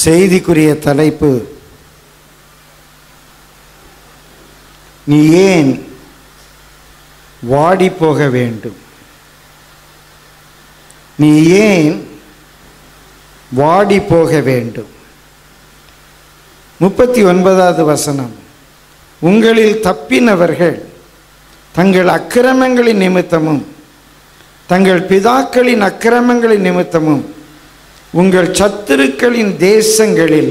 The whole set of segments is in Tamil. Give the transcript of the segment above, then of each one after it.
செய்திக்குரிய தலைப்பு நீ ஏன் வாடி போக வேண்டும் நீ ஏன் வாடி போக வேண்டும் முப்பத்தி ஒன்பதாவது வசனம் உங்களில் தப்பினவர்கள் தங்கள் அக்கிரமங்களின் நிமித்தமும் தங்கள் பிதாக்களின் அக்கிரமங்களின் நிமித்தமும் உங்கள் சத்துருக்களின் தேசங்களில்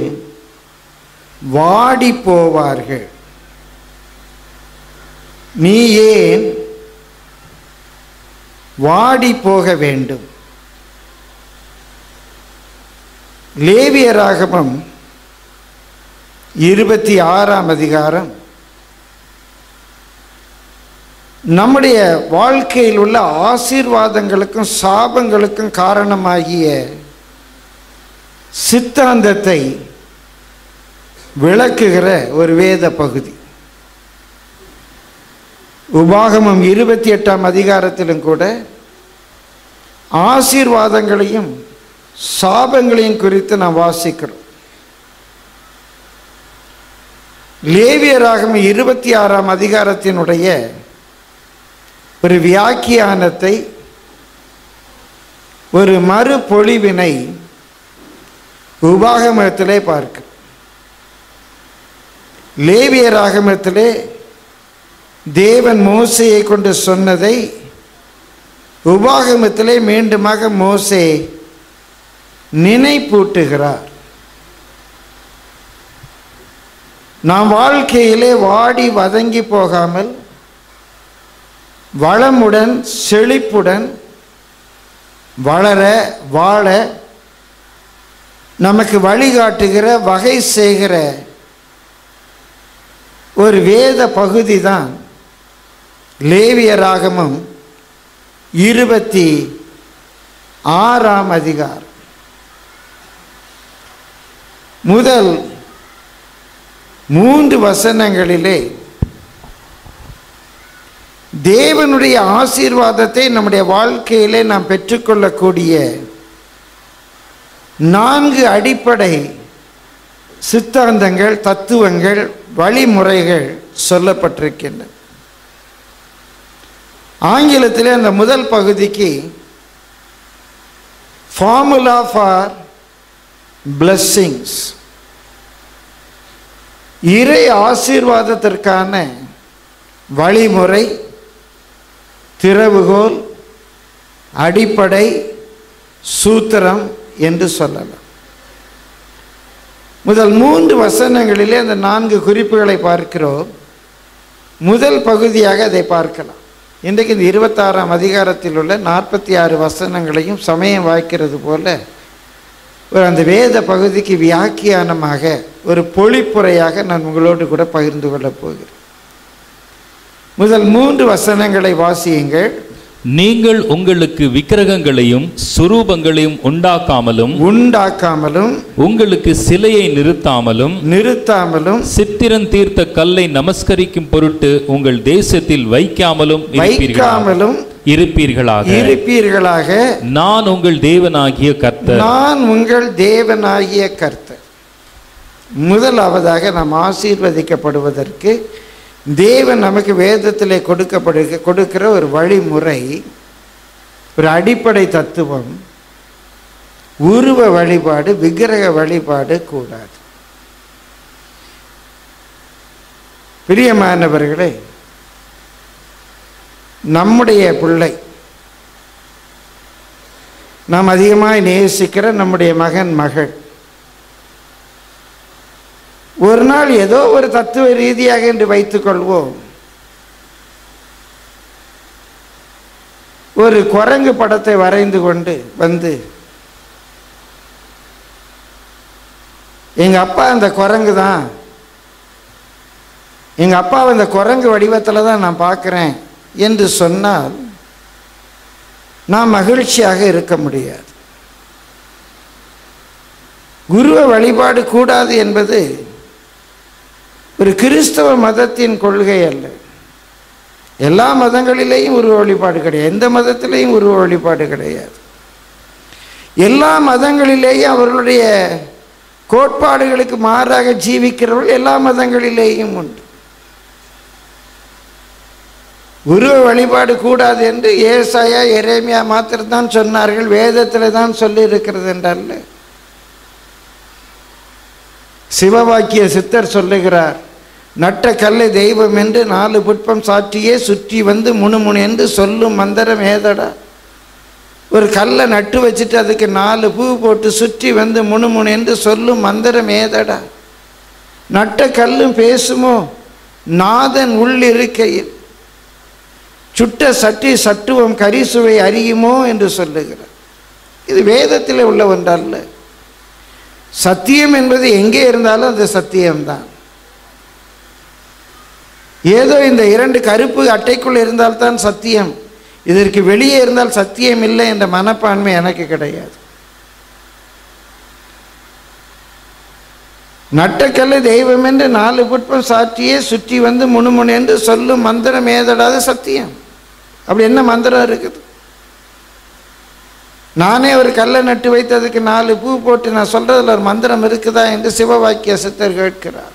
வாடி போவார்கள் நீ ஏன் வாடி போக வேண்டும் லேவியராகமம் இருபத்தி ஆறாம் அதிகாரம் நம்முடைய வாழ்க்கையில் உள்ள ஆசீர்வாதங்களுக்கும் சாபங்களுக்கும் காரணமாகிய சித்தாந்தத்தை விளக்குகிற ஒரு வேத பகுதி உபாகமம் இருபத்தி எட்டாம் அதிகாரத்திலும் கூட ஆசீர்வாதங்களையும் சாபங்களையும் குறித்து நாம் வாசிக்கிறோம் லேவியராகம் இருபத்தி ஆறாம் அதிகாரத்தினுடைய ஒரு வியாக்கியானத்தை ஒரு மறுபொழிவினை உபாகமத்திலே பார்க்க லேவியராகமத்திலே தேவன் மோசையை கொண்டு சொன்னதை உபாகமத்திலே மீண்டுமாக மோசே நினைப்பூட்டுகிறார் நாம் வாழ்க்கையிலே வாடி வதங்கி போகாமல் வளமுடன் செழிப்புடன் வளர வாழ நமக்கு வழிகாட்டுகிற வகை செய்கிற ஒரு வேத பகுதி தான் லேவியராகமம் இருபத்தி ஆறாம் அதிகாரம் முதல் மூன்று வசனங்களிலே தேவனுடைய ஆசீர்வாதத்தை நம்முடைய வாழ்க்கையிலே நாம் பெற்றுக்கொள்ளக்கூடிய நான்கு அடிப்படை சித்தாந்தங்கள் தத்துவங்கள் வழிமுறைகள் சொல்லப்பட்டிருக்கின்றன ஆங்கிலத்திலே அந்த முதல் பகுதிக்கு ஃபார்முலா ஃபார் பிளஸ்ஸிங்ஸ் இறை ஆசீர்வாதத்திற்கான வழிமுறை திறவுகோல் அடிப்படை சூத்திரம் என்று சொல்லலாம் முதல் மூன்று வசனங்களிலே அந்த நான்கு குறிப்புகளை பார்க்கிறோம் முதல் பகுதியாக அதை பார்க்கலாம் இன்றைக்கு இந்த இருபத்தாறாம் அதிகாரத்தில் உள்ள நாற்பத்தி ஆறு வசனங்களையும் சமயம் வாய்க்கிறது போல ஒரு அந்த வேத பகுதிக்கு வியாக்கியானமாக ஒரு பொழிப்புரையாக நான் உங்களோடு கூட பகிர்ந்து கொள்ளப் போகிறேன் முதல் மூன்று வசனங்களை வாசியுங்கள் நீங்கள் உங்களுக்கு விக்கிரகங்களையும் சுரூபங்களையும் உண்டாக்காமலும் உண்டாக்காமலும் உங்களுக்கு சிலையை நிறுத்தாமலும் நிறுத்தாமலும் சித்திரன் தீர்த்த கல்லை நமஸ்கரிக்கும் பொருட்டு உங்கள் தேசத்தில் வைக்காமலும் இருப்பீர்களாக வைக்காமலும் இருப்பீர்களாக இருப்பீர்களாக நான் உங்கள் தேவனாகிய கர்த்தர் நான் உங்கள் தேவனாகிய கர்த்தர் முதலாவதாக நாம் ஆசீர்வதிக்கப்படுவதற்கு தேவன் நமக்கு வேதத்திலே கொடுக்கப்படு கொடுக்கிற ஒரு வழிமுறை ஒரு அடிப்படை தத்துவம் உருவ வழிபாடு விக்கிரக வழிபாடு கூடாது பிரியமானவர்களே நம்முடைய பிள்ளை நாம் அதிகமாக நேசிக்கிற நம்முடைய மகன் மகள் ஒரு நாள் ஏதோ ஒரு தத்துவ ரீதியாக என்று வைத்துக்கொள்வோம் ஒரு குரங்கு படத்தை வரைந்து கொண்டு வந்து எங்க அப்பா அந்த குரங்கு தான் எங்க அப்பாவை அந்த குரங்கு வடிவத்தில் தான் நான் பார்க்குறேன் என்று சொன்னால் நான் மகிழ்ச்சியாக இருக்க முடியாது குருவ வழிபாடு கூடாது என்பது ஒரு கிறிஸ்தவ மதத்தின் கொள்கை அல்ல எல்லா மதங்களிலேயும் உருவ வழிபாடு கிடையாது எந்த மதத்திலேயும் உருவ வழிபாடு கிடையாது எல்லா மதங்களிலேயும் அவர்களுடைய கோட்பாடுகளுக்கு மாறாக ஜீவிக்கிறவர்கள் எல்லா மதங்களிலேயும் உண்டு உருவ வழிபாடு கூடாது என்று ஏசாயா எரேமியா மாத்திரம்தான் சொன்னார்கள் வேதத்தில் தான் சொல்லி இருக்கிறது என்றல்ல சிவவாக்கிய சித்தர் சொல்லுகிறார் நட்ட கல்லை தெய்வம் என்று நாலு புட்பம் சாற்றியே சுற்றி வந்து முணுமுணு என்று சொல்லும் மந்திரம் ஏதடா ஒரு கல்லை நட்டு வச்சுட்டு அதுக்கு நாலு பூ போட்டு சுற்றி வந்து முணுமுணு என்று சொல்லும் மந்திரம் ஏதடா நட்ட கல்லும் பேசுமோ நாதன் உள்ளிருக்கையில் சுட்ட சட்டி சட்டுவம் கரிசுவை அறியுமோ என்று சொல்லுகிறார் இது வேதத்தில் உள்ள ஒன்றல்ல சத்தியம் என்பது எங்கே இருந்தாலும் அது சத்தியம்தான் ஏதோ இந்த இரண்டு கருப்பு அட்டைக்குள் இருந்தால்தான் சத்தியம் இதற்கு வெளியே இருந்தால் சத்தியம் இல்லை என்ற மனப்பான்மை எனக்கு கிடையாது நட்டக்கல்லை தெய்வம் என்று நாலு புட்பம் சாற்றியே சுற்றி வந்து முணுமுணு என்று சொல்லும் மந்திரம் ஏதடாது சத்தியம் அப்படி என்ன மந்திரம் இருக்குது நானே ஒரு கல்லை நட்டு வைத்து அதுக்கு நாலு பூ போட்டு நான் சொல்றதுல ஒரு மந்திரம் இருக்குதா என்று சிவவாக்கிய சித்தர் கேட்கிறார்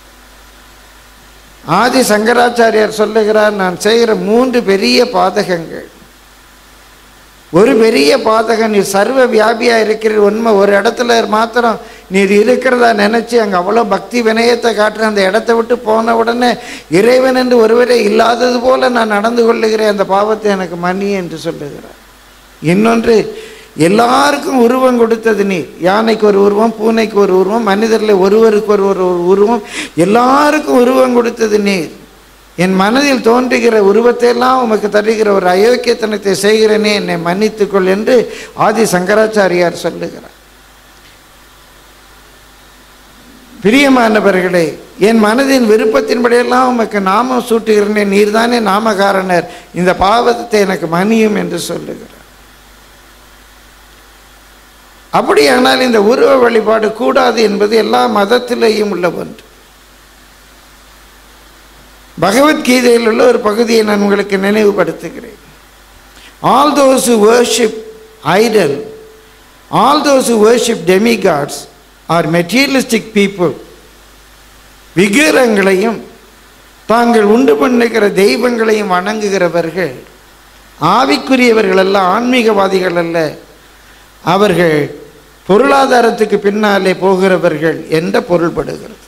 ஆதி சங்கராச்சாரியார் சொல்லுகிறார் நான் செய்கிற மூன்று பெரிய பாதகங்கள் ஒரு பெரிய பாதகம் நீ சர்வ வியாபியா இருக்கிற உண்மை ஒரு இடத்துல மாத்திரம் நீர் இருக்கிறதா நினைச்சு அங்கே அவ்வளோ பக்தி வினயத்தை காட்டுற அந்த இடத்த விட்டு போன உடனே இறைவன் என்று ஒருவரே இல்லாதது போல நான் நடந்து கொள்ளுகிறேன் அந்த பாவத்தை எனக்கு மன்னி என்று சொல்லுகிறார் இன்னொன்று எல்லாருக்கும் உருவம் கொடுத்தது நீ யானைக்கு ஒரு உருவம் பூனைக்கு ஒரு உருவம் மனிதரில் ஒருவருக்கு ஒரு ஒரு உருவம் எல்லாருக்கும் உருவம் கொடுத்தது நீர் என் மனதில் தோன்றுகிற உருவத்தை எல்லாம் உமக்கு தருகிற ஒரு அயோக்கியத்தனத்தை செய்கிறேனே என்னை மன்னித்துக்கொள் என்று ஆதி சங்கராச்சாரியார் சொல்லுகிறார் பிரியமானவர்களே என் மனதின் விருப்பத்தின்படியெல்லாம் உமக்கு நாமம் சூட்டுகிறேனே நீர்தானே நாமகாரணர் இந்த பாவத்தை எனக்கு மன்னியும் என்று சொல்லுகிறார் அப்படியானால் இந்த உருவ வழிபாடு கூடாது என்பது எல்லா மதத்திலேயும் உள்ள ஒன்று பகவத்கீதையில் உள்ள ஒரு பகுதியை நான் உங்களுக்கு நினைவுபடுத்துகிறேன் all those who worship idol all those who worship demigods are materialistic people விக்கிரகங்களையும் தாங்கள் உண்டு பண்ணுகிற தெய்வங்களையும் வணங்குகிறவர்கள் ஆவிக்குரியவர்கள் அல்ல ஆன்மீகவாதிகள் அல்ல அவர்கள் பொருளாதாரத்துக்கு பின்னாலே போகிறவர்கள் என்ற பொருள்படுகிறது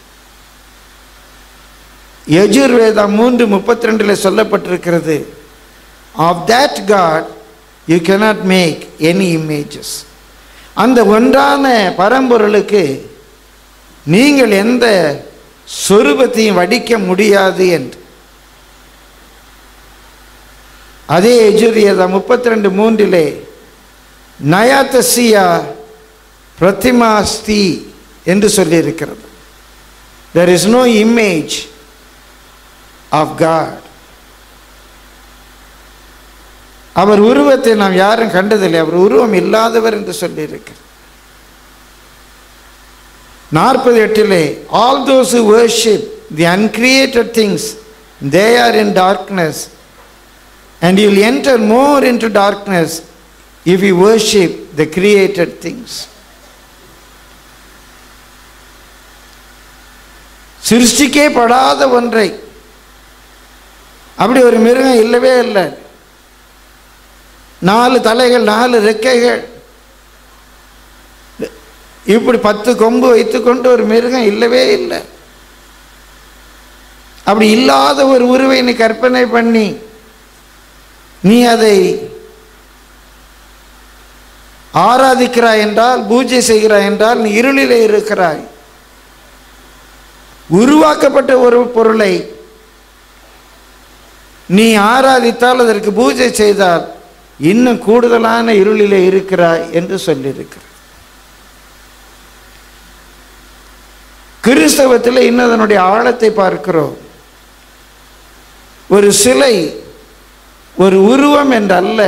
யஜுர்வேதா மூன்று முப்பத்தி ரெண்டில் சொல்லப்பட்டிருக்கிறது of that God you cannot make any images அந்த ஒன்றான பரம்பொருளுக்கு நீங்கள் எந்த சொரூபத்தையும் வடிக்க முடியாது என்று அதே எஜுரியதா முப்பத்தி ரெண்டு மூன்றிலே நயாத்தசியா பிரதிமாஸ்தி என்று சொல்லியிருக்கிறது there is no image of God அவர் உருவத்தை நாம் யாரும் கண்டதில்லை அவர் உருவம் இல்லாதவர் என்று சொல்லியிருக்கிறார் நாற்பது எட்டிலே all those who worship the uncreated things they are in darkness and you will enter more into darkness if you worship the created things சிருஷ்டிக்கே படாத ஒன்றை அப்படி ஒரு மிருகம் இல்லவே இல்லை நாலு தலைகள் நாலு ரெக்கைகள் இப்படி பத்து கொம்பு வைத்துக்கொண்டு ஒரு மிருகம் இல்லவே இல்லை அப்படி இல்லாத ஒரு உருவை நீ கற்பனை பண்ணி நீ அதை ஆராதிக்கிறாய் என்றால் பூஜை செய்கிறாய் என்றால் நீ இருளிலே இருக்கிறாய் உருவாக்கப்பட்ட ஒரு பொருளை நீ ஆராதித்தால் அதற்கு பூஜை செய்தால் இன்னும் கூடுதலான இருளிலே இருக்கிறாய் என்று சொல்லியிருக்கிறார் கிறிஸ்தவத்தில் இன்னும் அதனுடைய ஆழத்தை பார்க்கிறோம் ஒரு சிலை ஒரு உருவம் என்றல்ல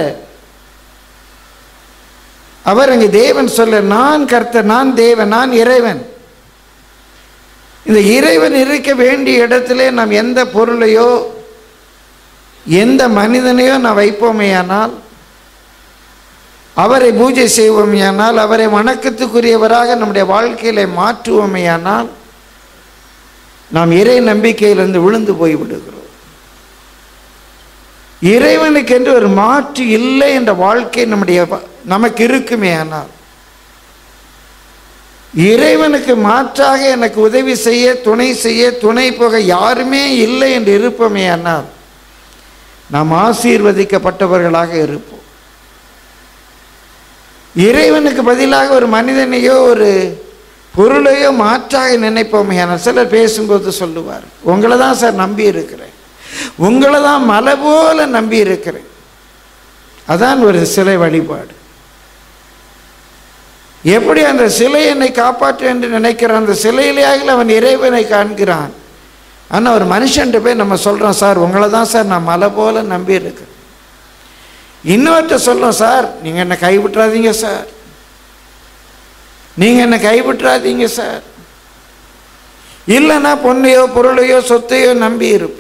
அவர் அங்கே தேவன் சொல்ல நான் கர்த்தர் நான் தேவன் நான் இறைவன் இந்த இறைவன் இருக்க வேண்டிய இடத்திலே நாம் எந்த பொருளையோ எந்த மனிதனையோ நான் வைப்போமேயானால் அவரை பூஜை செய்வோமேயானால் அவரை வணக்கத்துக்குரியவராக நம்முடைய வாழ்க்கையில மாற்றுவோமேயானால் நாம் இறை நம்பிக்கையிலிருந்து விழுந்து போய் விடுகிறோம் இறைவனுக்கென்று ஒரு மாற்று இல்லை என்ற வாழ்க்கை நம்முடைய வ- நமக்கு இருக்குமே ஆனால் இறைவனுக்கு மாற்றாக எனக்கு உதவி செய்ய துணை செய்ய துணை போக யாருமே இல்லை என்று இருப்போமே ஆனால் நாம் ஆசீர்வதிக்கப்பட்டவர்களாக இருப்போம் இறைவனுக்கு பதிலாக ஒரு மனிதனையோ ஒரு பொருளையோ மாற்றாக நினைப்போமே ஆனால் சிலர் பேசும்போது சொல்லுவார் உங்களை தான் சார் நம்பி இருக்கிறேன் உங்களை தான் மலை போல நம்பி இருக்கிறேன் அதான் ஒரு சிலை வழிபாடு எப்படி அந்த சிலை என்னை காப்பாற்று என்று நினைக்கிறான் அந்த சிலையிலேயாக அவன் இறைவனை காண்கிறான் ஆனால் ஒரு மனுஷன்ட்டு போய் நம்ம சொல்கிறோம் சார் உங்களை தான் சார் நான் மலை போல நம்பி இருக்கிறேன் இன்னொருத்த சொல்றோம் சார் நீங்கள் என்னை கைவிட்டுறாதீங்க சார் நீங்கள் என்னை கைவிட்டுறாதீங்க சார் இல்லைன்னா பொண்ணையோ பொருளையோ சொத்தையோ நம்பி இருப்போம்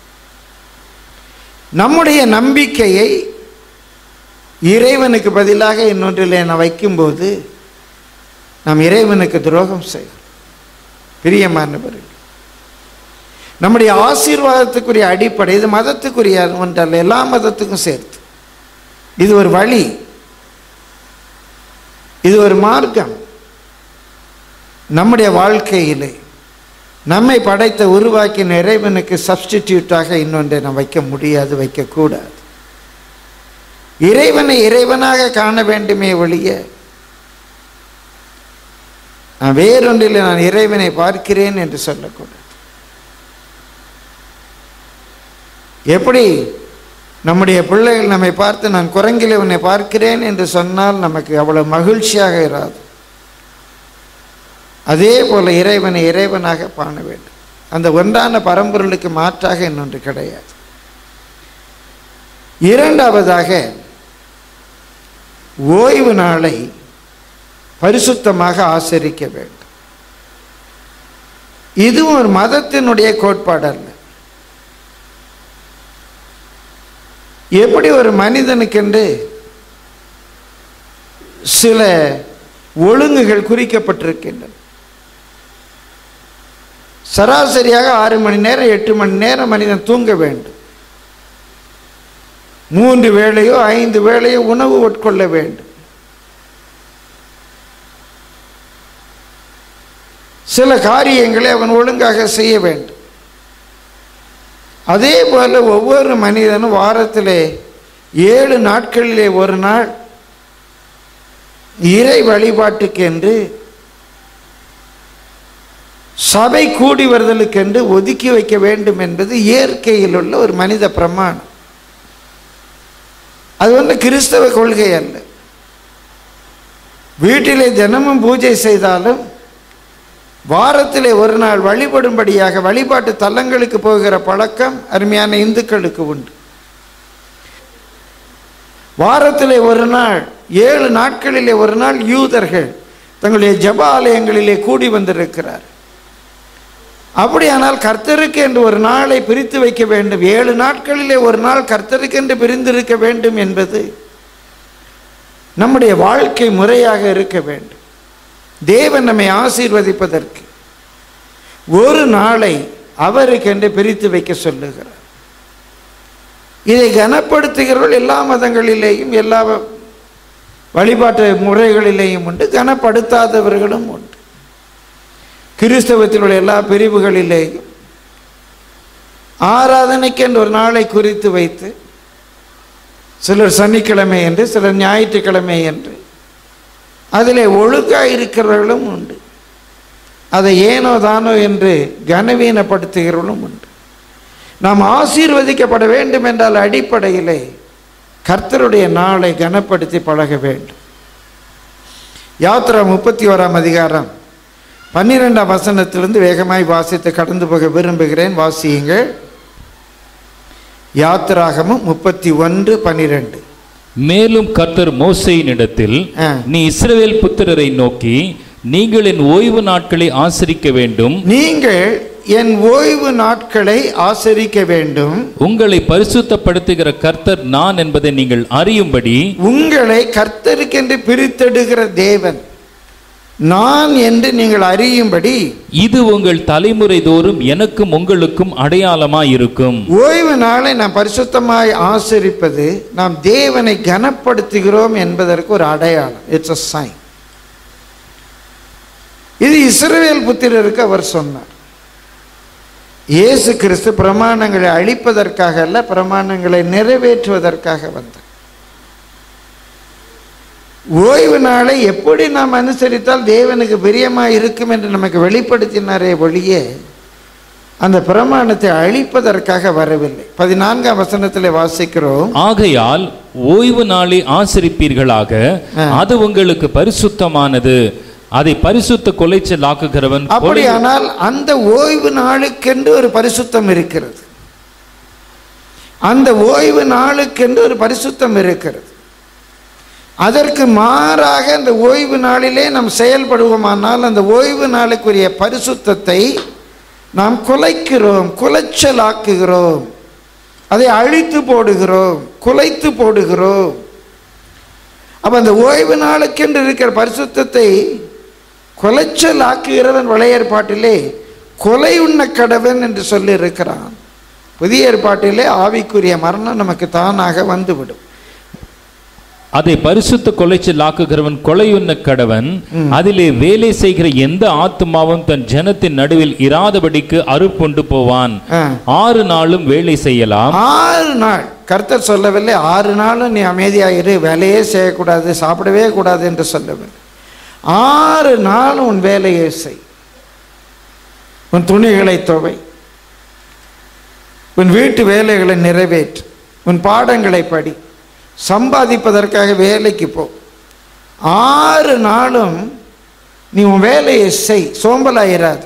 நம்முடைய நம்பிக்கையை இறைவனுக்கு பதிலாக இன்னொன்றில் நான் வைக்கும்போது நாம் இறைவனுக்கு துரோகம் செய்கிறோம் பிரியமானவர்கள் நம்முடைய ஆசீர்வாதத்துக்குரிய அடிப்படை இது மதத்துக்குரிய ஒன்றல்ல எல்லா மதத்துக்கும் சேர்த்து இது ஒரு வழி இது ஒரு மார்க்கம் நம்முடைய வாழ்க்கையிலே நம்மை படைத்த உருவாக்கின இறைவனுக்கு சப்ஸ்டிடியூட்டாக இன்னொன்றை நாம் வைக்க முடியாது வைக்கக்கூடாது இறைவனை இறைவனாக காண வேண்டுமே ஒழிய நான் வேறொன்றில் நான் இறைவனை பார்க்கிறேன் என்று சொல்லக்கூடாது எப்படி நம்முடைய பிள்ளைகள் நம்மை பார்த்து நான் குரங்கில் உன்னை பார்க்கிறேன் என்று சொன்னால் நமக்கு அவ்வளவு மகிழ்ச்சியாக இராது அதே போல இறைவனை இறைவனாக காண வேண்டும் அந்த ஒன்றான பரம்பொருளுக்கு மாற்றாக இன்னொன்று கிடையாது இரண்டாவதாக ஓய்வு நாளை பரிசுத்தமாக ஆசரிக்க வேண்டும் இதுவும் ஒரு மதத்தினுடைய கோட்பாடு அல்ல எப்படி ஒரு மனிதனுக்கென்று சில ஒழுங்குகள் குறிக்கப்பட்டிருக்கின்றன சராசரியாக ஆறு மணி நேரம் எட்டு மணி நேரம் மனிதன் தூங்க வேண்டும் மூன்று வேளையோ ஐந்து வேளையோ உணவு உட்கொள்ள வேண்டும் சில காரியங்களை அவன் ஒழுங்காக செய்ய வேண்டும் அதே போல ஒவ்வொரு மனிதனும் வாரத்திலே ஏழு நாட்களிலே ஒரு நாள் இறை வழிபாட்டுக்கென்று சபை கூடி வருதலுக்கென்று ஒதுக்கி வைக்க வேண்டும் என்பது இயற்கையில் உள்ள ஒரு மனித பிரமாணம் அது வந்து கிறிஸ்தவ கொள்கை அல்ல வீட்டிலே தினமும் பூஜை செய்தாலும் வாரத்திலே ஒரு நாள் வழிபடும்படியாக வழிபாட்டு தலங்களுக்கு போகிற பழக்கம் அருமையான இந்துக்களுக்கு உண்டு வாரத்திலே ஒரு நாள் ஏழு நாட்களிலே ஒரு நாள் யூதர்கள் தங்களுடைய ஜப ஆலயங்களிலே கூடி வந்திருக்கிறார் அப்படியானால் கர்த்தருக்கு என்று ஒரு நாளை பிரித்து வைக்க வேண்டும் ஏழு நாட்களிலே ஒரு நாள் கர்த்தருக்கு என்று பிரிந்திருக்க வேண்டும் என்பது நம்முடைய வாழ்க்கை முறையாக இருக்க வேண்டும் தேவன் நம்மை ஆசீர்வதிப்பதற்கு ஒரு நாளை அவருக்கென்று பிரித்து வைக்க சொல்லுகிறார் இதை கனப்படுத்துகிறவர்கள் எல்லா மதங்களிலேயும் எல்லா வழிபாட்டு முறைகளிலேயும் உண்டு கனப்படுத்தாதவர்களும் உண்டு கிறிஸ்தவத்தில் உள்ள எல்லா பிரிவுகளிலேயும் ஆராதனைக்கென்று ஒரு நாளை குறித்து வைத்து சிலர் சனிக்கிழமை என்று சிலர் ஞாயிற்றுக்கிழமை என்று அதிலே ஒழுங்காக இருக்கிறவர்களும் உண்டு அதை ஏனோ தானோ என்று கனவீனப்படுத்துகிறவர்களும் உண்டு நாம் ஆசீர்வதிக்கப்பட வேண்டும் என்றால் அடிப்படையிலே கர்த்தருடைய நாளை கனப்படுத்தி பழக வேண்டும் யாத்ரா முப்பத்தி ஓராம் அதிகாரம் பன்னிரெண்டாம் வசனத்திலிருந்து வேகமாய் வாசித்து கடந்து போக விரும்புகிறேன் வாசியுங்கள் யாத்திராகமும் முப்பத்தி ஒன்று பன்னிரெண்டு மேலும் கர்த்தர் மோசையினிடத்தில் ஆ. நீ இஸ்ரவேல் புத்திரரை நோக்கி நீங்கள் என் ஓய்வு நாட்களை ஆசரிக்க வேண்டும் நீங்கள் என் ஓய்வு நாட்களை ஆசரிக்க வேண்டும் உங்களை பரிசுத்தப்படுத்துகிற கர்த்தர் நான் என்பதை நீங்கள் அறியும்படி உங்களை கர்த்தருக்கென்று பிரித்தெடுகிற தேவன் நான் என்று நீங்கள் அறியும்படி இது உங்கள் தலைமுறை தோறும் எனக்கும் உங்களுக்கும் அடையாளமாயிருக்கும் ஓய்வு நாளை நாம் பரிசுத்தமாய் ஆசரிப்பது நாம் தேவனை கனப்படுத்துகிறோம் என்பதற்கு ஒரு அடையாளம் இட்ஸ் அ சைன் இது இஸ்ரவேல் புத்திரருக்கு அவர் சொன்னார் இயேசு கிறிஸ்து பிரமாணங்களை அழிப்பதற்காக அல்ல பிரமாணங்களை நிறைவேற்றுவதற்காக வந்தார் ஓய்வு நாளை எப்படி நாம் அனுசரித்தால் தேவனுக்கு பிரியமாக இருக்கும் என்று நமக்கு வெளிப்படுத்தினாரே ஒழிய அந்த பிரமாணத்தை அழிப்பதற்காக வரவில்லை பதினான்காம் வசனத்தில் வாசிக்கிறோம் ஆகையால் ஓய்வு நாளை ஆசரிப்பீர்களாக அது உங்களுக்கு பரிசுத்தமானது அதை பரிசுத்த கொலைச்சல் ஆக்குகிறவன் கொலை- அப்படியானால் அந்த ஓய்வு நாளுக்கென்று ஒரு பரிசுத்தம் இருக்கிறது அந்த ஓய்வு நாளுக்கென்று ஒரு பரிசுத்தம் இருக்கிறது அதற்கு மாறாக அந்த ஓய்வு நாளிலே நாம் செயல்படுவோமானால் அந்த ஓய்வு நாளுக்குரிய பரிசுத்தத்தை நாம் குலைக்கிறோம் குலைச்சலாக்குகிறோம் அதை அழித்து போடுகிறோம் குலைத்து போடுகிறோம் அப்ப அந்த ஓய்வு நாளுக்கென்று இருக்கிற பரிசுத்தத்தை கொலைச்சல் ஆக்குகிறவன் பழைய ஏற்பாட்டிலே கொலை உண்ண கடவன் என்று சொல்லி இருக்கிறான் புதிய ஏற்பாட்டிலே ஆவிக்குரிய மரணம் நமக்கு தானாக வந்துவிடும் அதை பரிசுத்த கொலைச்சல் ஆக்குகிறவன் கொலையுண்ண கடவன் அதிலே வேலை செய்கிற எந்த ஆத்துமாவும் தன் ஜனத்தின் நடுவில் இராதபடிக்கு அறுப்புண்டு போவான் ஆ. ஆறு நாளும் வேலை செய்யலாம் ஆறு நாள் கர்த்தர் சொல்லவில்லை ஆறு நாளும் நீ அமைதியாக இரு வேலையே செய்யக்கூடாது சாப்பிடவே கூடாது என்று சொல்லவில்லை ஆறு நாள் உன் வேலையை செய் உன் துணிகளை துவை உன் வீட்டு வேலைகளை நிறைவேற்று உன் பாடங்களை படி சம்பாதிப்பதற்காக வேலைக்கு போ ஆறு நாளும் நீ உன் வேலையை செய் சோம்பலாயிராது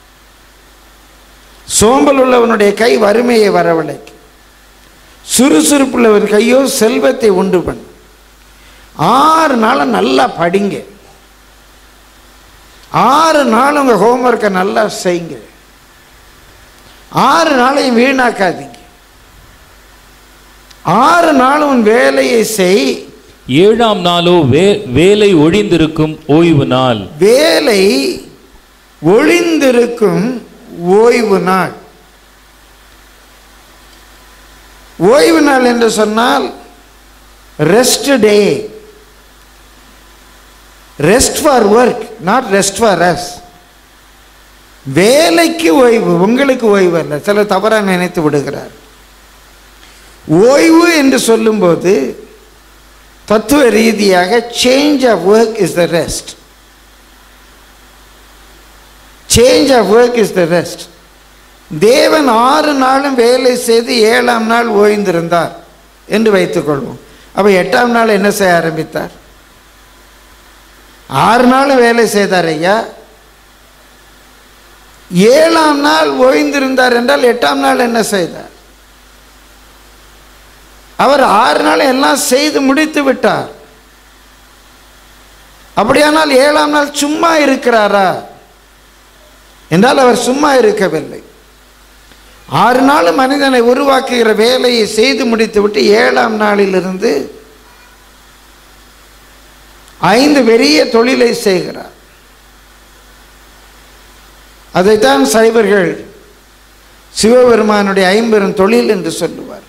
சோம்பல் உள்ளவனுடைய கை வறுமையை வரவழைக்கும் சுறுசுறுப்புள்ளவன் கையோ செல்வத்தை உண்டு பண்ணு ஆறு நாளும் நல்லா படிங்க ஆறு நாள் உங்கள் ஹோம்ஒர்க்கை நல்லா செய்யுங்க ஆறு நாளையும் வீணாக்காதீங்க ஆறு நாள் உன் வேலையை செய் ஏழாம் நாளோ வே வேலை ஒழிந்திருக்கும் ஓய்வு நாள் வேலை ஒளிந்திருக்கும் ஓய்வு நாள் ஓய்வு நாள் என்று சொன்னால் rest day rest for work not rest for us வேலைக்கு ஓய்வு உங்களுக்கு ஓய்வு அல்ல சிலர் தவறாக நினைத்து விடுகிறார் ஓய்வு என்று சொல்லும்போது தத்துவ ரீதியாக change of work is the rest change of work is the rest தேவன் ஆறு நாளும் வேலை செய்து ஏழாம் நாள் ஓய்ந்திருந்தார் என்று வைத்துக்கொள்வோம் அப்போ எட்டாம் நாள் என்ன செய்ய ஆரம்பித்தார் ஆறு நாளும் வேலை செய்தார் ஐயா ஏழாம் நாள் ஓய்ந்திருந்தார் என்றால் எட்டாம் நாள் என்ன செய்தார் அவர் ஆறு நாள் எல்லாம் செய்து முடித்து விட்டார் அப்படியானால் ஏழாம் நாள் சும்மா இருக்கிறாரா என்றால் அவர் சும்மா இருக்கவில்லை ஆறு நாள் மனிதனை உருவாக்குகிற வேலையை செய்து முடித்துவிட்டு ஏழாம் நாளிலிருந்து ஐந்து பெரிய தொழிலை செய்கிறார் அதைத்தான் சைவர்கள் சிவபெருமானுடைய ஐம்பெரும் தொழில் என்று சொல்லுவார்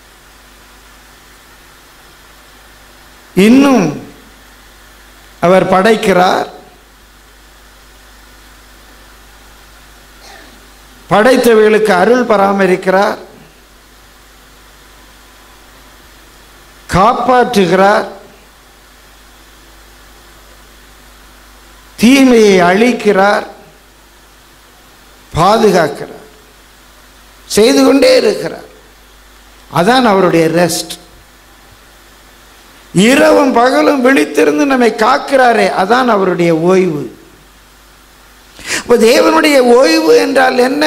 இன்னும் அவர் படைக்கிறார் படைத்தவைகளுக்கு அருள் பராமரிக்கிறார் காப்பாற்றுகிறார் தீமையை அழிக்கிறார் பாதுகாக்கிறார் செய்து கொண்டே இருக்கிறார் அதான் அவருடைய ரெஸ்ட் இரவும் பகலும் விழித்திருந்து நம்மை காக்கிறாரே அதான் அவருடைய ஓய்வு இப்போ தேவனுடைய ஓய்வு என்றால் என்ன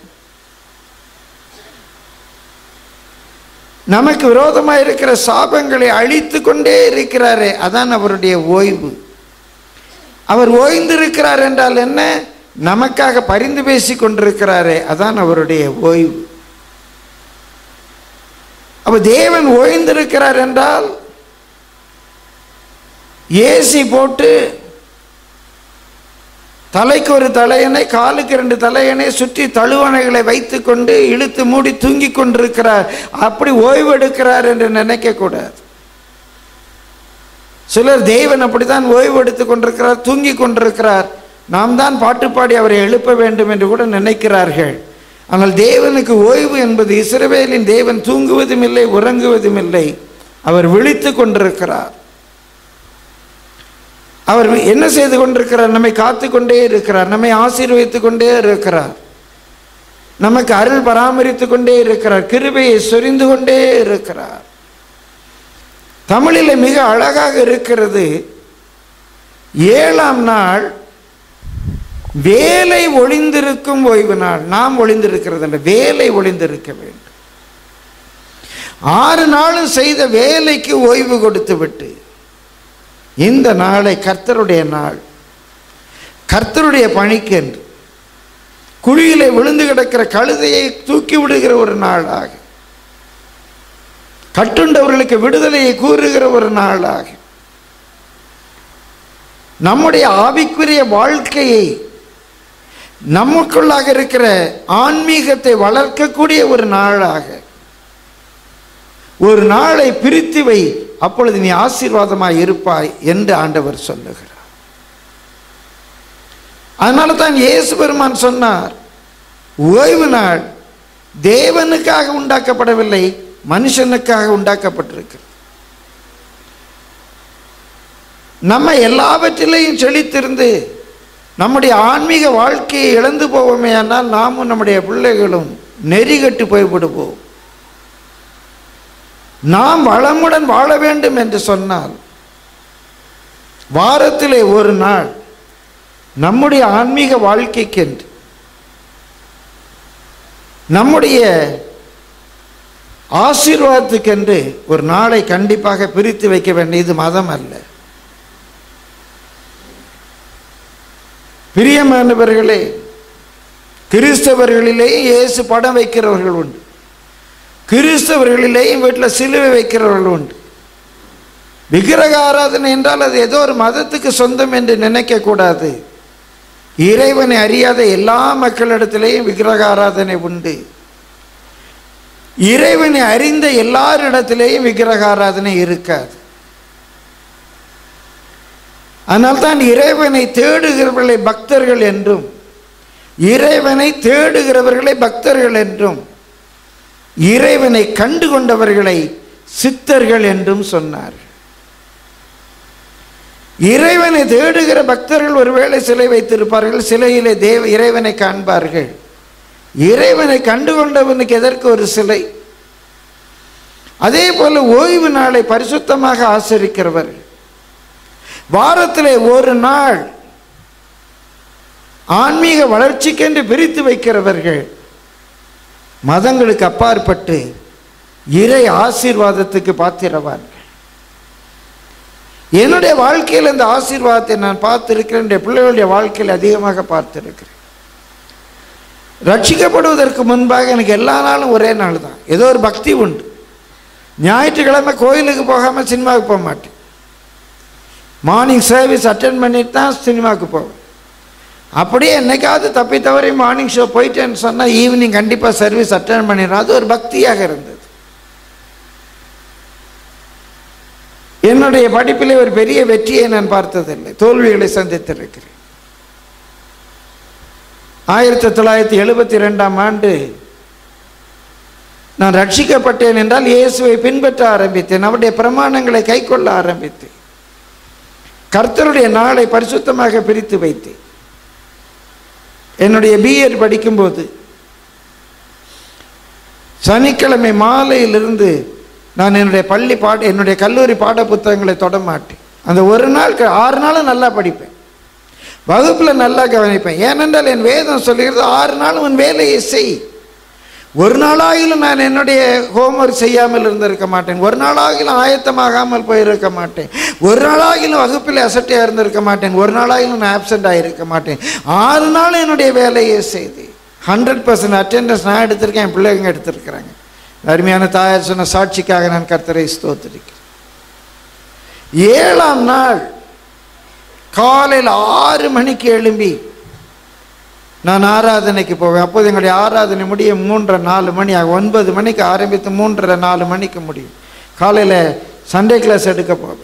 நமக்கு விரோதமாக இருக்கிற சாபங்களை அழித்து கொண்டே இருக்கிறாரே அதான் அவருடைய ஓய்வு அவர் ஓய்ந்திருக்கிறார் என்றால் என்ன நமக்காக பரிந்து பேசி கொண்டிருக்கிறாரே அதான் அவருடைய ஓய்வு அப்ப தேவன் ஓய்ந்திருக்கிறார் என்றால் ஏசி போட்டு தலைக்கு ஒரு தலையணை காலுக்கு ரெண்டு தலையணை சுற்றி தழுவணைகளை வைத்துக்கொண்டு இழுத்து மூடி தூங்கி கொண்டிருக்கிறார் அப்படி ஓய்வு எடுக்கிறார் என்று நினைக்க கூடாது சிலர் தேவன் அப்படித்தான் ஓய்வு எடுத்துக் கொண்டிருக்கிறார் தூங்கி கொண்டிருக்கிறார் நாம் தான் பாட்டு பாடி அவரை எழுப்ப வேண்டும் என்று கூட நினைக்கிறார்கள் ஆனால் தேவனுக்கு ஓய்வு என்பது இஸ்ரவேலின் தேவன் தூங்குவதும் இல்லை உறங்குவதும் இல்லை அவர் விழித்து கொண்டிருக்கிறார் அவர் என்ன செய்து கொண்டிருக்கிறார் நம்மை காத்து கொண்டே இருக்கிறார் நம்மை ஆசீர்வதித்துக் கொண்டே இருக்கிறார் நமக்கு அருள் பராமரித்து கொண்டே இருக்கிறார் கிருபையை சொரிந்து கொண்டே இருக்கிறார் தமிழில் மிக அழகாக இருக்கிறது ஏழாம் நாள் வேலை ஒளிந்திருக்கும் ஓய்வு நாள் நாம் ஒளிந்திருக்கிறது அல்ல வேலை ஒளிந்திருக்க வேண்டும் ஆறு நாளும் செய்த வேலைக்கு ஓய்வு கொடுத்து விட்டு இந்த நாளை கர்த்தருடைய நாள் கர்த்தருடைய பணிக்கென்று குழியிலே விழுந்து கிடக்கிற கழுதையை தூக்கி விடுகிற ஒரு நாளாக கட்டுண்டவர்களுக்கு விடுதலையை கூறுகிற ஒரு நாளாக நம்முடைய ஆவிக்குரிய வாழ்க்கையை நமக்குள்ளாக இருக்கிற ஆன்மீகத்தை வளர்க்கக்கூடிய ஒரு நாளாக ஒரு நாளை பிரித்து வை அப்பொழுது நீ ஆசீர்வாதமாய் இருப்பாய் என்று ஆண்டவர் சொல்லுகிறார் அதனால தான் இயேசு பெருமான் சொன்னார் ஓய்வு நாள் தேவனுக்காக உண்டாக்கப்படவில்லை மனுஷனுக்காக உண்டாக்கப்பட்டிருக்கு நம்ம எல்லாவற்றிலையும் செழித்திருந்து நம்முடைய ஆன்மீக வாழ்க்கையை இழந்து போவோமே ஆனால் நாமும் நம்முடைய பிள்ளைகளும் நெறிகட்டு போய்விடுவோம் நாம் வளமுடன் வாழ வேண்டும் என்று சொன்னால் வாரத்திலே ஒரு நாள் நம்முடைய ஆன்மீக வாழ்க்கைக்கென்று நம்முடைய ஆசீர்வாதத்துக்கென்று ஒரு நாளை கண்டிப்பாக பிரித்து வைக்க வேண்டியது மதம் அல்ல பிரியமானவர்களே கிறிஸ்தவர்களிலேயும் இயேசு படம் வைக்கிறவர்கள் உண்டு கிறிஸ்தவர்களிலேயும் வீட்டில் சிலுவை வைக்கிறவர்கள் உண்டு விக்கிரக ஆராதனை என்றால் அது ஏதோ ஒரு மதத்துக்கு சொந்தம் என்று நினைக்கக்கூடாது இறைவனை அறியாத எல்லா மக்களிடத்திலேயும் விக்கிரக ஆராதனை உண்டு இறைவனை அறிந்த எல்லாரிடத்திலேயும் விக்கிரக ஆராதனை இருக்காது அதனால்தான் இறைவனை தேடுகிறவர்களை பக்தர்கள் என்றும் இறைவனை தேடுகிறவர்களை பக்தர்கள் என்றும் இறைவனை கண்டு கொண்டவர்களை சித்தர்கள் என்றும் சொன்னார் இறைவனை தேடுகிற பக்தர்கள் ஒருவேளை சிலை வைத்திருப்பார்கள் சிலையிலே தேவ இறைவனை காண்பார்கள் இறைவனை கண்டு கொண்டவனுக்கு எதற்கு ஒரு சிலை அதே போல ஓய்வு நாளை பரிசுத்தமாக ஆசரிக்கிறவர்கள் வாரத்திலே ஒரு நாள் ஆன்மீக வளர்ச்சிக்கென்று பிரித்து வைக்கிறவர்கள் மதங்களுக்கு அப்பாற்பட்டு இறை ஆசீர்வாதத்துக்கு பாத்திரவார்கள் என்னுடைய வாழ்க்கையில் இந்த ஆசீர்வாதத்தை நான் பார்த்திருக்கிறேன் என்னுடைய பிள்ளைகளுடைய வாழ்க்கையில் அதிகமாக பார்த்திருக்கிறேன் ரட்சிக்கப்படுவதற்கு முன்பாக எனக்கு எல்லா நாளும் ஒரே நாள் தான் ஏதோ ஒரு பக்தி உண்டு ஞாயிற்றுக்கிழமை கோயிலுக்கு போகாமல் சினிமாவுக்கு போக மாட்டேன் மார்னிங் சர்வீஸ் அட்டன் பண்ணிட்டு தான் சினிமாவுக்கு போவேன் அப்படியே என்னைக்காவது தப்பி தவறி மார்னிங் ஷோ போயிட்டேன்னு சொன்னால் ஈவினிங் கண்டிப்பாக சர்வீஸ் அட்டன் பண்ணிடுறோம் அது ஒரு பக்தியாக இருந்தது என்னுடைய படிப்பிலே ஒரு பெரிய வெற்றியை நான் பார்த்ததில்லை தோல்விகளை சந்தித்திருக்கிறேன் ஆயிரத்தி தொள்ளாயிரத்தி எழுபத்தி ரெண்டாம் ஆண்டு நான் ரட்சிக்கப்பட்டேன் என்றால் இயேசுவை பின்பற்ற ஆரம்பித்தேன் அவருடைய பிரமாணங்களை கைக்கொள்ள ஆரம்பித்தேன் கர்த்தருடைய நாளை பரிசுத்தமாக பிரித்து வைத்தேன் என்னுடைய பிஎட் படிக்கும்போது சனிக்கிழமை மாலையிலிருந்து நான் என்னுடைய பள்ளி பாட என்னுடைய கல்லூரி பாட புத்தகங்களை தொட மாட்டேன் அந்த ஒரு நாள் க- ஆறு நாளும் நல்லா படிப்பேன் வகுப்பில் நல்லா கவனிப்பேன் ஏனென்றால் என் வேதம் சொல்லுகிறது ஆறு நாள் உன் வேலையை செய் ஒரு நாளாகிலும் நான் என்னுடைய ஹோம்ஒர்க் செய்யாமல் இருந்திருக்க மாட்டேன் ஒரு நாளாகிலும் ஆயத்தமாகாமல் போயிருக்க மாட்டேன் ஒரு நாளாகிலும் வகுப்பில் அசட்டையாக இருந்திருக்க மாட்டேன் ஒரு நாளாகிலும் நான் ஆப்சண்ட் ஆகியிருக்க மாட்டேன் ஆறு நாள் என்னுடைய வேலையை செய்து ஹண்ட்ரட் பர்சன்ட் அட்டெண்டன்ஸ் நான் எடுத்திருக்கேன் என் பிள்ளைங்க எடுத்திருக்கிறாங்க அருமையான தாயார் சொன்ன சாட்சிக்காக நான் கர்த்தரை ஸ்தோத்திரிக்கிறேன் ஏழாம் நாள் காலையில் ஆறு மணிக்கு எழும்பி நான் ஆராதனைக்கு போவேன் அப்போது எங்களுடைய ஆராதனை முடிய மூன்றரை நாலு மணி ஆகும் ஒன்பது மணிக்கு ஆரம்பித்து மூன்றரை நாலு மணிக்கு முடியும் காலையில் சண்டே கிளாஸ் எடுக்க போவேன்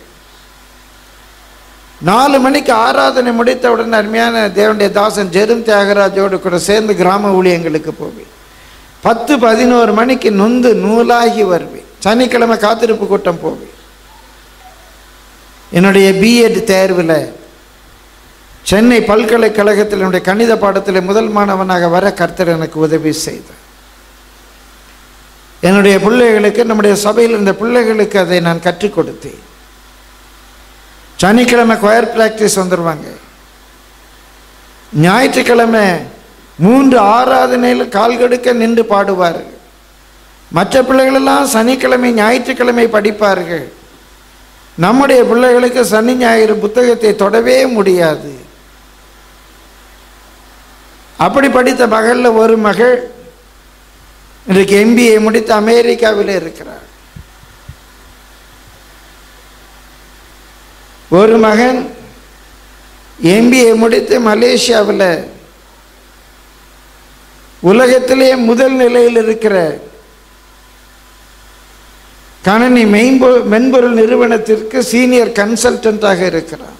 நாலு மணிக்கு ஆராதனை முடித்தவுடன் அருமையான தேவனுடைய தாசன் ஜெரும் தியாகராஜோடு கூட சேர்ந்து கிராம ஊழியங்களுக்கு போவேன் பத்து பதினோரு மணிக்கு நொந்து நூலாகி வருவேன் சனிக்கிழமை காத்திருப்பு கூட்டம் போவேன் என்னுடைய பிஎட் தேர்வில் சென்னை பல்கலைக்கழகத்தில் என்னுடைய கணித பாடத்தில் முதல் மாணவனாக வர கர்த்தர் எனக்கு உதவி செய்தார் என்னுடைய பிள்ளைகளுக்கு நம்முடைய சபையில் இருந்த பிள்ளைகளுக்கு அதை நான் கற்றுக் கொடுத்தேன் சனிக்கிழமை கொயர் பிராக்டிஸ் வந்துடுவாங்க ஞாயிற்றுக்கிழமை மூன்று ஆராதனையில் கால் கெடுக்க நின்று பாடுவார்கள் மற்ற பிள்ளைகளெல்லாம் சனிக்கிழமை ஞாயிற்றுக்கிழமை படிப்பார்கள் நம்முடைய பிள்ளைகளுக்கு சனி ஞாயிறு புத்தகத்தை தொடவே முடியாது அப்படி படித்த மகளில் ஒரு மகள் இன்றைக்கு எம்பிஏ முடித்து அமெரிக்காவில் இருக்கிறார் ஒரு மகன் எம்பிஏ முடித்து மலேசியாவில் உலகத்திலேயே முதல் நிலையில் இருக்கிற கணனி மென்பொ மென்பொருள் நிறுவனத்திற்கு சீனியர் கன்சல்டண்ட்டாக இருக்கிறார்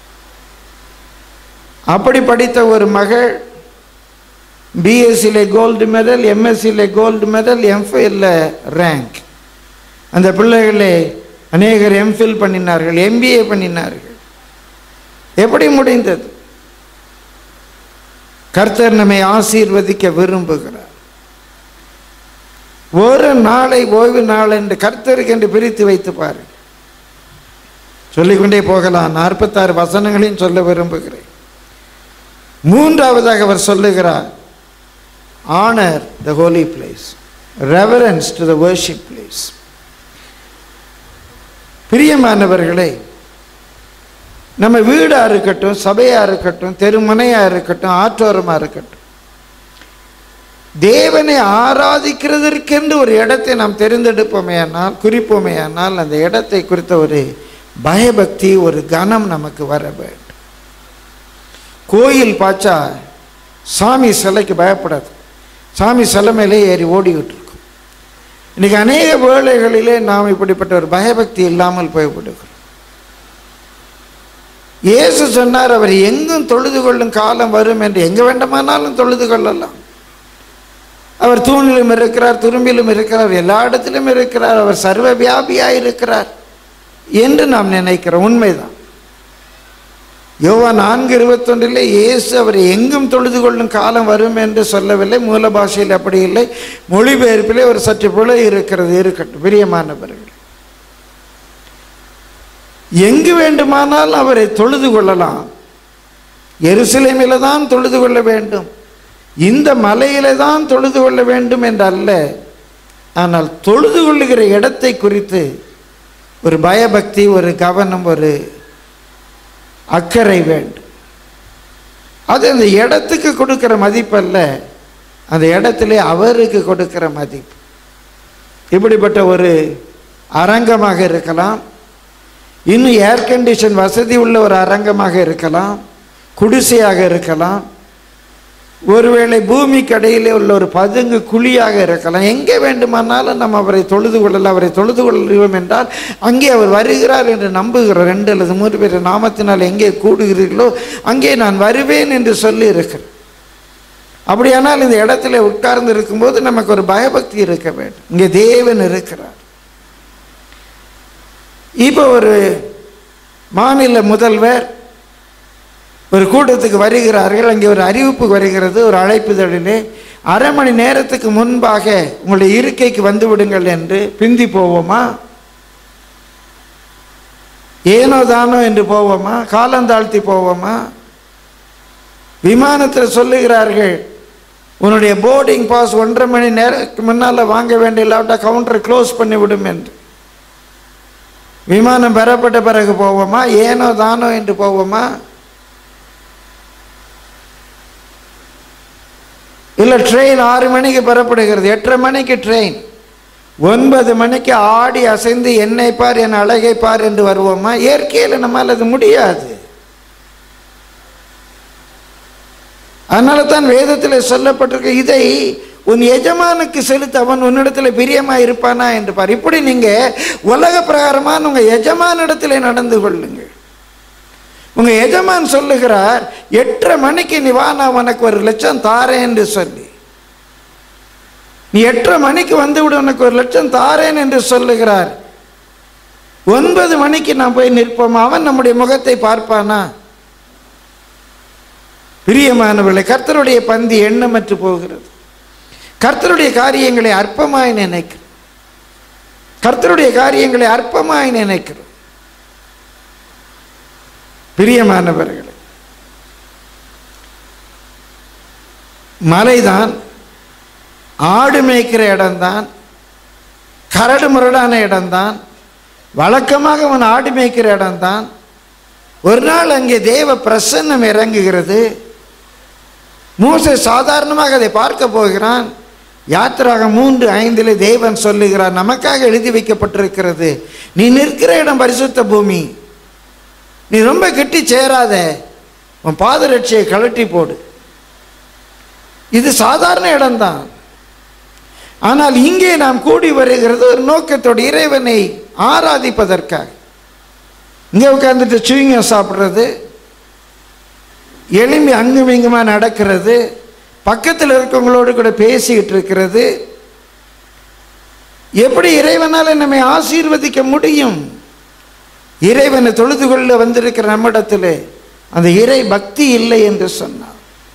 அப்படி படித்த ஒரு மகள் பிஎஸ்சியில் கோல்டு மெடல் எம்எஸ்சியில் கோல்டு மெடல் எம்ஃபில் ரேங்க் அந்த பிள்ளைகளை அநேகர் எம்ஃபில் பண்ணினார்கள் எம்பிஏ பண்ணினார்கள் எப்படி முடிந்தது கர்த்தர் நம்மை ஆசீர்வதிக்க விரும்புகிறார் ஒரு நாளை ஓய்வு நாள் என்று கர்த்தருக்கு என்று பிரித்து வைத்து பாரு சொல்லிக்கொண்டே போகலாம் நாற்பத்தாறு வசனங்களையும் சொல்ல விரும்புகிறேன் மூன்றாவதாக அவர் சொல்லுகிறார் honour the holy place reverence to the worship place பிரியமானவர்களே நம்ம வீடாக இருக்கட்டும் சபையாக இருக்கட்டும் தெருமுனையாக இருக்கட்டும் ஆற்றோரமாக இருக்கட்டும் தேவனை ஆராதிக்கிறதற்கென்று ஒரு இடத்தை நாம் தெரிந்தெடுப்போமேயானால் குறிப்போமேயானால் அந்த இடத்தை குறித்த ஒரு பயபக்தி ஒரு கனம் நமக்கு வர வேண்டும் கோயில் பாய்ச்சா சாமி சிலைக்கு பயப்படாது சாமி சிலை மேலே ஏறி ஓடிக்கிட்டு இருக்கும் இன்னைக்கு அநேக வேளைகளிலே நாம் இப்படிப்பட்ட ஒரு பயபக்தி இல்லாமல் போய்விடுகிறோம் இயேசு சொன்னார் அவர் எங்கும் தொழுது கொள்ளும் காலம் வரும் என்று எங்கே வேண்டுமானாலும் தொழுது கொள்ளலாம் அவர் தூணிலும் இருக்கிறார் துரும்பிலும் இருக்கிறார் எல்லா இடத்திலும் இருக்கிறார் அவர் சர்வ வியாபியாக இருக்கிறார் என்று நாம் நினைக்கிறோம் உண்மைதான் யோவா நான்கு இருபத்தொன்றிலே இயேசு அவர் எங்கும் தொழுது கொள்ளும் காலம் வரும் என்று சொல்லவில்லை மூல பாஷையில் அப்படி இல்லை மொழிபெயர்ப்பிலே ஒரு சற்று பிழை இருக்கிறது இருக்கட்டும் பிரியமானவர்கள் எங்கு வேண்டுமானால் அவரை தொழுது கொள்ளலாம் எருசலேமில தான் தொழுது கொள்ள வேண்டும் இந்த மலையில தான் தொழுது கொள்ள வேண்டும் என்றல்ல ஆனால் தொழுது கொள்ளுகிற இடத்தை குறித்து ஒரு பயபக்தி ஒரு கவனம் ஒரு அக்கறை வேண்டும் அது அந்த இடத்துக்கு கொடுக்கிற மதிப்பல்ல அந்த இடத்துல அவருக்கு கொடுக்கிற மதிப்பு இப்படிப்பட்ட ஒரு அரங்கமாக இருக்கலாம் இன்னும் ஏர் கண்டிஷன் வசதி உள்ள ஒரு அரங்கமாக இருக்கலாம் குடிசையாக இருக்கலாம் ஒருவேளை பூமி கடையிலே உள்ள ஒரு பதுங்கு குழியாக இருக்கலாம் எங்கே வேண்டுமானாலும் நம்ம அவரை தொழுது கொள்ளலாம் அவரை தொழுது கொள்கிறோம் என்றால் அங்கே அவர் வருகிறார் என்று நம்புகிறோம் ரெண்டு அல்லது மூன்று பேர் நாமத்தினால் எங்கே கூடுகிறீர்களோ அங்கே நான் வருவேன் என்று சொல்லி இருக்கிறேன் அப்படியானால் இந்த இடத்துல உட்கார்ந்து இருக்கும்போது நமக்கு ஒரு பயபக்தி இருக்க வேண்டும் இங்கே தேவன் இருக்கிறார் இப்போ ஒரு மாநில முதல்வர் ஒரு கூட்டத்துக்கு வருகிறார்கள் அங்கே ஒரு அறிவிப்பு வருகிறது ஒரு அழைப்புதழிலே அரை மணி நேரத்துக்கு முன்பாக உங்களுடைய இருக்கைக்கு வந்து விடுங்கள் என்று பிந்தி போவோமா ஏனோ தானோ என்று போவோமா காலந்தாழ்த்தி போவோமா விமானத்தில் சொல்லுகிறார்கள் உன்னுடைய போர்டிங் பாஸ் ஒன்றரை மணி நேரத்துக்கு முன்னால் வாங்க வேண்டிய இல்லாவிட்டா கவுண்டரை க்ளோஸ் பண்ணி விடும் என்று விமானம் பெறப்பட்ட பிறகு போவோமா ஏனோ தானோ என்று போவோமா இல்லை ட்ரெயின் ஆறு மணிக்கு பெறப்படுகிறது எட்டரை மணிக்கு ட்ரெயின் ஒன்பது மணிக்கு ஆடி அசைந்து என்னை பார் என் அழகை பார் என்று வருவோமா இயற்கையில் நம்மால் அது முடியாது அதனால தான் வேதத்தில் சொல்லப்பட்டிருக்க இதை உன் எஜமானுக்கு செலுத்த அவன் உன்னிடத்தில் பிரியமா இருப்பானா என்று பார் இப்படி நீங்க உலக பிரகாரமான உங்க எஜமானிடத்தில் நடந்து கொள்ளுங்கள் உங்க எஜமான் சொல்லுகிறார் எட்டரை மணிக்கு நீ வா நான் உனக்கு ஒரு லட்சம் தாரேன் என்று சொல்லி நீ எட்டரை மணிக்கு வந்து விடு உனக்கு ஒரு லட்சம் தாரேன் என்று சொல்லுகிறார் ஒன்பது மணிக்கு நான் போய் நிற்போம் அவன் நம்முடைய முகத்தை பார்ப்பானா பிரியமானவர்களை கர்த்தருடைய பந்தி எண்ணமற்று போகிறது கர்த்தருடைய காரியங்களை அற்பமாய் நினைக்கிறோம் கர்த்தருடைய காரியங்களை அற்பமாய் நினைக்கிறோம் பிரியமானவர்களே மலைதான் ஆடு மேய்க்கிற இடம்தான் கரடு முரடான இடம்தான் வழக்கமாக அவன் ஆடு மேய்க்கிற இடம்தான் ஒரு நாள் அங்கே தேவ பிரசன்னம் இறங்குகிறது மூசை சாதாரணமாக அதை பார்க்க போகிறான் யாத்திராக மூன்று ஐந்தில் தேவன் சொல்லுகிறார் நமக்காக எழுதி வைக்கப்பட்டிருக்கிறது நீ நிற்கிற இடம் பரிசுத்த பூமி நீ ரொம்ப கெட்டி சேராத உன் பாதரட்சியை கழட்டி போடு இது சாதாரண இடம்தான் ஆனால் இங்கே நாம் கூடி வருகிறது ஒரு நோக்கத்தோடு இறைவனை ஆராதிப்பதற்காக இங்கே உட்காந்துட்டு சுவிங்க சாப்பிட்றது எலும்பி அங்கும் இங்குமா நடக்கிறது பக்கத்தில் இருக்கவங்களோடு கூட பேசிக்கிட்டு இருக்கிறது எப்படி இறைவனால் நம்மை ஆசீர்வதிக்க முடியும் இறைவனை தொழுது கொள்ள வந்திருக்கிற நம்மிடத்தில் அந்த இறை பக்தி இல்லை என்று சொன்னார்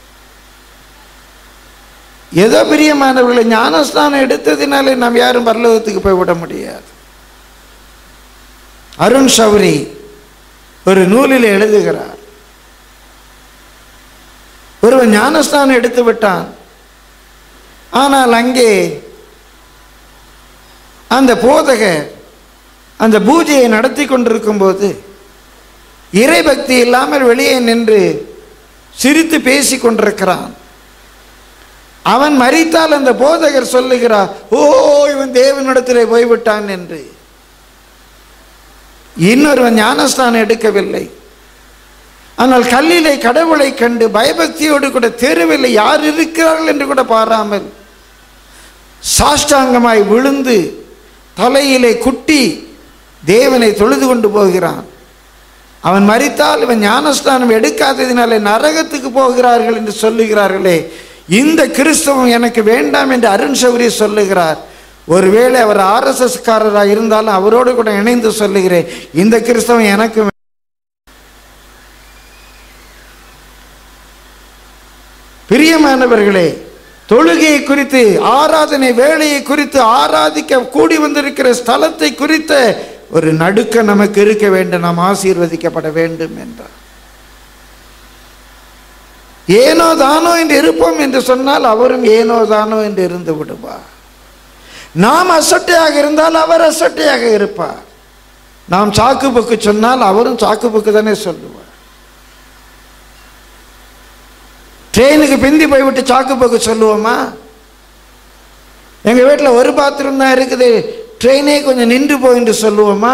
ஏதோ பிரியமானவர்களை ஞானஸ்தானம் எடுத்ததினாலே நாம் யாரும் பரலோகத்துக்கு போய் விட முடியாது அருண் சௌரி ஒரு நூலில் எழுதுகிறார் ஒருவன் ஞானஸ்தானம் எடுத்து விட்டான் ஆனால் அங்கே அந்த போதகர் அந்த பூஜையை நடத்தி கொண்டிருக்கும் போது இறைபக்தி இல்லாமல் வெளியே நின்று சிரித்து பேசி கொண்டிருக்கிறான் அவன் மறித்தால் அந்த போதகர் சொல்லுகிறார் ஓ இவன் தேவனிடத்திலே போய்விட்டான் என்று இன்னொருவன் ஞானஸ்தானம் எடுக்கவில்லை ஆனால் கல்லிலே கடவுளை கண்டு பயபக்தியோடு கூட தெருவில் யார் இருக்கிறார்கள் என்று கூட பாராமல் சாஷ்டாங்கமாய் விழுந்து தலையிலே குட்டி தேவனை தொழுது கொண்டு போகிறான் அவன் மறித்தால் இவன் ஞானஸ்தானம் எடுக்காததினாலே நரகத்துக்கு போகிறார்கள் என்று சொல்லுகிறார்களே இந்த கிறிஸ்தவம் எனக்கு வேண்டாம் என்று அருண் சௌரி சொல்லுகிறார் ஒருவேளை அவர் ஆர்எஸ்எஸ் காரராக இருந்தாலும் அவரோடு கூட இணைந்து சொல்லுகிறேன் இந்த கிறிஸ்தவம் எனக்கு வே- பிரியமானவர்களே தொழுகையை குறித்து ஆராதனை வேலையை குறித்து ஆராதிக்க கூடி வந்திருக்கிற ஸ்தலத்தை குறித்த ஒரு நடுக்க நமக்கு இருக்க வேண்டும் நாம் ஆசீர்வதிக்கப்பட வேண்டும் என்றார் ஏனோ தானோ என்று இருப்போம் என்று சொன்னால் அவரும் ஏனோ தானோ என்று இருந்து விடுவார் நாம் அசட்டையாக இருந்தால் அவர் அசட்டையாக இருப்பார் நாம் சாக்கு புக்கு சொன்னால் அவரும் சாக்கு புக்கு தானே சொல்லுவார் ட்ரெயினுக்கு பிந்தி போய்விட்டு சாக்கு போக்கு சொல்லுவோமா எங்கள் வீட்டில் ஒரு பாத்ரூம் தான் இருக்குது ட்ரெயினே கொஞ்சம் நின்று போய் என்று சொல்லுவோமா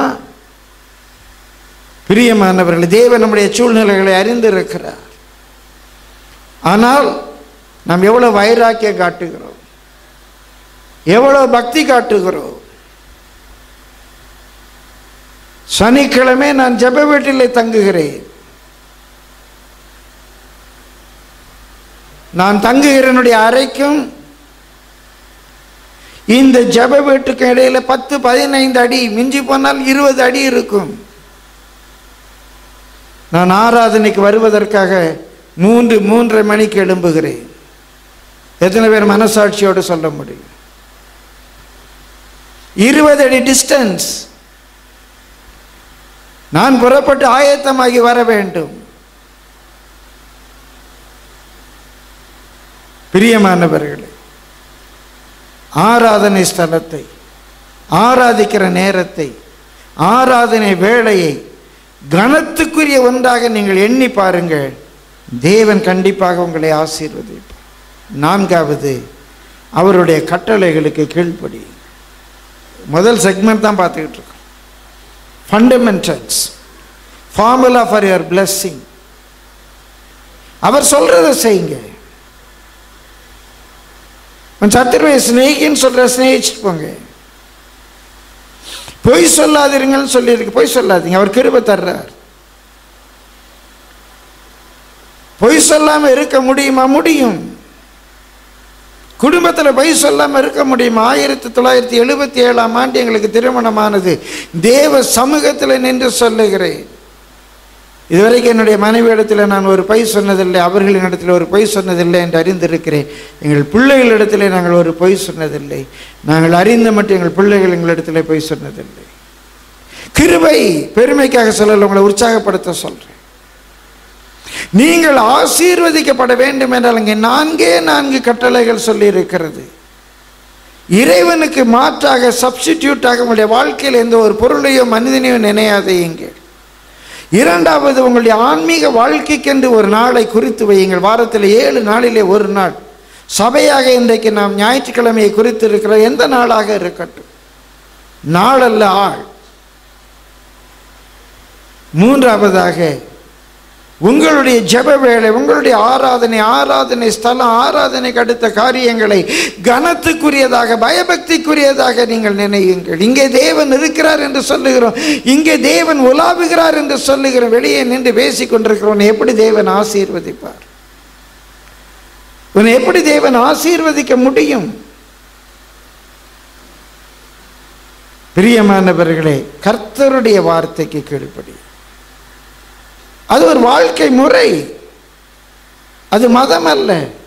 பிரியமானவர்கள் தேவன் நம்முடைய சூழ்நிலைகளை அறிந்திருக்கிறார் ஆனால் நாம் எவ்வளோ வைராக்கியம் காட்டுகிறோம் எவ்வளோ பக்தி காட்டுகிறோம் சனிக்கிழமை நான் ஜெப வீட்டிலே தங்குகிறேன் நான் தங்குகிற என்னுடைய அறைக்கும் இந்த ஜெப வீட்டுக்கு இடையில பத்து பதினைந்து அடி மிஞ்சி போனால் இருபது அடி இருக்கும் நான் ஆராதனைக்கு வருவதற்காக மூன்று மூன்றரை மணிக்கு எழும்புகிறேன் எத்தனை பேர் மனசாட்சியோடு சொல்ல முடியும் இருபது அடி டிஸ்டன்ஸ் நான் புறப்பட்டு ஆயத்தமாகி வர வேண்டும் பிரியமானவர்களே ஆராதனை ஸ்தலத்தை ஆராதிக்கிற நேரத்தை ஆராதனை வேளையை கனத்துக்குரிய ஒன்றாக நீங்கள் எண்ணி பாருங்கள் தேவன் கண்டிப்பாக உங்களை ஆசீர்வதிப்பார் நான்காவது அவருடைய கட்டளைகளுக்கு கீழ்ப்படி முதல் செக்மெண்ட் தான் பார்த்துக்கிட்டு இருக்கோம் fundamentals formula for your blessing அவர் சொல்றதை செய்யுங்க உன் சத்துருவை சிநேகின்னு சொல்ற சிநேகிச்சுட்டு போங்க பொய் சொல்லாதீங்கன்னு சொல்லியிருக்கு பொய் சொல்லாதீங்க அவர் கிருபை தர்றார் பொய் சொல்லாம இருக்க முடியுமா முடியும் குடும்பத்தில் பொய் சொல்லாம இருக்க முடியுமா ஆயிரத்தி தொள்ளாயிரத்தி எழுபத்தி ஏழாம் ஆண்டு எங்களுக்கு திருமணமானது தேவ சமூகத்தில் நின்று சொல்லுகிறேன் இதுவரைக்கும் என்னுடைய மனைவி இடத்துல நான் ஒரு பொய் சொன்னதில்லை அவர்களின் இடத்துல ஒரு பொய் சொன்னதில்லை என்று அறிந்திருக்கிறேன் எங்கள் பிள்ளைகளிடத்திலே நாங்கள் ஒரு பொய் சொன்னதில்லை நாங்கள் அறிந்த மட்டும் எங்கள் பிள்ளைகள் எங்களிடத்திலே பொய் சொன்னதில்லை கிருபை பெருமைக்காக சொல்லல உங்களை உற்சாகப்படுத்த சொல்றேன் நீங்கள் ஆசீர்வதிக்கப்பட வேண்டும் என்றால் அங்கே நான்கே நான்கு கட்டளைகள் சொல்லி இருக்கிறது இறைவனுக்கு மாற்றாக சப்ஸ்டிடியூட்டாக உங்களுடைய வாழ்க்கையில் எந்த ஒரு பொருளையோ மனிதனையோ நினையாதீங்கள் இரண்டாவது உங்களுடைய ஆன்மீக வாழ்க்கைக்கென்று ஒரு நாளை குறித்து வையுங்கள் வாரத்தில் ஏழு நாளிலே ஒரு நாள் சபையாக இன்றைக்கு நாம் ஞாயிற்றுக்கிழமையை குறித்து இருக்கிற எந்த நாளாக இருக்கட்டும் நாளல்ல ஆள் மூன்றாவதாக உங்களுடைய ஜெப வேலை உங்களுடைய ஆராதனை ஆராதனை ஸ்தலம் ஆராதனைக்கு அடுத்த காரியங்களை கனத்துக்குரியதாக பயபக்திக்குரியதாக நீங்கள் நினையுங்கள் இங்கே தேவன் இருக்கிறார் என்று சொல்லுகிறோம் இங்கே தேவன் உலாவுகிறார் என்று சொல்லுகிறோம் வெளியே நின்று பேசிக் கொண்டிருக்கிறோம் எப்படி தேவன் ஆசீர்வதிப்பார் உன்னை எப்படி தேவன் ஆசீர்வதிக்க முடியும் பிரியமானவர்களே கர்த்தருடைய வார்த்தைக்கு கீழ்ப்படி அது ஒரு வாழ்க்கை முறை அது மதம் அல்ல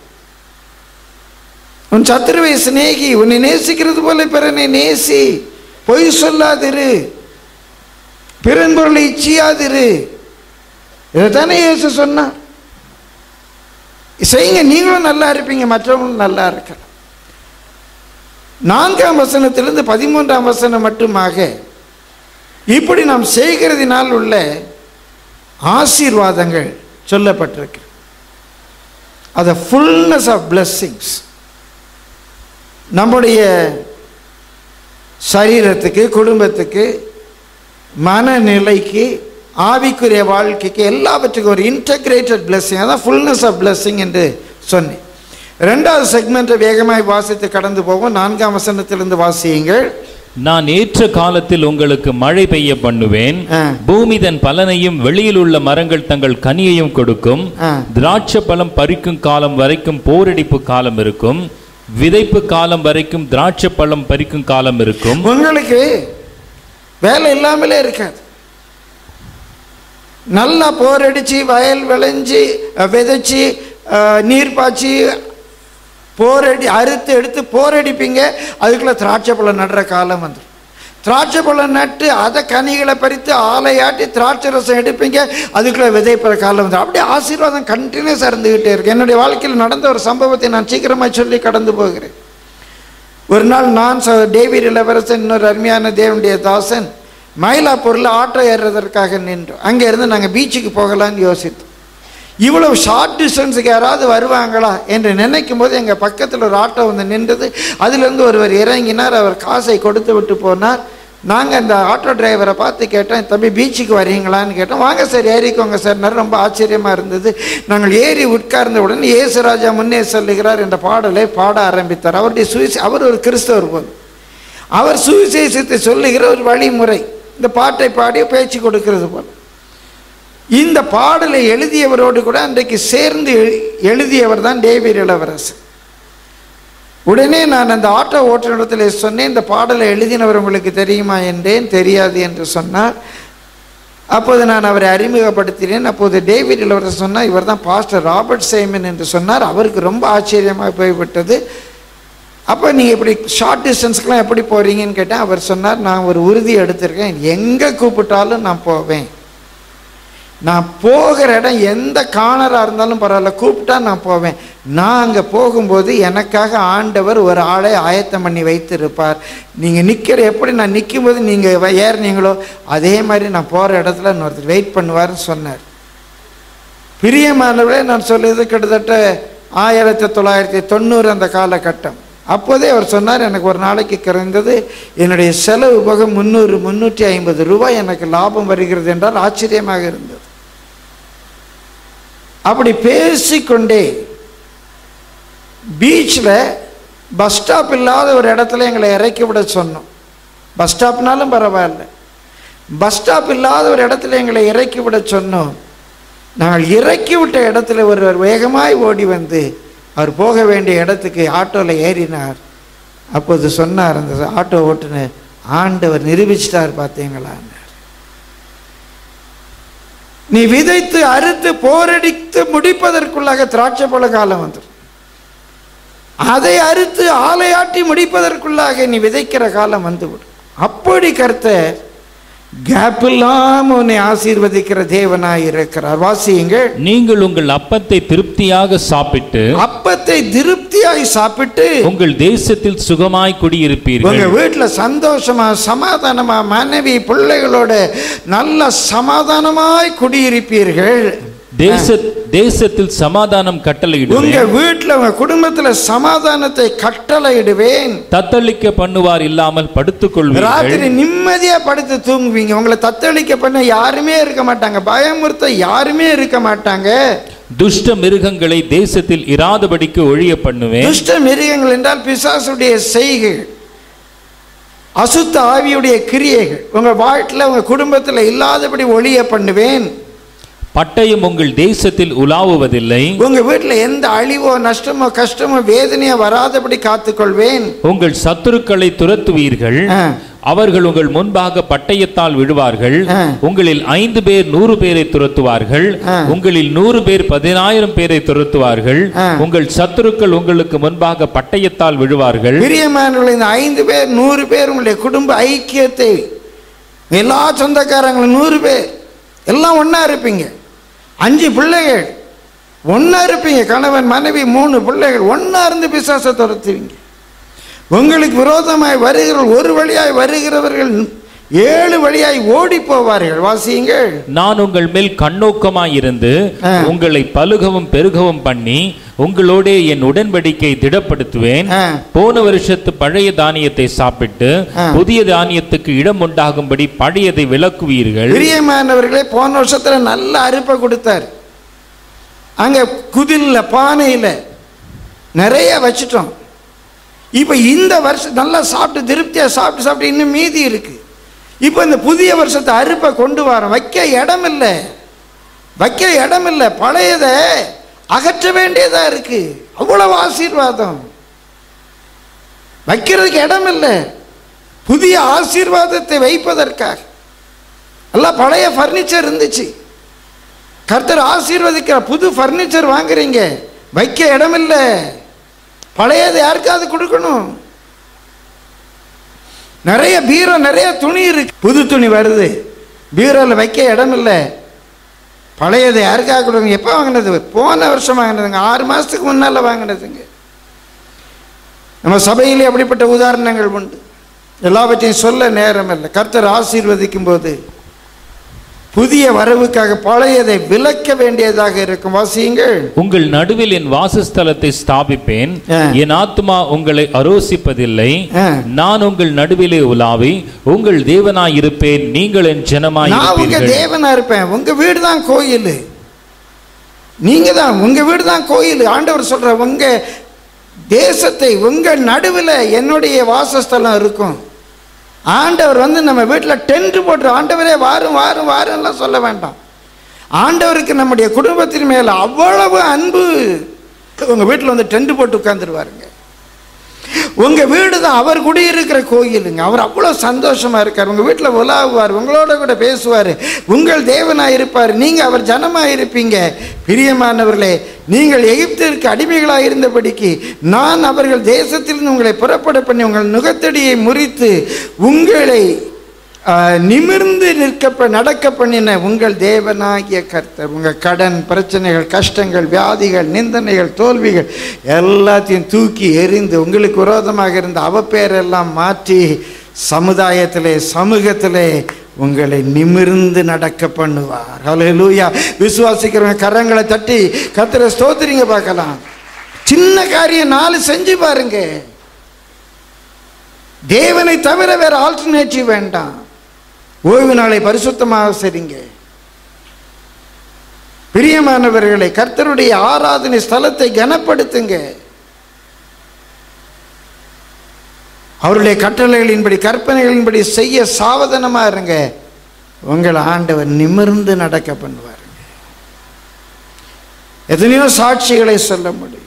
உன் சத்துருவை சிநேகி உன்னை நேசிக்கிறது போல பிறனை நேசி பொய் சொல்லாதிரு பிறன் பொருளை இச்சியாதிரு இதைத்தானே இயேசு சொன்னார் செய்யுங்க நீங்களும் நல்லா இருப்பீங்க மற்றவங்களும் நல்லா இருக்கலாம் நான்காம் வசனத்திலிருந்து பதிமூன்றாம் வசனம் மட்டுமாக இப்படி நாம் செய்கிறதினால் உள்ள ஆசீர்வாதங்கள் சொல்லப்பட்டிருக்கு அது ஃபுல்னஸ் ஆஃப் blessings நம்முடைய சரீரத்துக்கு குடும்பத்துக்கு மனநிலைக்கு ஆவிக்குரிய வாழ்க்கைக்கு எல்லாவற்றுக்கும் ஒரு இன்டகிரேட்டட் blessing அதான் ஃபுல்னஸ் ஆஃப் blessing என்று சொன்னேன் ரெண்டாவது செக்மெண்ட்டை வேகமாய் வாசித்து கடந்து போவோம் நான்காம் வசனத்திலிருந்து வாசியுங்கள் நான் ஏற்ற காலத்தில் உங்களுக்கு மழை பெய்ய பண்ணுவேன் ஆ. பூமி தன் பலனையும் வெளியில் உள்ள மரங்கள் தங்கள் கனியையும் கொடுக்கும் ஆ. திராட்சை பழம் பறிக்கும் காலம் வரைக்கும் போரடிப்பு காலம் இருக்கும் விதைப்பு காலம் வரைக்கும் திராட்சை பழம் பறிக்கும் காலம் இருக்கும் உங்களுக்கு வேலை இல்லாமலே இருக்காது நல்லா போரடிச்சு வயல் விளைஞ்சி அஹ், விதைச்சு அஹ், நீர் பாய்ச்சி போரடி அறுத்து எடுத்து போரடிப்பீங்க அதுக்குள்ள திராட்சை பழம் நடுற காலம் வந்துடும் திராட்சை பழம் நட்டு அதை கனிகளை பறித்து ஆலையாட்டி திராட்சை ரசம் எடுப்பீங்க அதுக்குள்ள விதைப்புற காலம் வந்துடும் அப்படியே ஆசீர்வாதம் கண்டினியூஸாக இருந்துக்கிட்டே இருக்கு என்னுடைய வாழ்க்கையில் நடந்த ஒரு சம்பவத்தை நான் சீக்கிரமாக சொல்லி கடந்து போகிறேன் ஒரு நாள் நான் ச- டேவிட் இளவரசன் இன்னொரு அருமையான தேவனுடைய தாசன் மயிலாப்பூரில் ஆட்டோ ஏறுறதற்காக நின்றோம் அங்கே இருந்து நாங்கள் பீச்சுக்கு போகலான்னு யோசித்தோம் இவ்வளவு ஷார்ட் டிஸ்டன்ஸுக்கு யாராவது வருவாங்களா என்று நினைக்கும் போது எங்கள் பக்கத்தில் ஒரு ஆட்டோ வந்து நின்றது அதிலிருந்து ஒருவர் இறங்கினார் அவர் காசை கொடுத்து விட்டு போனார் நாங்கள் அந்த ஆட்டோ டிரைவரை பார்த்து கேட்டோம் தம்பி பீச்சுக்கு வரீங்களான்னு கேட்டோம் வாங்க சார் ஏறிக்கோங்க சார் ரொம்ப ஆச்சரியமாக இருந்தது நாங்கள் ஏறி உட்கார்ந்த உடனே இயேசுராஜா முன்னே சொல்லுகிறார் என்ற பாடலை பாட ஆரம்பித்தார் அவருடைய சுவிசே அவர் ஒரு கிறிஸ்தவர் போல் அவர் சுவிசேஷத்தை சொல்லுகிற ஒரு வழிமுறை இந்த பாட்டை பாடி பேச்சு கொடுக்கிறது போல் இந்த பாடலை எழுதியவரோடு கூட அன்றைக்கு சேர்ந்து எழு- எழுதியவர் தான் டேவிட் இளவரசன் உடனே நான் அந்த ஆட்டோ ஓட்டுநரிடத்தில் சொன்னேன் இந்த பாடலை எழுதினவர் உங்களுக்கு தெரியுமா என்றேன் தெரியாது என்று சொன்னார் அப்போது நான் அவரை அறிமுகப்படுத்தினேன் அப்போது டேவிட் இளவரசன் சொன்னார் இவர் தான் பாஸ்டர் ராபர்ட் சேமன் என்று சொன்னார் அவருக்கு ரொம்ப ஆச்சரியமாக போய்விட்டது அப்போ நீங்கள் இப்படி ஷார்ட் டிஸ்டன்ஸ்க்கெலாம் எப்படி போகிறீங்கன்னு கேட்டேன் அவர் சொன்னார் நான் ஒரு உறுதி எடுத்திருக்கேன் எங்கே கூப்பிட்டாலும் நான் போவேன் நான் போகிற இடம் எந்த காணராக இருந்தாலும் பரவாயில்ல கூப்பிட்டா நான் போவேன் நான் அங்கே போகும்போது எனக்காக ஆண்டவர் ஒரு ஆளை ஆயத்தம் பண்ணி வைத்திருப்பார் நீங்கள் நிற்கிற எப்படி நான் நிற்கும்போது நீங்கள் ஏறினீங்களோ அதே மாதிரி நான் போகிற இடத்துல இன்னொருத்தர் வெயிட் பண்ணுவார்னு சொன்னார் பிரியமானவரே நான் சொல்லுறது கிட்டத்தட்ட ஆயிரத்தி தொள்ளாயிரத்தி தொண்ணூறு அந்த காலகட்டம் அப்போதே அவர் சொன்னார் எனக்கு ஒரு நாளைக்கு குறைந்தது என்னுடைய செலவு போக முந்நூறு முந்நூற்றி ஐம்பது ரூபாய் எனக்கு லாபம் வருகிறது என்றால் ஆச்சரியமாக இருந்தது அப்படி பேசிக்கொண்டே பீச்சில் பஸ் ஸ்டாப் இல்லாத ஒரு இடத்துல எங்களை இறக்கி விட சொன்னோம் பஸ் ஸ்டாப்னாலும் பரவாயில்ல பஸ் ஸ்டாப் இல்லாத ஒரு இடத்துல எங்களை இறக்கி விட சொன்னோம் நாங்கள் இறக்கி விட்ட இடத்துல ஒருவர் வேகமாய் ஓடி வந்து அவர் போக வேண்டிய இடத்துக்கு ஆட்டோவில் ஏறினார் அப்போது சொன்னார் அந்த ஆட்டோ ஓட்டுநர் ஆண்டவர் நிரூபிச்சிட்டார் பார்த்தீங்களான்னார் நீ விதைத்து அறுத்து போரடித்து முடிப்பதற்குள்ளாக திராட்சை பழ காலம் வந்துடும் அதை அறுத்து ஆலையாட்டி முடிப்பதற்குள்ளாக நீ விதைக்கிற காலம் வந்துவிடும் அப்படி கர்த்தர் கேப் இல்லாம உன்னை ஆசீர்வதிக்கிற தேவனாய் இருக்கிறார் வாசியுங்கள் நீங்கள் உங்கள் அப்பத்தை திருப்தியாக சாப்பிட்டு அப்பத்தை திருப்தியாய் சாப்பிட்டு உங்கள் தேசத்தில் சுகமாய் குடியிருப்பீர்கள் உங்க வீட்டுல சந்தோஷமா சமாதானமா மனைவி பிள்ளைகளோட நல்ல சமாதானமாய் குடியிருப்பீர்கள் தேச தேசத்தில் சமாதானம் உங்க கட்டளையிடுவேன் வீட்டுல உங்க குடும்பத்துல சமாதானத்தை கட்டளையிடுவேன் தத்தளிக்க பண்ணுவார் இல்லாமல் படுத்துக் ராத்திரி கொள்வீர்கள் நிம்மதியா படுத்து தூங்குவீங்க உங்களை தத்தளிக்க பண்ண யாருமே இருக்க மாட்டாங்க பயமுறுத்த யாருமே இருக்க மாட்டாங்க துஷ்ட மிருகங்களை தேசத்தில் இராதபடிக்கு ஒழிய பண்ணுவேன் துஷ்ட மிருகங்கள் என்றால் பிசாசுடைய செய்கைகள் அசுத்த ஆவியுடைய கிரியைகள் உங்க வாழ்க்கையில் உங்க குடும்பத்தில் இல்லாதபடி ஒளிய பண்ணுவேன் பட்டயம் உங்கள் தேசத்தில் உலாவுவதில்லை உங்க வீட்டில் எந்த அழிவோ நஷ்டமோ கஷ்டமோ வேதனையோ வராதபடி காத்துக்கொள்வேன் உங்கள் சத்துருக்களை துரத்துவீர்கள் ஆ. அவர்கள் உங்கள் முன்பாக பட்டயத்தால் விழுவார்கள் ஆ. உங்களில் ஐந்து பேர் நூறு பேரை துரத்துவார்கள் ஆ. உங்களில் நூறு பேர் பதினாயிரம் பேரை துரத்துவார்கள் ஆ. உங்கள் சத்துருக்கள் உங்களுக்கு முன்பாக பட்டயத்தால் விழுவார்கள் பிரியமானவர்கள் இந்த ஐந்து பேர் நூறு பேர் உங்களுடைய குடும்ப ஐக்கியத்தை எல்லா சொந்தக்காரங்களும் நூறு பேர் எல்லாம் ஒண்ணா இருப்பீங்க அஞ்சு பிள்ளைகள் ஒண்ணா இருப்பீங்க கணவன் மனைவி மூணு பிள்ளைகள் ஒண்ணா இருந்து பிசாசை துரத்துவீங்க உங்களுக்கு விரோதமாய் வருகிற ஒரு வழியாய் வருகிறவர்கள் ஏழு வழியாய் ஓடி போவார்கள் வாசியுங்கள் நான் உங்கள் மேல் கண்ணோக்கமாயிருந்து ஆ. உங்களை பலுகவும் பெருகவும் பண்ணி உங்களோடே என் உடன்படிக்கை திடப்படுத்துவேன் ஆ. போன வருஷத்து பழைய தானியத்தை சாப்பிட்டு ஆ. புதிய தானியத்துக்கு இடம் உண்டாகும்படி பழையதை விலக்குவீர்கள் பிரியமானவர்களே போன வருஷத்துல நல்ல அறுப்பை கொடுத்தார் அங்க குதில்ல பானையில நிறைய வச்சிட்டோம் இப்போ இந்த வருஷம் நல்லா சாப்பிட்டு திருப்தியா சாப்பிட்டு சாப்பிட்டு இன்னும் மீதி இருக்கு இப்போ இந்த புதிய வருஷத்தை அறுப்பை கொண்டு வரோம் வைக்க இடம் இல்லை வைக்க இடம் இல்லை பழையதை அகற்ற வேண்டியதா இருக்கு அவ்வளவு ஆசீர்வாதம் வைக்கிறதுக்கு இடம் இல்லை புதிய ஆசீர்வாதத்தை வைப்பதற்காக எல்லாம் பழைய ஃபர்னிச்சர் இருந்துச்சு கர்த்தர் ஆசீர்வதிக்கிற புது ஃபர்னிச்சர் வாங்குறீங்க வைக்க இடம் இல்லை பழையது யாருக்காவது கொடுக்கணும் நிறைய பீரோ நிறைய துணி இருக்கு புது துணி வருது பீரோவில் வைக்க இடம் இல்லை பழையது யாருக்காக கொடுங்க எப்போ வாங்கினது போன வருஷம் வாங்கினதுங்க ஆறு மாதத்துக்கு முன்னால் வாங்கினதுங்க நம்ம சபையிலே அப்படிப்பட்ட உதாரணங்கள் உண்டு எல்லாவற்றையும் சொல்ல நேரம் இல்லை கர்த்தர் ஆசீர்வதிக்கும் போது புதிய வரவுக்காக பழையதை விலக்க வேண்டியதாக இருக்கும் வாசியுங்கள் உங்கள் நடுவில் என் வாசஸ்தலத்தை ஸ்தாபிப்பேன் ஆ. என் ஆத்துமா உங்களை அரோசிப்பதில்லை ஆ. நான் உங்கள் நடுவிலே உலாவி உங்கள் தேவனாய் இருப்பேன் நீங்கள் என் ஜனமாய் நான் உங்க இருப்பீர்கள் தேவனா இருப்பேன் உங்க வீடு தான் கோயில் நீங்க தான் உங்க வீடு தான் கோயில் ஆண்டவர் சொல்ற உங்க தேசத்தை உங்க நடுவில் என்னுடைய வாசஸ்தலம் இருக்கும் ஆண்டவர் வந்து நம்ம வீட்டில் டென்ட் போட்டு ஆண்டவரே வாரும் வாரும் வாரும்லாம் சொல்ல வேண்டாம் ஆண்டவருக்கு நம்முடைய குடும்பத்தின் மேல அவ்வளவு அன்பு உங்க வீட்டில் வந்து டென்ட் போட்டு உட்காந்துருவாருங்க உங்க வீடு தான் அவர் குடியிருக்கிற கோயிலுங்க அவர் அவ்வளோ சந்தோஷமா இருக்கார் உங்க வீட்டில் உலாவுவார் உங்களோட கூட பேசுவார் உங்கள் தேவனா இருப்பார் நீங்க அவர் ஜனமா இருப்பீங்க பிரியமானவர்களே நீங்கள் எகிப்திற்கு அடிமைகளாக இருந்தபடிக்கு நான் அவர்கள் தேசத்திலிருந்து உங்களை புறப்பட பண்ணி உங்கள் நுகத்தடியை முறித்து உங்களை ஆஹ், நிமிர்ந்து நிற்க நடக்க பண்ணின உங்கள் தேவனாகிய கர்த்தர் உங்கள் கடன் பிரச்சனைகள் கஷ்டங்கள் வியாதிகள் நிந்தனைகள் தோல்விகள் எல்லாத்தையும் தூக்கி எறிந்து உங்களுக்கு விரோதமாக இருந்த அவப்பேரெல்லாம் மாற்றி சமுதாயத்திலே சமூகத்திலே உங்களை நிமிர்ந்து நடக்க பண்ணுவார் ஹalleluya விசுவாசிக்கிறவங்க கரங்களை தட்டி கர்த்தரை ஸ்தோத்திரிங்க பார்க்கலாம் சின்ன காரியம் நாலு செஞ்சு பாருங்க தேவனை தவிர வேற ஆல்டர்னேட்டிவ் வேண்டாம் ஓய்வு நாளை பரிசுத்தமாக சரிங்க பிரியமானவர்களை கர்த்தருடைய ஆராதனை ஸ்தலத்தை கனப்படுத்துங்க அவருடைய கட்டளைகளின்படி கற்பனைகளின்படி செய்ய சாவதானமா இருங்க உங்கள் ஆண்டவர் நிமிர்ந்து நடக்க பண்ணுவாருங்க எத்தனையோ சாட்சிகளை சொல்ல முடியும்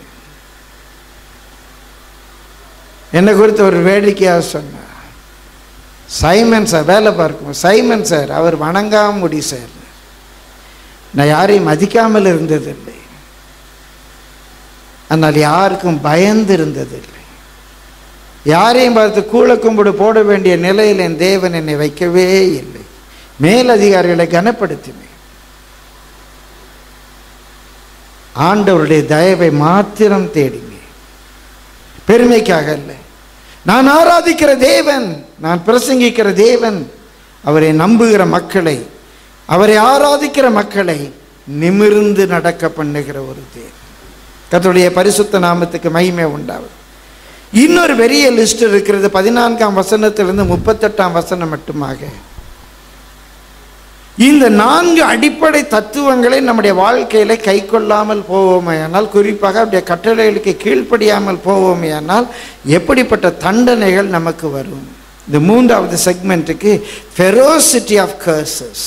என்னை குறித்து ஒரு வேடிக்கையாக சொன்னார் சைமன் சார் வேலை பார்க்கும் சைமன் சார் அவர் வணங்காமுடி சார் நான் யாரையும் மதிக்காமல் இருந்ததில்லை ஆனால் யாருக்கும் பயந்து இருந்ததில்லை யாரையும் பார்த்து கூழ கும்பிடு போட வேண்டிய நிலையில் என் தேவன் என்னை வைக்கவே இல்லை மேலதிகாரிகளை கனப்படுத்தினேன் ஆண்டவருடைய தயவை மாத்திரம் தேடிங்க பெருமைக்காக அல்ல நான் ஆராதிக்கிற தேவன் நான் பிரசங்கிக்கிற தேவன் அவரை நம்புகிற மக்களை அவரை ஆராதிக்கிற மக்களை நிமிர்ந்து நடக்க பண்ணுகிற ஒரு தேவன் கர்த்தருடைய பரிசுத்த நாமத்துக்கு மகிமை உண்டாவது இன்னொரு பெரிய லிஸ்ட் இருக்கிறது பதினான்காம் வசனத்திலிருந்து முப்பத்தெட்டாம் வசனம் மட்டுமாக இந்த நான்கு அடிப்படை தத்துவங்களை நம்முடைய வாழ்க்கையில கை கொள்ளாமல் போவோமேயானால் குறிப்பாக அவருடைய கட்டளைகளுக்கு கீழ்ப்படியாமல் போவோமேயானால் எப்படிப்பட்ட தண்டனைகள் நமக்கு வரும் இந்த மூன்றாவது செக்மெண்ட்டுக்கு ஃபெரோசிட்டி ஆஃப் கர்சஸ்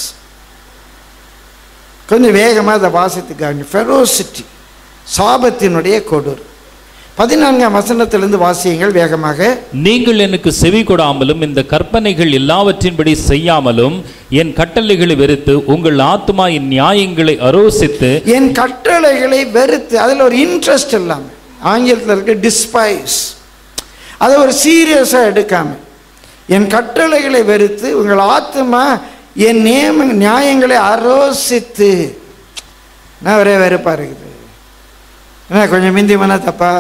கொஞ்சம் வேகமாக அதை வாசித்துக்காங்க ஃபெரோசிட்டி சாபத்தினுடைய கொடூர் பதினான்காம் வசனத்திலிருந்து வாசியுங்கள் வேகமாக நீங்கள் எனக்கு செவி கொடாமலும் இந்த கற்பனைகள் எல்லாவற்றின்படி செய்யாமலும் என் கட்டளைகளை வெறுத்து உங்கள் ஆத்துமா என் நியாயங்களை அரோசித்து என் கட்டளைகளை வெறுத்து அதில் ஒரு இன்ட்ரெஸ்ட் இல்லாமல் ஆங்கிலத்தில் இருக்க டிஸ்பைஸ் அதை ஒரு சீரியஸாக எடுக்காம என் கட்டளைகளை வெறுத்து உங்கள் ஆத்துமா என் நியம நியாயங்களை அரோசித்து நான் ஒரே வெறுப்பாக இருக்குது என்ன கொஞ்சம் மிந்தி மனா தப்பா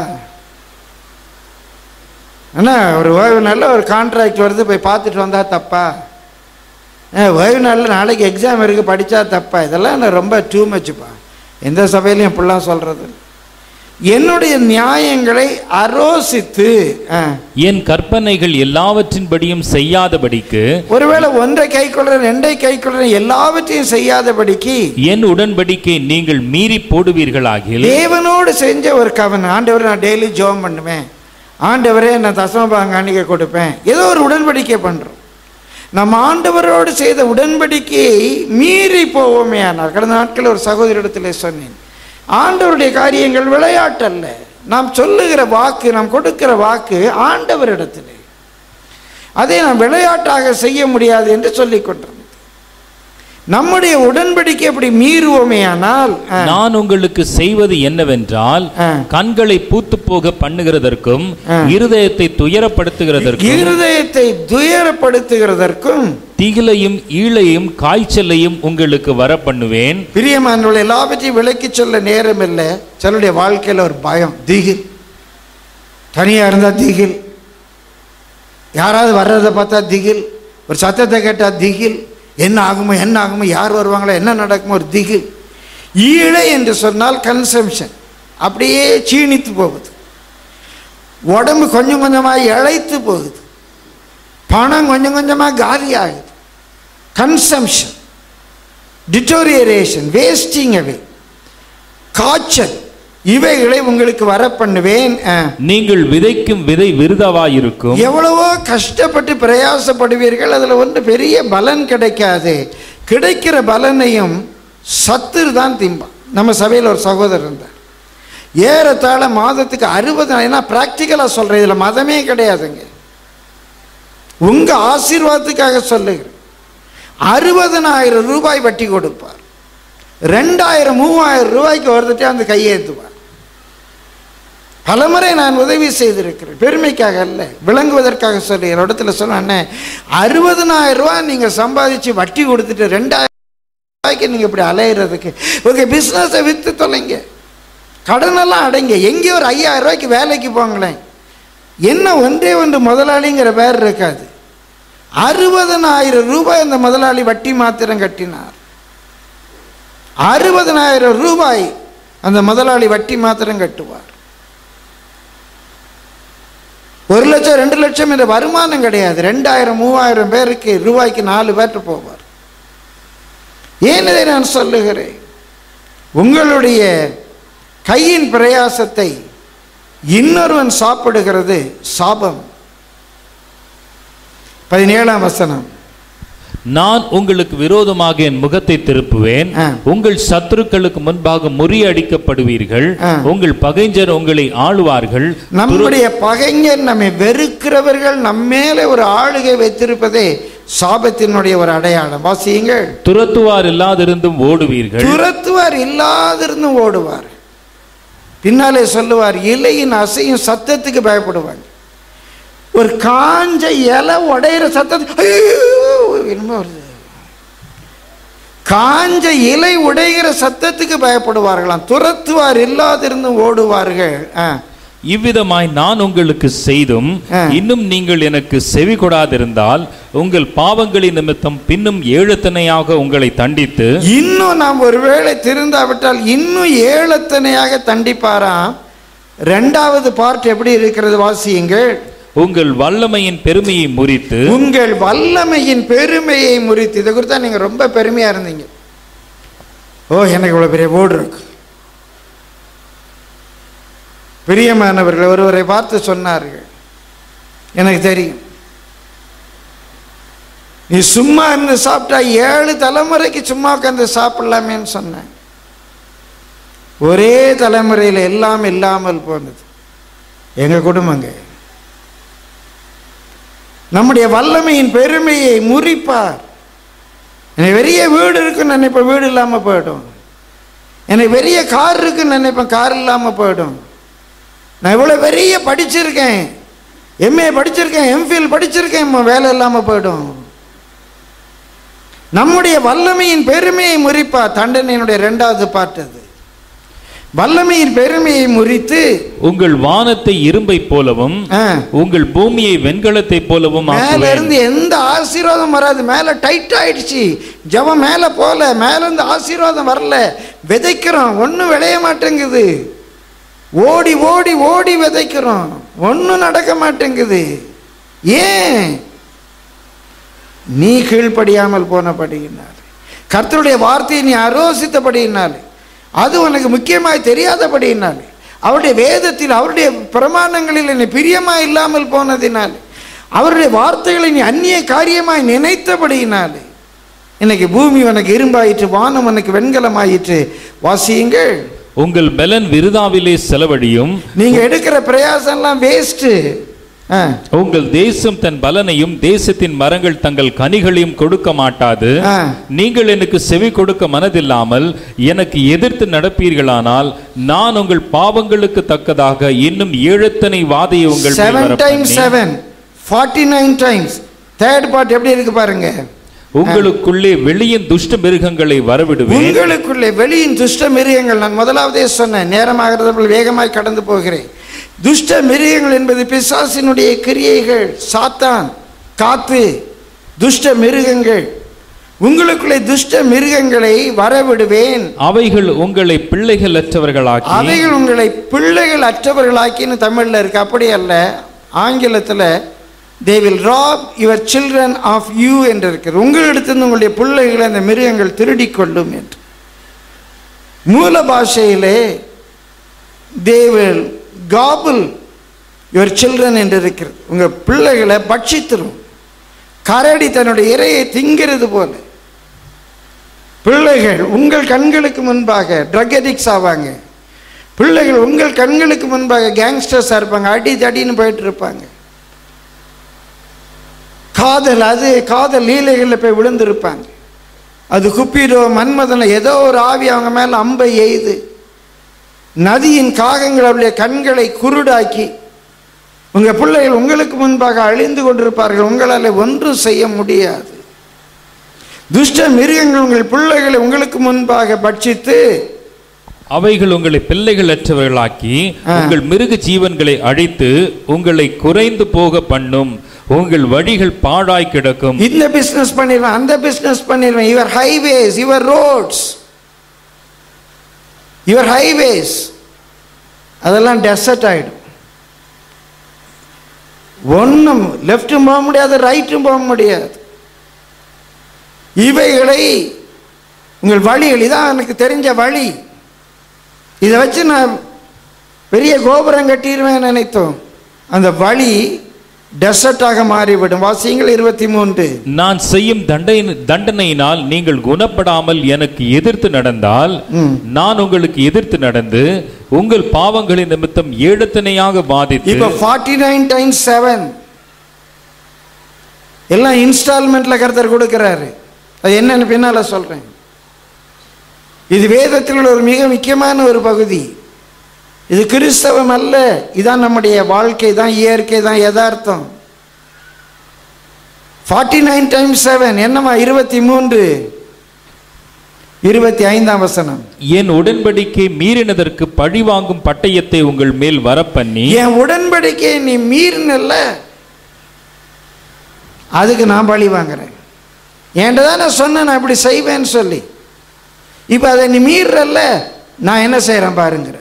என்ன ஒரு ஓய்வு நாளில் ஒரு கான்ட்ராக்ட் வருது போய் பார்த்துட்டு வந்தா தப்பா ஏ, ஓய்வு நாளில் நாளைக்கு எக்ஸாம் இருக்குது படித்தா தப்பா இதெல்லாம் நான் ரொம்ப டூ மச்சுப்பா எந்த சபையிலையும் இப்படிலாம் சொல்கிறது என்னுடைய நியாயங்களை அரோசித்து ஆ, என் கற்பனைகள் எல்லாவற்றின்படியும் செய்யாதபடிக்கு ஒருவேளை ஒன்றை கை கொள்றேன் ரெண்டை கை கொள்றேன் எல்லாவற்றையும் செய்யாதபடிக்கு என் உடன்படிக்கை நீங்கள் மீறி போடுவீர்களாகில் தேவனோடு செஞ்ச ஒரு கவன் ஆண்டவர் நான் டெய்லி ஜோம் பண்ணுவேன் ஆண்டவரே நான் தசமபாங்க காணிக்கை கொடுப்பேன் ஏதோ ஒரு உடன்படிக்கை பண்ணுறோம் நம்ம ஆண்டவரோடு செய்த உடன்படிக்கையை மீறி போவோமே ஆனால் கடந்த நாட்கள் ஒரு சகோதரிடத்தில் சொன்னேன் ஆண்டவருடைய காரியங்கள் விளையாட்டல்ல நாம் சொல்லுகிற வாக்கு நாம் கொடுக்கிற வாக்கு ஆண்டவரிடத்திலே அதை நாம் விளையாட்டாக செய்ய முடியாது என்று சொல்லிக் கொண்டிருந்தோம் நம்முடைய உடன்படிக்கை அப்படி மீறுவோமே ஆனால் நான் உங்களுக்கு செய்வது என்னவென்றால் ஆ. கண்களை பூத்து போக பண்ணுகிறதற்கும் ஆ. இருதயத்தை துயரப்படுத்துகிறதற்கும் இருதயத்தை துயரப்படுத்துகிறதற்கும் திகிலையும் ஈழையும் காய்ச்சலையும் உங்களுக்கு வர பண்ணுவேன் பிரியமானவர்கள் எல்லாவற்றையும் விளக்கி சொல்ல நேரம் இல்லை சிலருடைய வாழ்க்கையில் ஒரு பயம் திகில் தனியாக இருந்தால் திகில் யாராவது வர்றதை பார்த்தா திகில் ஒரு சத்தத்தை கேட்டால் திகில் என்ன ஆகுமோ என்ன ஆகுமோ யார் வருவாங்களோ என்ன நடக்குமோ ஒரு திகில் ஈழை என்று சொன்னால் கன்சம்ஷன் அப்படியே சீணித்து போகுது உடம்பு கொஞ்சம் கொஞ்சமாக இழைத்து போகுது பணம் கொஞ்சம் கொஞ்சமாக காலி ஆகுது கன்சம்ஷன் டிட்டோரியரேஷன் வேஸ்டிங் அவே காய்ச்சல் இவைகளை உங்களுக்கு வர பண்ணுவேன் ஆ. நீங்கள் விதைக்கும் விதை விருதாவாயிருக்கும் எவ்வளவோ கஷ்டப்பட்டு பிரயாசப்படுவீர்கள் அதில் ஒன்று பெரிய பலன் கிடைக்காது கிடைக்கிற பலனையும் சத்துரு தான் திம்பான் நம்ம சபையில் ஒரு சகோதரர் இருந்தார் ஏறத்தாழ மாதத்துக்கு அறுபது ஏன்னா ப்ராக்டிக்கலாக சொல்கிறேன் இதில் மதமே கிடையாதுங்க உங்கள் ஆசீர்வாதத்துக்காக சொல்லுகிறேன் அறுபதனாயிரம் ரூபாய் வட்டி கொடுப்பார் ரெண்டாயிரம் மூவாயிரம் ரூபாய்க்கு ஒருத்தட்டே அந்த கையேற்றுவார் பலமுறை நான் உதவி செய்திருக்கிறேன் பெருமைக்காக அல்ல விளங்குவதற்காக சொல்லி ஒரு இடத்துல சொன்னேன் அறுபதனாயிரம் ரூபாய் நீங்கள் சம்பாதிச்சு வட்டி கொடுத்துட்டு ரெண்டாயிரம் ரூபாய்க்கு நீங்கள் இப்படி அலையிறதுக்கு உங்கள் பிஸ்னஸை விற்று தொலைங்க கடனெல்லாம் அடைங்க எங்கேயோ ஒரு ஐயாயிரம் ரூபாய்க்கு வேலைக்கு போங்களேன் என்ன ஒன்றே ஒன்று முதலாளிங்கிற பேர் இருக்காது அறுபதனாயிரம் ரூபாய் அந்த முதலாளி வட்டி மாத்திரம் கட்டினார் அறுபதனாயிரம் ரூபாய் அந்த முதலாளி வட்டி மாத்திரம் கட்டுவார் ஒரு லட்சம் ரெண்டு லட்சம் என்ற வருமானம் கிடையாது ரெண்டாயிரம் மூவாயிரம் பேருக்கு ரூபாய்க்கு நாலு பேர்ட்டு போவார் ஏன் இதை நான் சொல்லுகிறேன் உங்களுடைய கையின் பிரயாசத்தை இன்னொருவன் சாப்பிடுகிறது சாபம் பதினேழாம் வசனம் நான் உங்களுக்கு விரோதமாக என் முகத்தை திருப்புவேன் ஆ. உங்கள் சத்துருக்களுக்கு முன்பாக முறியடிக்கப்படுவீர்கள் ஆ. உங்கள் பகைஞர் உங்களை ஆளுவார்கள் நம்முடைய பகைஞர் நம்மை வெறுக்கிறவர்கள் நம்மேலே ஒரு ஆளுகை வைத்திருப்பதே சாபத்தினுடைய ஒரு அடையாளம் வாசியுங்கள் துரத்துவார் இல்லாதிருந்தும் ஓடுவீர்கள் துரத்துவார் இல்லாதிருந்தும் ஓடுவார் பின்னாலே சொல்லுவார் இலையின் அசையும் சத்தத்துக்கு பயப்படுவாங்க ஒரு காஞ்ச இலை உடையிற சத்தத்துக்கு ஐயோ என்னமோ வருது காஞ்ச இலை உடைகிற சத்தத்துக்கு பயப்படுவார்களாம் துரத்துவார் இல்லாதிருந்தும் ஓடுவார்கள் ஆ. இவ்விதமாய் நான் உங்களுக்கு செய்தும் ஆ. இன்னும் நீங்கள் எனக்கு செவி கொடாதிருந்தால் உங்கள் பாவங்களின் நிமித்தம் பின்னும் ஏழுத்தனையாக உங்களை தண்டித்து இன்னும் நாம் ஒருவேளை திருந்தாவிட்டால் இன்னும் ஏழத்தனையாக தண்டிப்பாராம் ரெண்டாவது பார்ட் எப்படி இருக்கிறது வாசியுங்கள் உங்கள் வல்லமையின் பெருமையை முறித்து உங்கள் வல்லமையின் பெருமையை முறித்து இதை குறித்தா நீங்க ரொம்ப பெருமையா இருந்தீங்க ஓ எனக்கு இவ்வளவு பெரிய போர்டு இருக்கு பிரியமானவர்கள் ஒருவரை பார்த்து சொன்னார்கள் எனக்கு தெரியும் நீ சும்மா இருந்து சாப்பிட்டா ஏழு தலைமுறைக்கு சும்மா உட்காந்து சாப்பிடலாமேன்னு சொன்னேன் ஒரே தலைமுறையில் எல்லாம் இல்லாமல் போனது எங்க குடும்பங்க நம்முடைய வல்லமையின் பெருமையை முறிப்பார் எனக்கு பெரிய வீடு இருக்குன்னு நினைப்பேன் வீடு இல்லாமல் போயிடும் எனக்கு பெரிய கார் இருக்குன்னு நினைப்பேன் கார் இல்லாமல் போயிடும் நான் இவ்வளோ பெரிய படிச்சிருக்கேன் எம்ஏ படிச்சிருக்கேன் எம்ஃபில் படிச்சிருக்கேன் இப்போ வேலை இல்லாமல் போயிடும் நம்முடைய வல்லமையின் பெருமையை முறிப்பா தண்டனையினுடைய ரெண்டாவது பாட்டு அது வல்லமையின் பெருமையை முறித்து உங்கள் வானத்தை இரும்பை போலவும் ஆ, உங்கள் பூமியை வெண்கலத்தைப் போலவும் மேல ஆக்குவேன் இருந்து எந்த ஆசீர்வாதம் வராது மேல டைட் ஆயிடுச்சு ஜெபம் மேல போல மேல இருந்து ஆசீர்வாதம் வரல விதைக்கிறோம் ஒன்றும் விளைய மாட்டேங்குது ஓடி ஓடி ஓடி விதைக்கிறோம் ஒன்றும் நடக்க மாட்டேங்குது ஏன் நீ கீழ்ப்படியாமல் போனபடியினால் கர்த்தருடைய வார்த்தையை நீ அரோசித்தபடியினால் அது உனக்கு முக்கியமாய் தெரியாதபடியினால் அவருடைய வேதத்தில் அவருடைய பிரமாணங்களில் நீ பிரியமாய் இல்லாமல் போனதினால் அவருடைய வார்த்தைகளை நீ அந்நிய காரியமாய் நினைத்தபடியினால் இன்னைக்கு பூமி உனக்கு இரும்பாயிற்று வானம் உனக்கு வெண்கலமாயிற்று வாசியுங்கள் உங்கள் பலன் விருதாவிலே செலவழியும் நீங்க எடுக்கிற பிரயாசம்லாம் வேஸ்ட்டு உங்கள் தேசம் தன் பலனையும் தேசத்தின் மரங்கள் தங்கள் கனிகளையும் கொடுக்க மாட்டாது ஆ. நீங்கள் எனக்கு செவி கொடுக்க மனதில்லாமல் எனக்கு எதிர்த்து நடப்பீர்களானால் நான் உங்கள் பாவங்களுக்கு தக்கதாக இன்னும் ஏழத்தனை வாதையை உங்கள் மேல் செவன் வரப்பண்ணி, times seven forty nine times third part எப்படி இருக்கு பாருங்க உங்களுக்குள்ளே வெளியின் துஷ்ட மிருகங்களை வரவிடுவேன் உங்களுக்குள்ளே வெளியின் துஷ்ட மிருகங்கள் நான் முதலாவதே சொன்னேன் நேரமாகிறது வேகமாய் கடந்து போகிறேன் துஷ்ட மிருகங்கள் என்பது பிசாசினுடைய கிரியைகள் சாத்தான் காத்து துஷ்ட மிருகங்கள் உங்களுக்குள்ளே துஷ்ட மிருகங்களை வரவிடுவேன் அவைகள் உங்களை பிள்ளைகள் அற்றவர்களாக்கி அவைகள் உங்களை பிள்ளைகள் அற்றவர்களாக்கின்னு தமிழ்ல இருக்கு அப்படி அல்ல ஆங்கிலத்தில் they will rob your children of you என்று இருக்கிறது உங்களிடத்திலிருந்து உங்களுடைய பிள்ளைகளை அந்த மிருகங்கள் திருடிக் கொள்ளும் என்று மூல பாஷையிலே தே வில் காபுல் யுவர் சில்ட்ரன் என்று இருக்கிறது உங்கள் பிள்ளைகளை பட்சித்திரும் கரடி தன்னுடைய இரையை திங்கிறது போல பிள்ளைகள் உங்கள் கண்களுக்கு முன்பாக ட்ரக் அடிக்ட்ஸ் ஆவாங்க பிள்ளைகள் உங்கள் கண்களுக்கு முன்பாக கேங்ஸ்டர்ஸாக இருப்பாங்க அடி தடின்னு போயிட்டு இருப்பாங்க காதல் அது காதல் லீலைகளில் போய் விழுந்திருப்பாங்க அது குப்பிடோ மன்மதனை ஏதோ ஒரு ஆவி அவங்க மேலே அம்பை எய்து நதியின் காகங்கள் அவருடைய கண்களை குருடாக்கி உங்கள் பிள்ளைகள் உங்களுக்கு முன்பாக அழிந்து கொண்டிருப்பார்கள் உங்களால் ஒன்றும் செய்ய முடியாது துஷ்ட மிருகங்கள் உங்கள் பிள்ளைகளை உங்களுக்கு முன்பாக பட்சித்து அவைகள் உங்களை பிள்ளைகளற்றவர்களாக்கி ஆ. உங்கள் மிருக ஜீவன்களை அழித்து உங்களை குறைந்து போக பண்ணும் உங்கள் வழிகள் பாழாய் கிடக்கும் இந்த பிசினஸ் பண்ணிடுவேன் அந்த பிசினஸ் பண்ணிடுவேன் your highways your roads your highways அதெல்லாம் டெசர்ட் ஆயிடும் ஒன்றும் லெஃப்ட்டும் போக முடியாது ரைட்டும் போக முடியாது இவைகளை உங்கள் வழிகள் இதான் எனக்கு தெரிஞ்ச வழி இதை வச்சு நான் பெரிய கோபுரம் கட்டிடுவேன் நினைத்தோம் அந்த வழி டெசர்ட்டாக மாறிவிடும் வாசியங்கள் இருபத்தி மூன்று நான் செய்யும் தண்டை தண்டனையினால் நீங்கள் குணப்படாமல் எனக்கு எதிர்த்து நடந்தால் ம். நான் உங்களுக்கு எதிர்த்து நடந்து உங்கள் பாவங்களின் நிமித்தம் ஏழத்தனையாக பாதித்து இப்போ ஃபார்ட்டி நைன் டைம்ஸ் செவன் எல்லாம் இன்ஸ்டால்மெண்ட்ல கருத்தர் கொடுக்கிறாரு அது என்னன்னு பின்னால சொல்றேன் இது வேதத்தில் உள்ள ஒரு மிக முக்கியமான ஒரு பகுதி இது கிறிஸ்தவம் அல்ல இதான் நம்முடைய வாழ்க்கை தான் இயற்கை தான் யதார்த்தம் ஃபார்ட்டி நைன் டைம்ஸ் செவன் என்னம்மா இருபத்தி மூன்று இருபத்தி ஐந்தாம் வசனம் என் உடன்படிக்கை மீறினதற்கு பழிவாங்கும் பட்டயத்தை உங்கள் மேல் வரப்பண்ணி என் உடன்படிக்கையை நீ மீறினல்ல அதுக்கு நான் பழி வாங்குறேன் என்கிட்ட தான் நான் சொன்னேன் நான் இப்படி செய்வேன்னு சொல்லி இப்போ அதை நீ மீறல்ல நான் என்ன செய்கிறேன் பாருங்கிற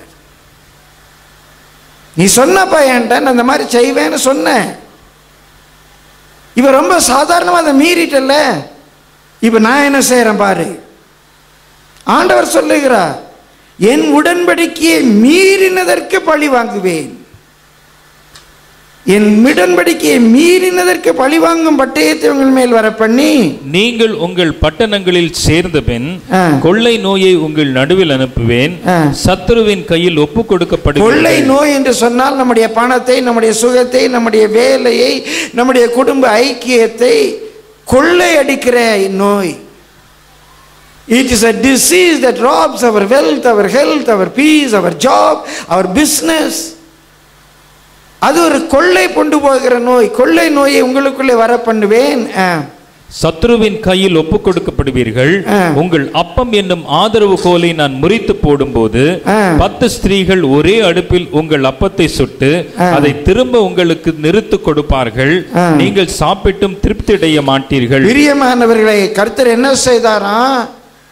நீ சொன்னப்பா என்கிட்ட நான் இந்த மாதிரி செய்வேன்னு சொன்னேன் இப்போ ரொம்ப சாதாரணமாக அதை மீறிட்டல்ல இப்போ நான் என்ன செய்கிறேன் பாரு ஆண்டவர் சொல்லுகிறார் என் உடன்படிக்கையை மீறினதற்கு பழி வாங்குவேன் என் உடன்படிக்கையை மீறினதற்கு பழி வாங்கும் பட்டயத்தை உங்கள் மேல் வர பண்ணி நீங்கள் உங்கள் பட்டணங்களில் சேர்ந்த பின் ஆ. கொள்ளை நோயை உங்கள் நடுவில் அனுப்புவேன் ஆ. சத்துருவின் கையில் ஒப்பு கொள்ளை கொடுக்கப்படுகிறது நோய் என்று சொன்னால் நம்முடைய பணத்தை நம்முடைய சுகத்தை நம்முடைய வேலையை நம்முடைய குடும்ப ஐக்கியத்தை கொள்ளை அடிக்கிற நோய் it is a disease that robs our wealth our health our peace our job our business அது ஒரு கொள்ளை கொண்டு போகிற நோய் கொள்ளை நோயை உங்களுக்குள்ளே வர பண்ணுவேன் ஆ. சத்ருவின் கையில் ஒப்பு கொடுக்கப்படுவீர்கள் ஆ. உங்கள் அப்பம் என்னும் ஆதரவு கோலை நான் முறித்து போடும்போது ஆ. பத்து ஸ்திரீகள் ஒரே அடுப்பில் உங்கள் அப்பத்தை சுட்டு ஆ. அதை திரும்ப உங்களுக்கு நிறுத்து கொடுப்பார்கள் ஆ. நீங்கள் சாப்பிட்டும் திருப்தி அடைய மாட்டீர்கள் பிரியமானவர்களை கர்த்தர் என்ன செய்தாராம்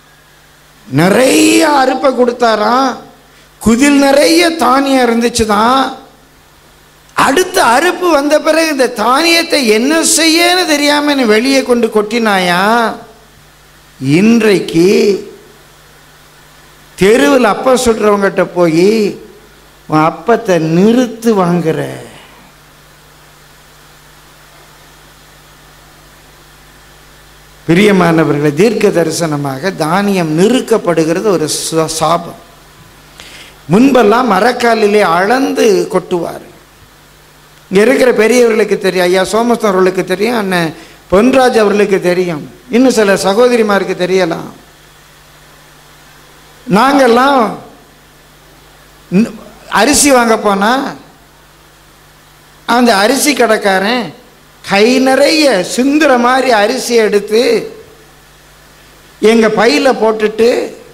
நிறைய அறுப்பை கொடுத்தாராம் குதில் நிறைய தானியம் இருந்துச்சுதான் அடுத்த அறுப்பு வந்த பிறகு இந்த தானியத்தை என்ன செய்யன்னு தெரியாம நீ வெளியே கொண்டு கொட்டினாயா இன்றைக்கு தெருவில் அப்பம் சுடுறவங்ககிட்ட போய் உன் அப்பத்தை நிறுத்து வாங்குற பிரியமானவர்களை தீர்க்க தரிசனமாக தானியம் நிறுக்கப்படுகிறது ஒரு சா- சாபம் முன்பெல்லாம் மரக்காலிலே அளந்து கொட்டுவார் இங்கே இருக்கிற பெரியவர்களுக்கு தெரியும் ஐயா சோமஸ்தன் அவர்களுக்கு தெரியும் அண்ணன் பொன்ராஜ் அவர்களுக்கு தெரியும் இன்னும் சில சகோதரிமாருக்கு தெரியலாம் நாங்கெல்லாம் ந- அரிசி வாங்க போனா அந்த அரிசி கடைக்காரன் கை நிறைய சிந்துற மாதிரி அரிசி எடுத்து எங்க பையில போட்டுட்டு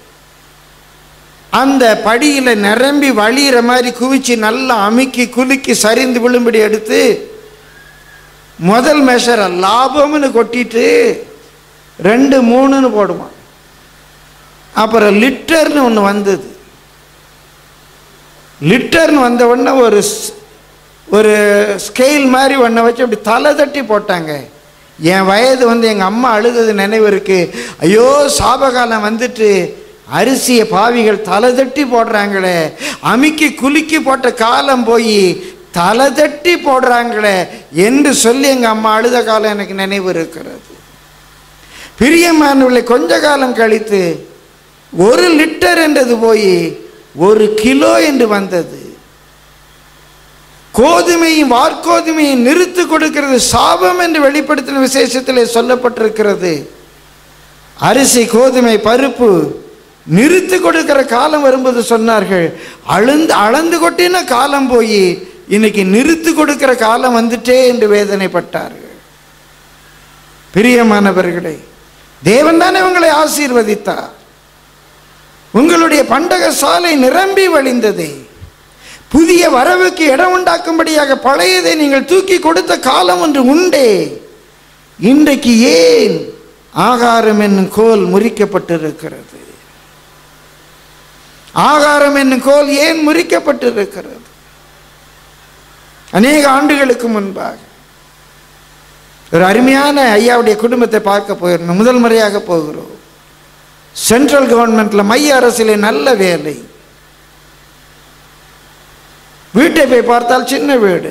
அந்த படியில நிரம்பி வழியிற மாதிரி குவிச்சு நல்லா அமுக்கி குலுக்கி சரிந்து விழும்படி எடுத்து முதல் மெஷரை லாபம்னு கொட்டிட்டு ரெண்டு மூணுன்னு போடுவான் அப்புறம் லிட்டர்னு ஒன்று வந்தது லிட்டர்னு வந்த உடனே ஒரு ஸ்- ஒரு ஸ்கெயில் மாதிரி ஒன்றை வச்சு அப்படி தலை தட்டி போட்டாங்க என் வயது வந்து எங்கள் அம்மா அழுதது நினைவு இருக்கு ஐயோ சாபகாலம் வந்துட்டு அரிசியை பாவிகள் தலை தட்டி போடுறாங்களே அமுக்கி குலுக்கி போட்ட காலம் போய் தலை தட்டி போடுறாங்களே என்று சொல்லி எங்கள் அம்மா அழுத காலம் எனக்கு நினைவு இருக்கிறது பிரியமானவர்களை கொஞ்ச காலம் கழித்து ஒரு லிட்டர் என்றது போய் ஒரு கிலோ என்று வந்தது கோதுமையும் வார்கோதுமையும் நிறுத்து கொடுக்கிறது சாபம் என்று வெளிப்படுத்தின விசேஷத்திலே சொல்லப்பட்டிருக்கிறது அரிசி கோதுமை பருப்பு நிறுத்து கொடுக்கிற காலம் வரும்போது சொன்னார்கள் அழுந்து அளந்து கொட்டின காலம் போய் இன்னைக்கு நிறுத்து கொடுக்கிற காலம் வந்துட்டே என்று வேதனைப்பட்டார்கள் பிரியமானவர்களே தேவன் தானே உங்களை ஆசீர்வதித்தார் உங்களுடைய பண்டக சாலை நிரம்பி வழிந்ததே புதிய வரவுக்கு இடம் உண்டாக்கும்படியாக பழையதை நீங்கள் தூக்கி கொடுத்த காலம் ஒன்று உண்டே இன்றைக்கு ஏன் ஆகாரம் என்னும் கோல் முறிக்கப்பட்டிருக்கிறது ஆகாரம் என்னும் கோல் ஏன் முறிக்கப்பட்டிருக்கிறது அநேக ஆண்டுகளுக்கு முன்பாக ஒரு அருமையான ஐயாவுடைய குடும்பத்தை பார்க்க போயிருந்தோம் முதல் முறையாக போகிறோம் சென்ட்ரல் கவர்மெண்ட்ல மைய அரசிலே நல்ல வேலை வீட்டை போய் பார்த்தால் சின்ன வீடு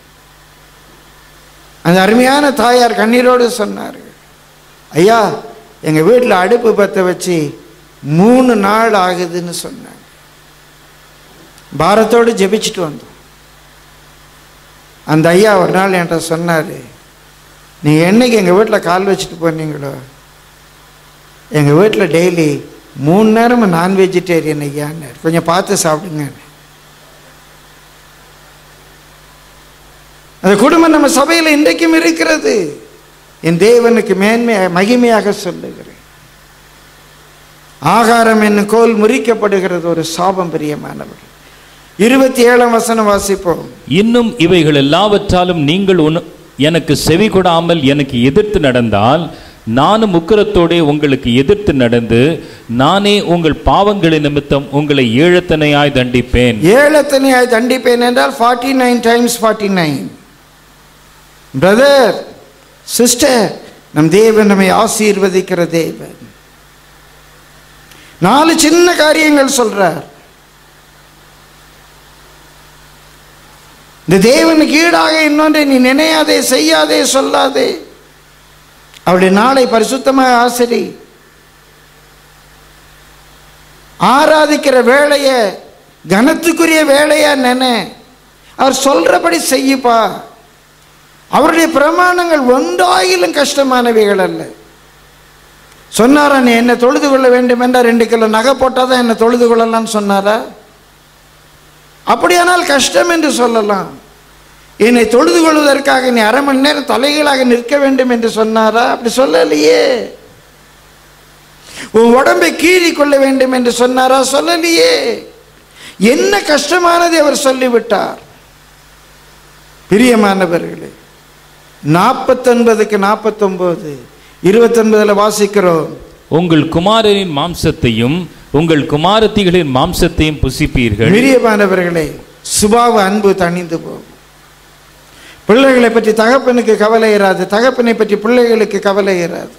அந்த அருமையான தாயார் கண்ணீரோடு சொன்னார்கள் ஐயா எங்கள் வீட்டில் அடுப்பு பற்ற வச்சு மூணு நாள் ஆகுதுன்னு சொன்னாங்க பாரத்தோடு ஜெபிச்சுட்டு வந்தோம் அந்த ஐயா ஒரு நாள் என்கிட்ட சொன்னார் நீங்கள் என்னைக்கு எங்கள் வீட்டில் கால் வச்சுட்டு போனீங்களோ எங்கள் வீட்டில் டெய்லி மூணு நேரமும் நான் வெஜிடேரியன் ஐயான்னார் கொஞ்சம் பார்த்து சாப்பிடுங்க அந்த குடும்பம் நம்ம சபையில் இன்றைக்கும் இருக்கிறது என் தேவனுக்கு மேன்மை மகிமையாக சொல்லுகிறேன் ஆகாரம் என்னும் கோல் முறிக்கப்படுகிறது ஒரு சாபம் பிரியமானவர் இருபத்தி ஏழாம் வசனம் வாசிப்போம் இன்னும் இவைகள் எல்லாவற்றாலும் நீங்கள் உன- எனக்கு செவி கொடாமல் எனக்கு எதிர்த்து நடந்தால் நானும் உக்கிரத்தோடே உங்களுக்கு எதிர்த்து நடந்து நானே உங்கள் பாவங்களின் நிமித்தம் உங்களை ஏழத்தனையாய் தண்டிப்பேன் ஏழத்தனையாய் தண்டிப்பேன் என்றால் forty nine times forty nine brother sister நம் தேவன் நம்மை ஆசீர்வதிக்கிற தேவன் நாலு சின்ன காரியங்கள் சொல்றார் இந்த தேவனுக்கு ஈடாக இன்னொன்றை நீ நினையாதே செய்யாதே சொல்லாதே அவருடைய நாளை பரிசுத்தமாக ஆசிரி ஆராதிக்கிற வேலையை கனத்துக்குரிய வேலையா நினை அவர் சொல்றபடி செய்யுப்பா அவருடைய பிரமாணங்கள் ஒன்றாயிலும் கஷ்டமானவைகள் அல்ல சொன்னாரா நீ என்னை தொழுது கொள்ள வேண்டும் என்றால் ரெண்டு கிலோ நகை போட்டால் தான் என்னை தொழுது கொள்ளலாம்னு சொன்னாரா அப்படியானால் கஷ்டம் என்று சொல்லலாம் என்னை தொழுது கொள்வதற்காக நீ அரை மணி நேரம் தலைகளாக நிற்க வேண்டும் என்று சொன்னாரா அப்படி சொல்லலையே உன் உடம்பை கீறி கொள்ள வேண்டும் என்று சொன்னாரா சொல்லலையே என்ன கஷ்டமானதை அவர் சொல்லிவிட்டார் பிரியமானவர்களே நாற்பத்தொன்பதுக்கு நாற்பத்தொன்பது இருபத்தொன்பதுல வாசிக்கிறோம் உங்கள் குமாரரின் மாம்சத்தையும் உங்கள் குமாரத்திகளின் மாம்சத்தையும் புசிப்பீர்கள் பிரியமானவர்களே சுபாவ அன்பு தணிந்து போகும் பிள்ளைகளை பற்றி தகப்பனுக்கு கவலை இராது தகப்பனை பற்றி பிள்ளைகளுக்கு கவலை இராது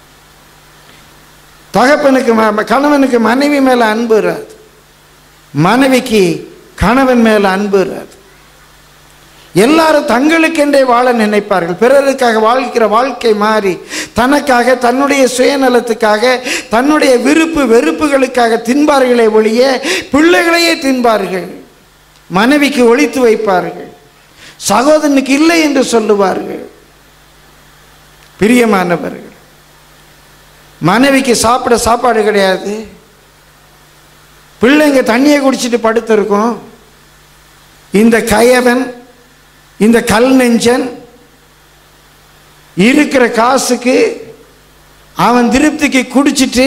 தகப்பனுக்கு ம- கணவனுக்கு மனைவி மேல அன்பு இராது மனைவிக்கு கணவன் மேல அன்பு இராது எல்லாரும் தங்களுக்கென்றே வாழ நினைப்பார்கள் பிறருக்காக வாழ்கிற வாழ்க்கை மாறி தனக்காக தன்னுடைய சுயநலத்துக்காக தன்னுடைய விருப்பு வெறுப்புகளுக்காக தின்பார்களே ஒழிய பிள்ளைகளையே தின்பார்கள் மனைவிக்கு ஒழித்து வைப்பார்கள் சகோதரனுக்கு இல்லை என்று சொல்லுவார்கள் பிரியமானவர்கள் மனைவிக்கு சாப்பிட சாப்பாடு கிடையாது பிள்ளைங்க தண்ணியை குடிச்சிட்டு படுத்திருக்கும் இந்த கயவன் இந்த கல் நெஞ்சன் இருக்கிற காசுக்கு அவன் திருப்திக்கு குடிச்சிட்டு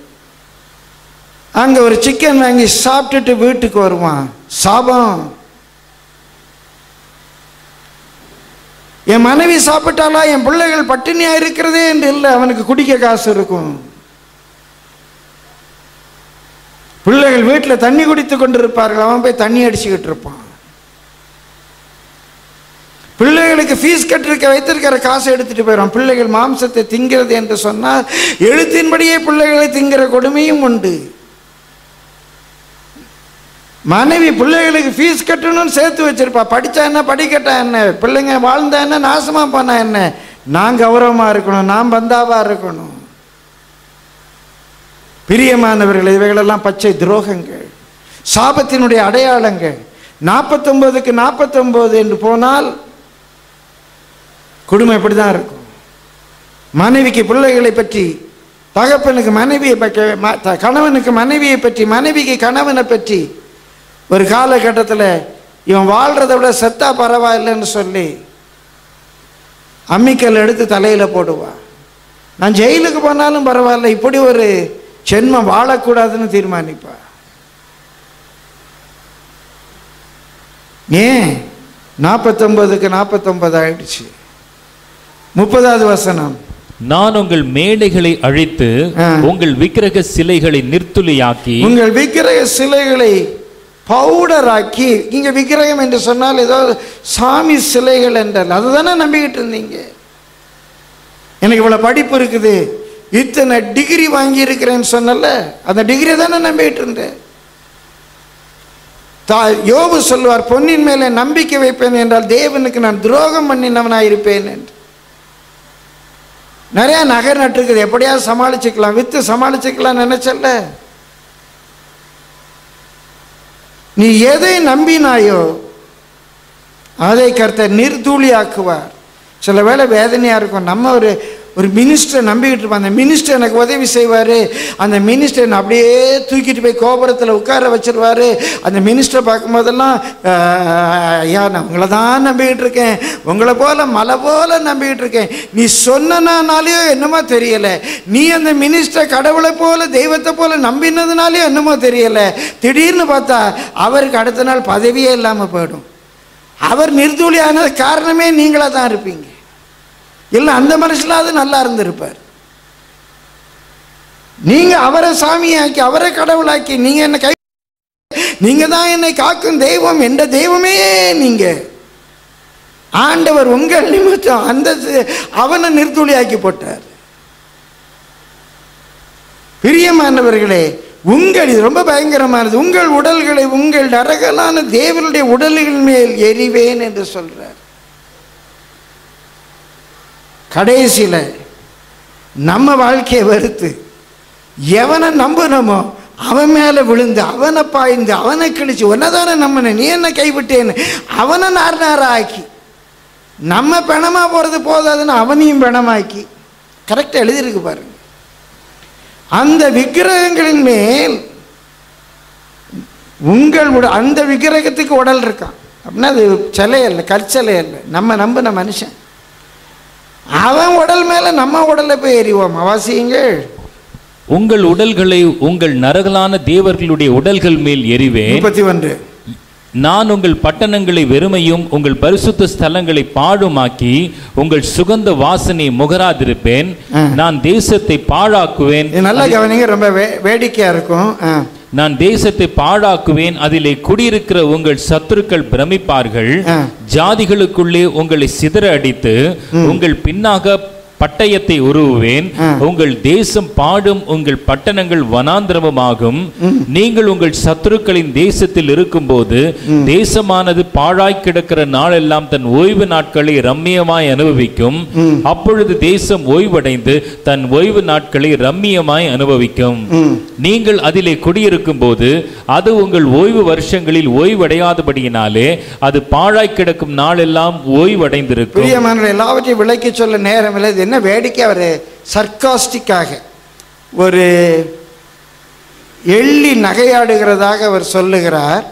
அங்க ஒரு சிக்கன் வாங்கி சாப்பிட்டுட்டு வீட்டுக்கு வருவான் சாபம் என் மனைவி சாப்பிட்டாலா என் பிள்ளைகள் பட்டினியா இருக்கிறதே என்று இல்லை அவனுக்கு குடிக்க காசு இருக்கும் பிள்ளைகள் வீட்டில் தண்ணி குடித்து கொண்டிருப்பார்கள் அவன் போய் தண்ணி அடிச்சுக்கிட்டு இருப்பான் பிள்ளைகளுக்கு ஃபீஸ் கட்டிருக்க வைத்திருக்கிற காசை எடுத்துட்டு போயிடும் பிள்ளைகள் மாம்சத்தை திங்கிறது என்று சொன்னால் எழுத்தின்படியே பிள்ளைகளை திங்கிற கொடுமையும் உண்டு மனைவி பிள்ளைகளுக்கு ஃபீஸ் கட்டணும்னு சேர்த்து வச்சிருப்பா படிச்சா என்ன படிக்கட்டா என்ன பிள்ளைங்க வாழ்ந்தா என்ன நாசமா போனா என்ன நான் கௌரவமா இருக்கணும் நான் பந்தாவா இருக்கணும் பிரியமானவர்கள் இவைகளெல்லாம் பச்சை துரோகங்கள் சாபத்தினுடைய அடையாளங்கள் நாற்பத்தொன்பதுக்கு நாற்பத்தொன்பது என்று போனால் குடும்பம் இப்படி தான் இருக்கும் மனைவிக்கு பிள்ளைகளை பற்றி தகப்பனுக்கு மனைவியை பற்றி ம- த- கணவனுக்கு மனைவியை பற்றி மனைவிக்கு கணவனை பற்றி ஒரு காலகட்டத்தில் இவன் வாழ்கிறத விட செத்தா பரவாயில்லைன்னு சொல்லி அம்மிக்கல் எடுத்து தலையில் போடுவான் நான் ஜெயிலுக்கு போனாலும் பரவாயில்ல இப்படி ஒரு ஜென்மம் வாழக்கூடாதுன்னு தீர்மானிப்பா ஏன் நாற்பத்தொன்பதுக்கு நாற்பத்தொன்பது ஆயிடுச்சு முப்பதாவது வசனம் நான் உங்கள் மேடைகளை அழித்து ஆ. உங்கள் விக்கிரக சிலைகளை நிர்த்துளியாக்கி உங்கள் விக்கிரக சிலைகளை பவுடராக்கி இங்க விக்கிரகம் என்று சொன்னால் ஏதோ சாமி சிலைகள் என்றால் அதுதானே நம்பிக்கிட்டு இருந்தீங்க எனக்கு இவ்வளவு படிப்பு இருக்குது இத்தனை டிகிரி வாங்கி இருக்கிறேன்னு சொன்னல அந்த டிகிரி தானே நம்பிக்கிட்டு இருந்தேன் தா யோபு சொல்வார் பொன்னின் மேலே நம்பிக்கை வைப்பேன் என்றால் தேவனுக்கு நான் துரோகம் பண்ணினவனாய் இருப்பேன் என்று நிறைய நகை நட்டுருக்குது எப்படியாவது சமாளிச்சுக்கலாம் வித்து சமாளிச்சுக்கலாம் நினைச்சல்ல நீ எதை நம்பினாயோ அதை கர்த்தர் நிர்தூளியாக்குவார் சில வேளை வேதனையாக இருக்கும் நம்ம ஒரு ஒரு மினிஸ்டரை நம்பிக்கிட்டு இருப்போம் அந்த மினிஸ்டர் எனக்கு உதவி செய்வார் அந்த மினிஸ்டர் என்னை அப்படியே தூக்கிட்டு போய் கோபுரத்தில் உட்கார வச்சிருவாரு அந்த மினிஸ்டரை பார்க்கும்போதெல்லாம் "ஆஹ், ஐயா நான் உங்களை தான் நம்பிக்கிட்டு இருக்கேன் உங்களை போல மலை போல நம்பிக்கிட்டு இருக்கேன் நீ சொன்னனாலேயோ என்னமோ தெரியலை நீ அந்த மினிஸ்டர் கடவுளை போல தெய்வத்தை போல நம்பினதுனாலேயோ என்னமோ தெரியலை திடீர்னு பார்த்தா அவருக்கு அடுத்த நாள் பதவியே இல்லாமல் போயிடும் அவர் நிர்தூளியானது காரணமே நீங்களாக தான் இருப்பீங்க இல்லை அந்த மனுஷனாவது நல்லா இருந்திருப்பார் நீங்க அவரை சாமியாக்கி அவரை கடவுளாக்கி நீங்க என்ன கை நீங்க தான் என்னை காக்கும் தெய்வம் என்ற தெய்வமே நீங்க ஆண்டவர் உங்கள் நிமித்தம் அந்த சி- அவனை நிர்துளியாக்கி போட்டார் பிரியமானவர்களே உங்கள் இது ரொம்ப பயங்கரமானது உங்கள் உடல்களை உங்கள் நரகலான தேவனுடைய உடல்கள் மேல் எரிவேன் என்று சொல்றார் கடைசியில் நம்ம வாழ்க்கையை வெறுத்து எவனை நம்புனமோ அவன் மேலே விழுந்து அவனை பாய்ந்து அவனை கிழிச்சு உன்னதானே நம்பின நீ என்ன கைவிட்டேன்னு அவனை நார் நாரா ஆக்கி நம்ம பிணமா போகிறது போதாதுன்னு அவனையும் பிணமாக்கி கரெக்டாக எழுதியிருக்கு பாருங்க அந்த விக்கிரகங்களின் மேல் உங்கள் உட அந்த விக்கிரகத்துக்கு உடல் இருக்கான் அப்படின்னா அது சிலை இல்லை கற்சிலை இல்லை நம்ம நம்பின மனுஷன் அவன் உடல் மேல நம்ம உடலை போய் எறிவோம் அவசியங்கள் உங்கள் உடல்களை உங்கள் நரகலான தேவர்களுடைய உடல்கள் மேல் எறிவேன் முப்பத்தி ஒன்று நான் உங்கள் பட்டணங்களை வெறுமையும் உங்கள் பரிசுத்த ஸ்தலங்களை பாழுமாக்கி உங்கள் சுகந்த வாசனை முகராதிருப்பேன் ஆ. நான் தேசத்தை பாழாக்குவேன் இது நல்லா கவனிங்க ரொம்ப வே வேடிக்கையா இருக்கும் ஆ. நான் தேசத்தை பாழாக்குவேன் அதிலே குடியிருக்கிற உங்கள் சத்துருக்கள் பிரமிப்பார்கள் ஆ. ஜாதிகளுக்குள்ளே உங்களை சிதற அடித்து உங்கள் பின்னாக பட்டயத்தை உருவுவேன் ஆ. உங்கள் தேசம் பாடும் உங்கள் பட்டணங்கள் வனாந்திரமுமாகும் நீங்கள் உங்கள் சத்துருக்களின் தேசத்தில் இருக்கும்போது தேசமானது பாழாய் கிடக்கிற நாளெல்லாம் தன் ஓய்வு நாட்களை ரம்மியமாய் அனுபவிக்கும் அப்பொழுது தேசம் ஓய்வடைந்து தன் ஓய்வு நாட்களை ரம்மியமாய் அனுபவிக்கும் ம். நீங்கள் அதிலே குடியிருக்கும் போது அது உங்கள் ஓய்வு வருஷங்களில் ஓய்வடையாதபடியினாலே அது பாழாய் கிடக்கும் நாளெல்லாம் ஓய்வடைந்திருக்கும் பிரியமான எல்லாவற்றையும் விளக்கி சொல்ல நேரம் இல்லை இது என்ன வேடிக்கை அவர் சர்க்காஸ்டிக்காக ஒரு எள்ளி நகையாடுகிறதாக அவர் சொல்லுகிறார்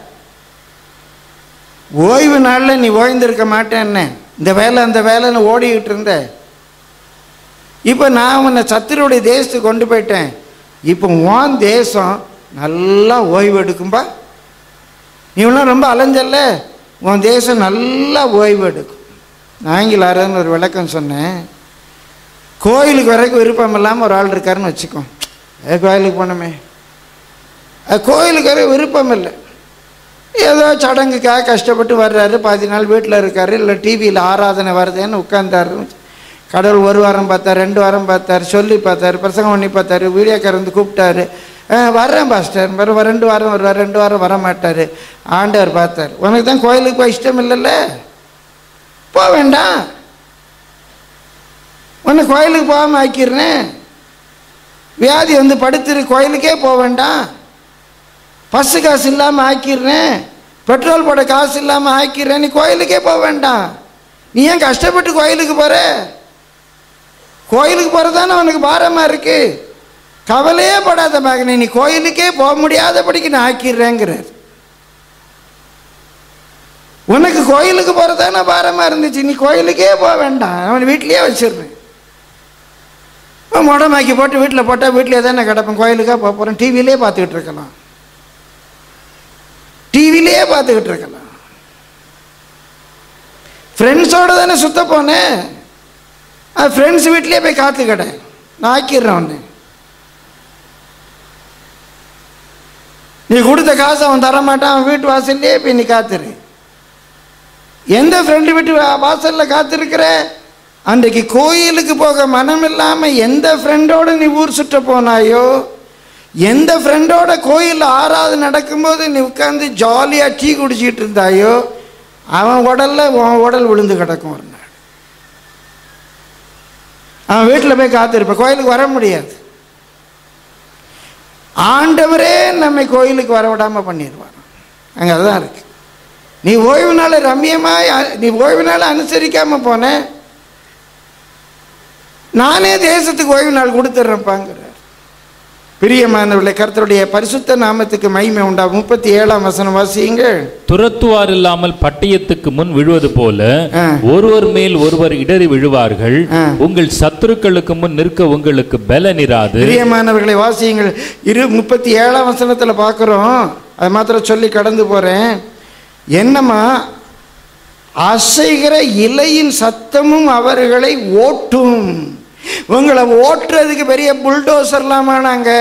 ஓய்வு நாளில் நீ ஓய்ந்திருக்க மாட்டேன்னு இந்த வேலை அந்த வேலைன்னு ஓடிக்கிட்டு இருந்த இப்போ நான் உன்னை சத்துருடைய தேசத்துக்கு கொண்டு போயிட்டேன் இப்போ உன் தேசம் நல்லா ஓய்வு எடுக்கும்பா நீ இன்னும் ரொம்ப அலைஞ்சல்ல உன் தேசம் நல்லா ஓய்வு எடுக்கும் ஆங்கிலாரன்னு ஒரு விளக்கம் சொன்னேன் கோயிலுக்கு வரைக்கும் விருப்பம் இல்லாமல் ஒரு ஆள் இருக்காருன்னு வச்சுக்கோ ஏ கோயிலுக்கு போனோமே அது கோயிலுக்கு வர விருப்பம் இல்லை ஏதோ சடங்குக்காக கஷ்டப்பட்டு வர்றாரு பாதி நாள் வீட்டில் இருக்காரு இல்லை டிவியில் ஆராதனை வருதுன்னு உட்கார்ந்தாரு கடவுள் ஒரு வாரம் பார்த்தார் ரெண்டு வாரம் பார்த்தார் சொல்லி பார்த்தாரு பிரசங்கம் பண்ணி பார்த்தாரு வீடியோக்கார் வந்து கூப்பிட்டாரு "ஆ, வர்றேன் பாஸ்டர் வர ரெண்டு வாரம் வருவார் ரெண்டு வாரம் வர மாட்டார் ஆண்டவர் பார்த்தார் உனக்கு தான் கோயிலுக்கு போய் இஷ்டம் இல்லைல்ல போக வேண்டாம் உன்னை கோயிலுக்கு போகாமல் ஆக்கிடுறேன் வியாதி வந்து படுத்துரு கோயிலுக்கே போக வேண்டாம் பஸ்ஸு காசு இல்லாமல் ஆக்கிடுறேன் பெட்ரோல் போட காசு இல்லாமல் ஆக்கிடுறேன் நீ கோயிலுக்கே போக வேண்டாம் நீ ஏன் கஷ்டப்பட்டு கோயிலுக்கு போகிற கோயிலுக்கு போகிறது தானே உனக்கு பாரமாக இருக்கு கவலையே படாத மகனே நீ கோயிலுக்கே போக முடியாதபடிக்கு நான் ஆக்கிடுறேங்கிறார் உனக்கு கோயிலுக்கு போகிறதான பாரமாக இருந்துச்சு நீ கோயிலுக்கே போக வேண்டாம் அவன் வீட்லேயே வச்சிடுறேன் முடமாக்கி போட்டு வீட்டில் போட்டால் வீட்டிலே தானே கிடப்பேன் கோயிலுக்காக போக போகிறேன் டிவிலே பார்த்துக்கிட்டு இருக்கலாம் டிவிலே பார்த்துக்கிட்டு இருக்கலாம் ஃப்ரெண்ட்ஸோடு தானே சுத்த போனேன் ஃப்ரெண்ட்ஸ் வீட்லேயே போய் காத்து கடை நான் ஆக்கிடுறேன் உன்னை நீ கொடுத்த காசு அவன் தர மாட்டான் அவன் வீட்டு வாசல்லையே போய் நீ காத்துரு எந்த ஃப்ரெண்டு வீட்டு வா- வாசல்ல காத்திருக்கிற அன்றைக்கு கோயிலுக்கு போக மனம் இல்லாமல் எந்த ஃப்ரெண்டோட நீ ஊர் சுற்ற போனாயோ எந்த ஃப்ரெண்டோட கோயில் ஆறாவது நடக்கும்போது நீ உட்காந்து ஜாலியாக டீ குடிச்சிட்டு இருந்தாயோ அவன் உடல்ல உன் உடல் விழுந்து கிடக்கும் ஒரு நாள் அவன் வீட்டில் போய் காத்திருப்ப கோயிலுக்கு வர முடியாது ஆண்டவரே நம்மை கோயிலுக்கு வர விடாம பண்ணிடுவார் அங்கே அதுதான் இருக்கு நீ ஓய்வு நாளை ரம்யமாய் அ- நீ ஓய்வு நாளை அனுசரிக்காம போன நானே தேசத்துக்கு ஓய்வு நாள் கொடுத்துட்றேன்ப்பாங்கிறார் பிரியமானவர்களே கர்த்தருடைய பரிசுத்த நாமத்துக்கு மகிமை உண்டா முப்பத்தி ஏழாம் வசனம் வாசியுங்கள் துரத்துவார் இல்லாமல் பட்டயத்துக்கு முன் விழுவது போல ஆ. ஒருவர் மேல் ஒருவர் இடறி விழுவார்கள் ஆ. உங்கள் சத்துருக்களுக்கு முன் நிற்க உங்களுக்கு பலன் இராது பிரியமானவர்களை வாசியுங்கள் இரு முப்பத்தி ஏழாம் வசனத்தில் பார்க்குறோம் அது மாத்திரம் சொல்லி கடந்து போகிறேன் என்னம்மா அசைகிற இலையின் சத்தமும் அவர்களை ஓட்டும் உங்களை ஓட்டுறதுக்கு பெரிய புல்டோசர்லாமா நாங்க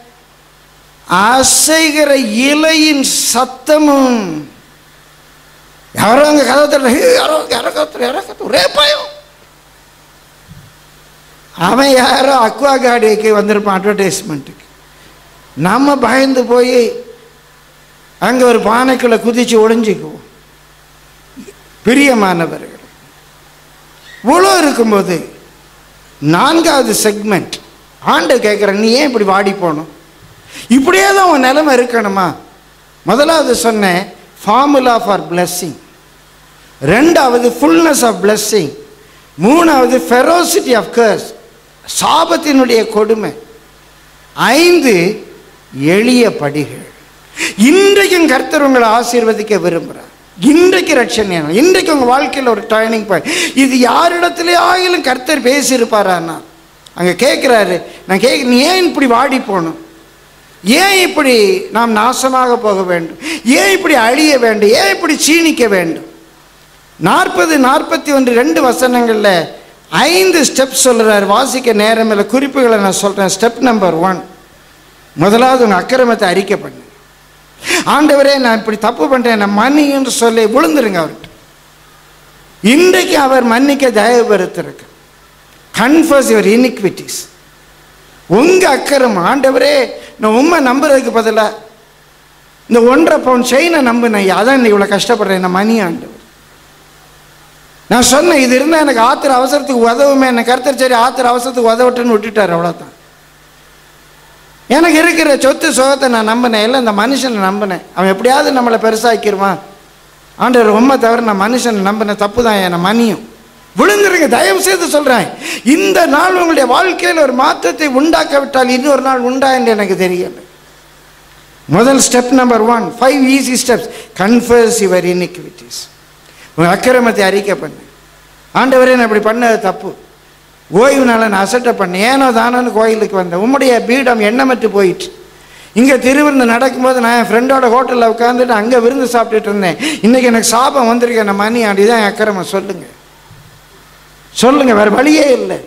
அசைகிற இலையின் சத்தமும் யாரோ அங்கே கதை தரல யாரோ யாரோ கத்துற யாரோ கத்து ஒரே பயம் அவன் யாரோ அக்வா கார்டுக்கு வந்திருப்பான் அட்வர்டைஸ்மெண்ட்டுக்கு நம்ம பயந்து போய் அங்கே ஒரு பானைக்குள்ள குதிச்சு ஒளிஞ்சிக்குவோம் பிரியமானவர்கள் இவ்வளோ இருக்கும்போது நான்காவது செக்மெண்ட் ஆண்டு கேட்குறேன் நீ ஏன் இப்படி வாடி போகணும் இப்படியே தான் உன் நிலைமை இருக்கணுமா முதலாவது சொன்னேன் ஃபார்முலா ஃபார் blessing ரெண்டாவது ஃபுல்னஸ் ஆஃப் blessing மூணாவது ஃபெரோசிட்டி ஆஃப் கர்ஸ் சாபத்தினுடைய கொடுமை ஐந்து எளிய படிகள் இன்றைக்கும் கர்த்தர் உங்களை ஆசீர்வதிக்க விரும்புகிறார் இன்றைக்கு ரட்சணியான இன்றைக்கு உங்கள் வாழ்க்கையில் ஒரு டர்னிங் பாயிண்ட் இது யாரிடத்திலே ஆகிலும் கர்த்தர் பேசியிருப்பாரான்னா அங்கே கேட்குறாரு நான் கேட்க நீ ஏன் இப்படி வாடி போகணும் ஏன் இப்படி நாம் நாசமாக போக வேண்டும் ஏன் இப்படி அழிய வேண்டும் ஏன் இப்படி சீனிக்க வேண்டும் நாற்பது நாற்பத்தி ஒன்று ரெண்டு வசனங்களில் ஐந்து ஸ்டெப் சொல்கிறார் வாசிக்க நேரம் இல்லை குறிப்புகளை நான் சொல்கிறேன் ஸ்டெப் நம்பர் ஒன் முதலாவது உங்கள் அக்கிரமத்தை அறிக்கை பண்ணு ஆண்டவரே நான் இப்படி தப்பு பண்ணுறேன் நான் மன்னின்னு சொல்லி விழுந்துருங்க அவர்கிட்ட இன்றைக்கு அவர் மன்னிக்க தயவு பெறுத்திருக்கு கன்ஃபர்ஸ் யுவர் இனிக்விட்டிஸ் உங்கள் அக்கிரமம் ஆண்டவரே நான் உண்மை நம்புறதுக்கு பதிலாக இந்த ஒன்றரை பவுன் செயினை நம்பினேன் அதான் இன்னைக்கு இவ்வளோ கஷ்டப்படுறேன் என்ன மணி ஆண்டவர் நான் சொன்னேன் இது இருந்தால் எனக்கு ஆத்திர அவசரத்துக்கு உதவுமே என்ன கருத்தர் சரி ஆத்திர அவசரத்துக்கு உதவட்டுன்னு விட்டுட்டார் அவ்வளோதான் எனக்கு இருக்கிற சொத்து சுகத்தை நான் நம்பினேன் இல்லை இந்த மனுஷனை நம்பினேன் அவன் எப்படியாவது நம்மளை பெருசாக்கிடுவான் ஆண்டவர் உண்மை தவிர நான் மனுஷனை நம்பினேன் தப்பு தான் என்னை மணியும் விழுந்துருங்க தயவு செய்து சொல்கிறேன் இந்த நாள் உங்களுடைய வாழ்க்கையில் ஒரு மாற்றத்தை உண்டாக்க விட்டால் இன்னொரு நாள் உண்டா என்று எனக்கு தெரியல முதல் step number one five easy steps confess your iniquities உங்கள் அக்கிரமத்தை அறிக்கை பண்ணு ஆண்டவரே நான் இப்படி பண்ணது தப்பு ஓய்வு நாளை நான் அசட்டை பண்ணேன் ஏனோ தானோன்னு கோயிலுக்கு வந்தேன் உம்முடைய பீடம் எண்ணமற்று போயிட்டு இங்கே திருவிருந்து நடக்கும்போது நான் என் ஃப்ரெண்டோட ஹோட்டலில் உட்காந்துட்டு அங்கே விருந்து சாப்பிட்டுட்டு இருந்தேன் இன்றைக்கி எனக்கு சாபம் வந்திருக்கேன் நான் மணி ஆண்டி தான் என் அக்கிரமம் சொல்லுங்கள் சொல்லுங்கள் வேறு வழியே இல்லை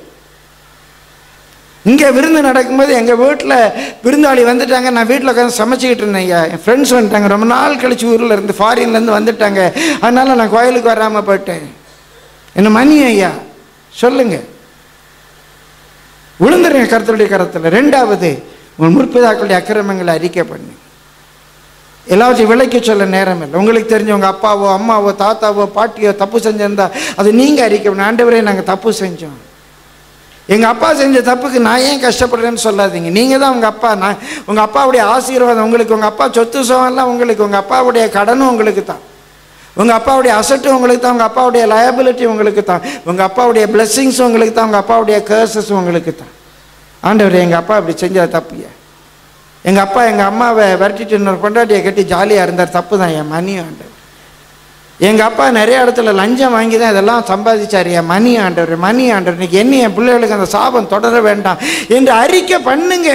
இங்கே விருந்து நடக்கும்போது எங்கள் வீட்டில் விருந்தாளி வந்துட்டாங்க நான் வீட்டில் உட்காந்து சமைச்சிக்கிட்டு இருந்தேன் ஐயா என் ஃப்ரெண்ட்ஸ் வந்துட்டாங்க ரொம்ப நாள் கழிச்சு ஊரில் இருந்து ஃபாரின்லேருந்து வந்துட்டாங்க அதனால நான் கோயிலுக்கு வராமல் போயிட்டேன் என்ன மணி ஐயா சொல்லுங்கள் விழுந்துருங்க கருத்துடைய கரத்தில் ரெண்டாவது உங்கள் முற்பிதாக்களுடைய அக்கிரமங்களை அறிக்கை பண்ணு எல்லாவற்றையும் விளக்க சொல்ல நேரம் இல்லை உங்களுக்கு தெரிஞ்ச உங்கள் அப்பாவோ அம்மாவோ தாத்தாவோ பாட்டியோ தப்பு செஞ்சிருந்தா அது நீங்கள் அறிக்கை பண்ணு ஆண்டவரே நாங்கள் தப்பு செஞ்சோம் எங்கள் அப்பா செஞ்ச தப்புக்கு நான் ஏன் கஷ்டப்படுறேன்னு சொல்லாதீங்க நீங்கள் தான் உங்கள் அப்பா நான் உங்கள் அப்பாவுடைய ஆசீர்வாதம் உங்களுக்கு உங்கள் அப்பா சொத்து சுகம்லாம் உங்களுக்கு உங்கள் அப்பாவுடைய கடனும் உங்களுக்கு தான் உங்கள் அப்பாவுடைய அசட்டும் உங்களுக்கு தான் உங்கள் அப்பாவுடைய லயபிலிட்டி உங்களுக்கு தான் உங்கள் அப்பாவுடைய பிளெஸ்ஸிங்ஸும் உங்களுக்கு தான் உங்கள் அப்பாவுடைய கேர்சஸும் உங்களுக்கு தான் ஆண்டவர் எங்கள் அப்பா அப்படி செஞ்சது தப்புயா எங்கள் அப்பா எங்கள் அம்மாவை விரட்டிட்டு இன்னொரு பொண்டாட்டியை கட்டி ஜாலியாக இருந்தார் தப்பு தான் என் மணி ஆண்டவர் எங்கள் அப்பா நிறைய இடத்துல லஞ்சம் வாங்கி தான் இதெல்லாம் சம்பாதிச்சார் என் மணி ஆண்டவர் மணி ஆண்டவர் இன்னைக்கு என்ன என் பிள்ளைகளுக்கு அந்த சாபம் தொடர வேண்டாம் என்று அறிக்கை பண்ணுங்க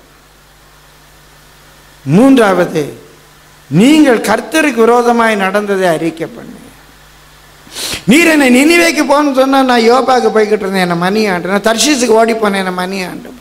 மூன்றாவது நீங்கள் கர்த்தருக்கு விரோதமாய் நடந்ததை அறிக்கை பண்ணுங்க நீர் என்னை நினைவேக்கு போன்னு சொன்னால் நான் யோபாவுக்கு போய்கிட்டு இருந்தேன் என்னை மணி ஆண்டு நான் தர்ஷீஸுக்கு ஓடி போனேன் என்னை மணி ஆண்டு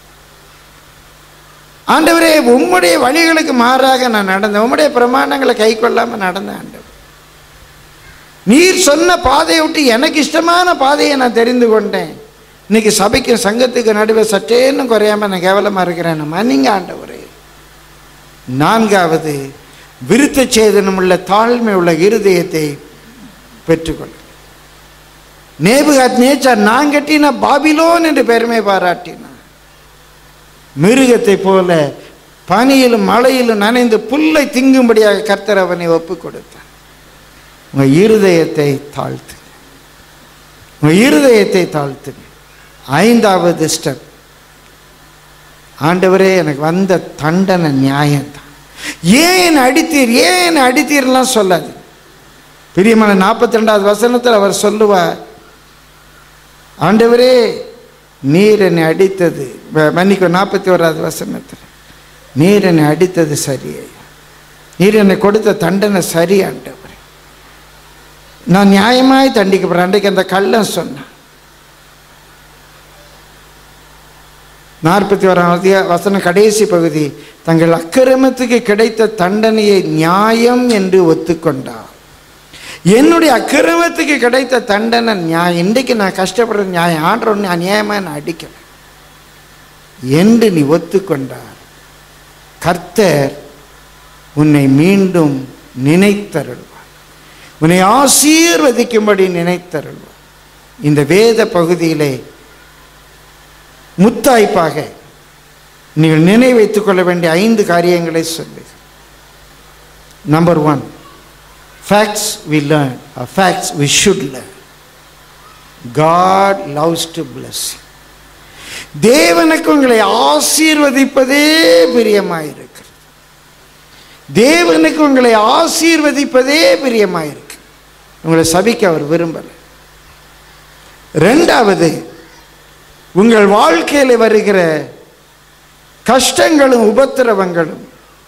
ஆண்டவரே உம்முடைய வழிகளுக்கு மாறாக நான் நடந்தேன் உம்முடைய பிரமாணங்களை கை கொள்ளாமல் நடந்தேன் ஆண்டவர் நீர் சொன்ன பாதையை விட்டு எனக்கு இஷ்டமான பாதையை நான் தெரிந்து கொண்டேன் இன்னைக்கு சபைக்கும் சங்கத்துக்கு நடுவே சற்றேன்னு குறையாம நான் கேவலமாக இருக்கிறேன் மன்னிங்க ஆண்டவரே நான்காவது விருத்த சேதனம் உள்ள தாழ்மை உள்ள இருதயத்தை பெற்றுக்கொள்ள நேபுகாத் நேச்சார் நான் கட்டின பாபிலோன் என்று பெருமை பாராட்டினான் மிருகத்தை போல பனியிலும் மழையிலும் நனைந்து புல்லை திங்கும்படியாக கர்த்தர் அவனை ஒப்புக் கொடுத்தார் உங்க இருதயத்தை தாழ்த்து உங்க இருதயத்தை தாழ்த்துங்க ஐந்தாவது ஸ்டெப் ஆண்டவரே எனக்கு வந்த தண்டனை நியாயம்தான் ஏன் என்னை அடித்தீர் ஏன் என்னை அடித்தீர்லாம் சொல்லாது பிரியமான நாற்பத்தி ரெண்டாவது வசனத்தில் அவர் சொல்லுவார் ஆண்டவரே நீர் என்னை அடித்தது வ- மன்னிக்கும் நாற்பத்தி ஓராவது வசனத்தில் நீர் என்னை அடித்தது சரியே நீர் என்னை கொடுத்த தண்டனை சரி ஆண்டவர் நான் நியாயமாய் தண்டிக்கப்படுறேன் அன்றைக்கு அந்த கள்ளன் சொன்னான் நாற்பத்தி ஓராம் அதிக வசனம் கடைசி பகுதி தங்கள் அக்கிரமத்துக்கு கிடைத்த தண்டனையை நியாயம் என்று ஒத்துக்கொண்டார் என்னுடைய அக்கிரமத்துக்கு கிடைத்த தண்டனை நியாயம் இன்றைக்கு நான் கஷ்டப்படுற நியாயம் ஆண்டவன் அநியாயமாக நான் அடிக்கல என்று நீ ஒத்துக்கொண்டார் கர்த்தர் உன்னை மீண்டும் நினைத்தருள்வார் உன்னை ஆசீர்வதிக்கும்படி நினைத்தருள்வார் இந்த வேத பகுதியிலே முத்தாய்ப்பாக நீங்கள் நினைவைத்துக் கொள்ள வேண்டிய ஐந்து காரியங்களை சொல்லு number one facts we learn or facts we should learn god loves to bless you தேவனுக்கு உங்களை ஆசீர்வதிப்பதே பிரியமாயிருக்கு தேவனுக்கு உங்களை ஆசீர்வதிப்பதே பிரியமாயிருக்கு உங்களை சபிக்க அவர் விரும்பலை ரெண்டாவது உங்கள் வாழ்க்கையில் வருகிற கஷ்டங்களும் உபத்திரவங்களும்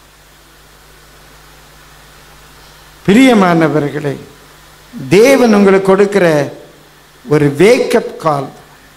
பிரியமானவர்களே தேவன் உங்களுக்கு கொடுக்கிற ஒரு வேக்கப் கால்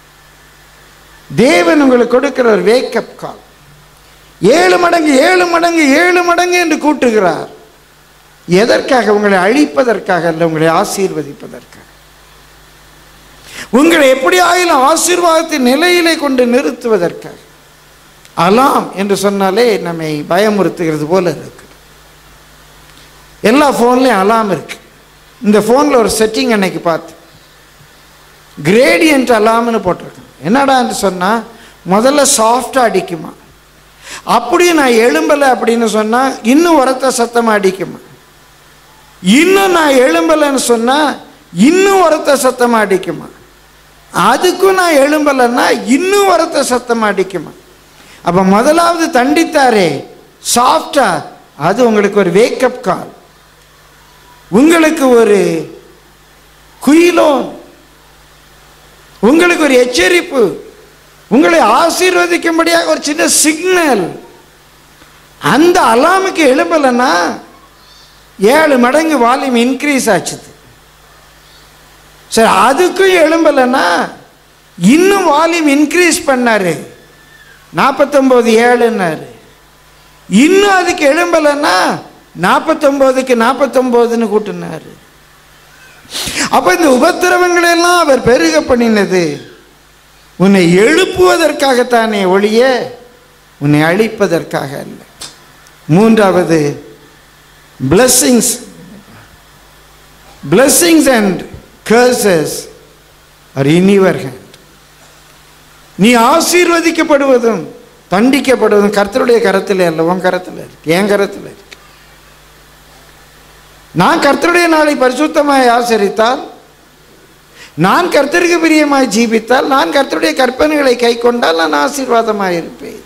தேவன் உங்களுக்கு கொடுக்கிற ஒரு வேக்கப் கால் ஏழு மடங்கு ஏழு மடங்கு ஏழு மடங்கு என்று கூட்டுகிறார் எதற்காக உங்களை அழிப்பதற்காக அல்ல உங்களை ஆசீர்வதிப்பதற்காக உங்களை எப்படி ஆயிலும் ஆசீர்வாதத்தின் நிலையிலே கொண்டு நிறுத்துவதற்காக அலாம் என்று சொன்னாலே நம்மை பயமுறுத்துகிறது போல இருக்கு எல்லா ஃபோன்லேயும் அலாம் இருக்கு இந்த ஃபோனில் ஒரு செட்டிங் அன்னைக்கு பார்த்து கிரேடியன்ட் அலாம்னு போட்டிருக்கேன் என்னடான்னு சொன்னால் முதல்ல சாஃப்டாக அடிக்குமா அப்படியே நான் எழும்பலை அப்படின்னு சொன்னால் இன்னும் உரத்த சத்தமாக அடிக்குமா இன்னும் நான் எழும்பலைன்னு சொன்னால் இன்னும் உரத்த சத்தமாக அடிக்குமா அதுக்கும் நான் எழும்பலைன்னா இன்னும் உரத்த சத்தமாக அடிக்குமா அப்போ முதலாவது தண்டித்தாரே சாஃப்டா அது உங்களுக்கு ஒரு வேக்கப் கால் உங்களுக்கு ஒரு குயிலோன் உங்களுக்கு ஒரு எச்சரிப்பு உங்களை ஆசீர்வதிக்கும்படியாக ஒரு சின்ன சிக்னல் அந்த அலாமுக்கு எழும்பலைன்னா ஏழு மடங்கு வால்யூம் இன்க்ரீஸ் ஆச்சுது சரி அதுக்கும் எழும்பலைன்னா இன்னும் வால்யூம் இன்க்ரீஸ் பண்ணாரு நாற்பத்தொம்போது ஏழுன்னாரு இன்னும் அதுக்கு எழும்பலைன்னா நாற்பத்தொம்போதுக்கு நாற்பத்தொம்போதுன்னு கூட்டினாரு அப்ப இந்த உபத்திரவங்களை எல்லாம் அவர் பெருக பண்ணினது உன்னை எழுப்புவதற்காகத்தானே ஒழிய உன்னை அழிப்பதற்காக அல்ல மூன்றாவது blessings blessings and curses are in your hand நீ ஆசீர்வதிக்கப்படுவதும் தண்டிக்கப்படுவதும் கர்த்தருடைய கரத்தில் அல்ல உன் கரத்தில் இருக்கு என் கரத்தில் இருக்கு நான் கர்த்தருடைய நாளை பரிசுத்தமாய் ஆசரித்தால் நான் கர்த்தருக்கு பிரியமாய் ஜீவித்தால் நான் கர்த்தருடைய கற்பனைகளை கை கொண்டால் நான் ஆசீர்வாதமாக இருப்பேன்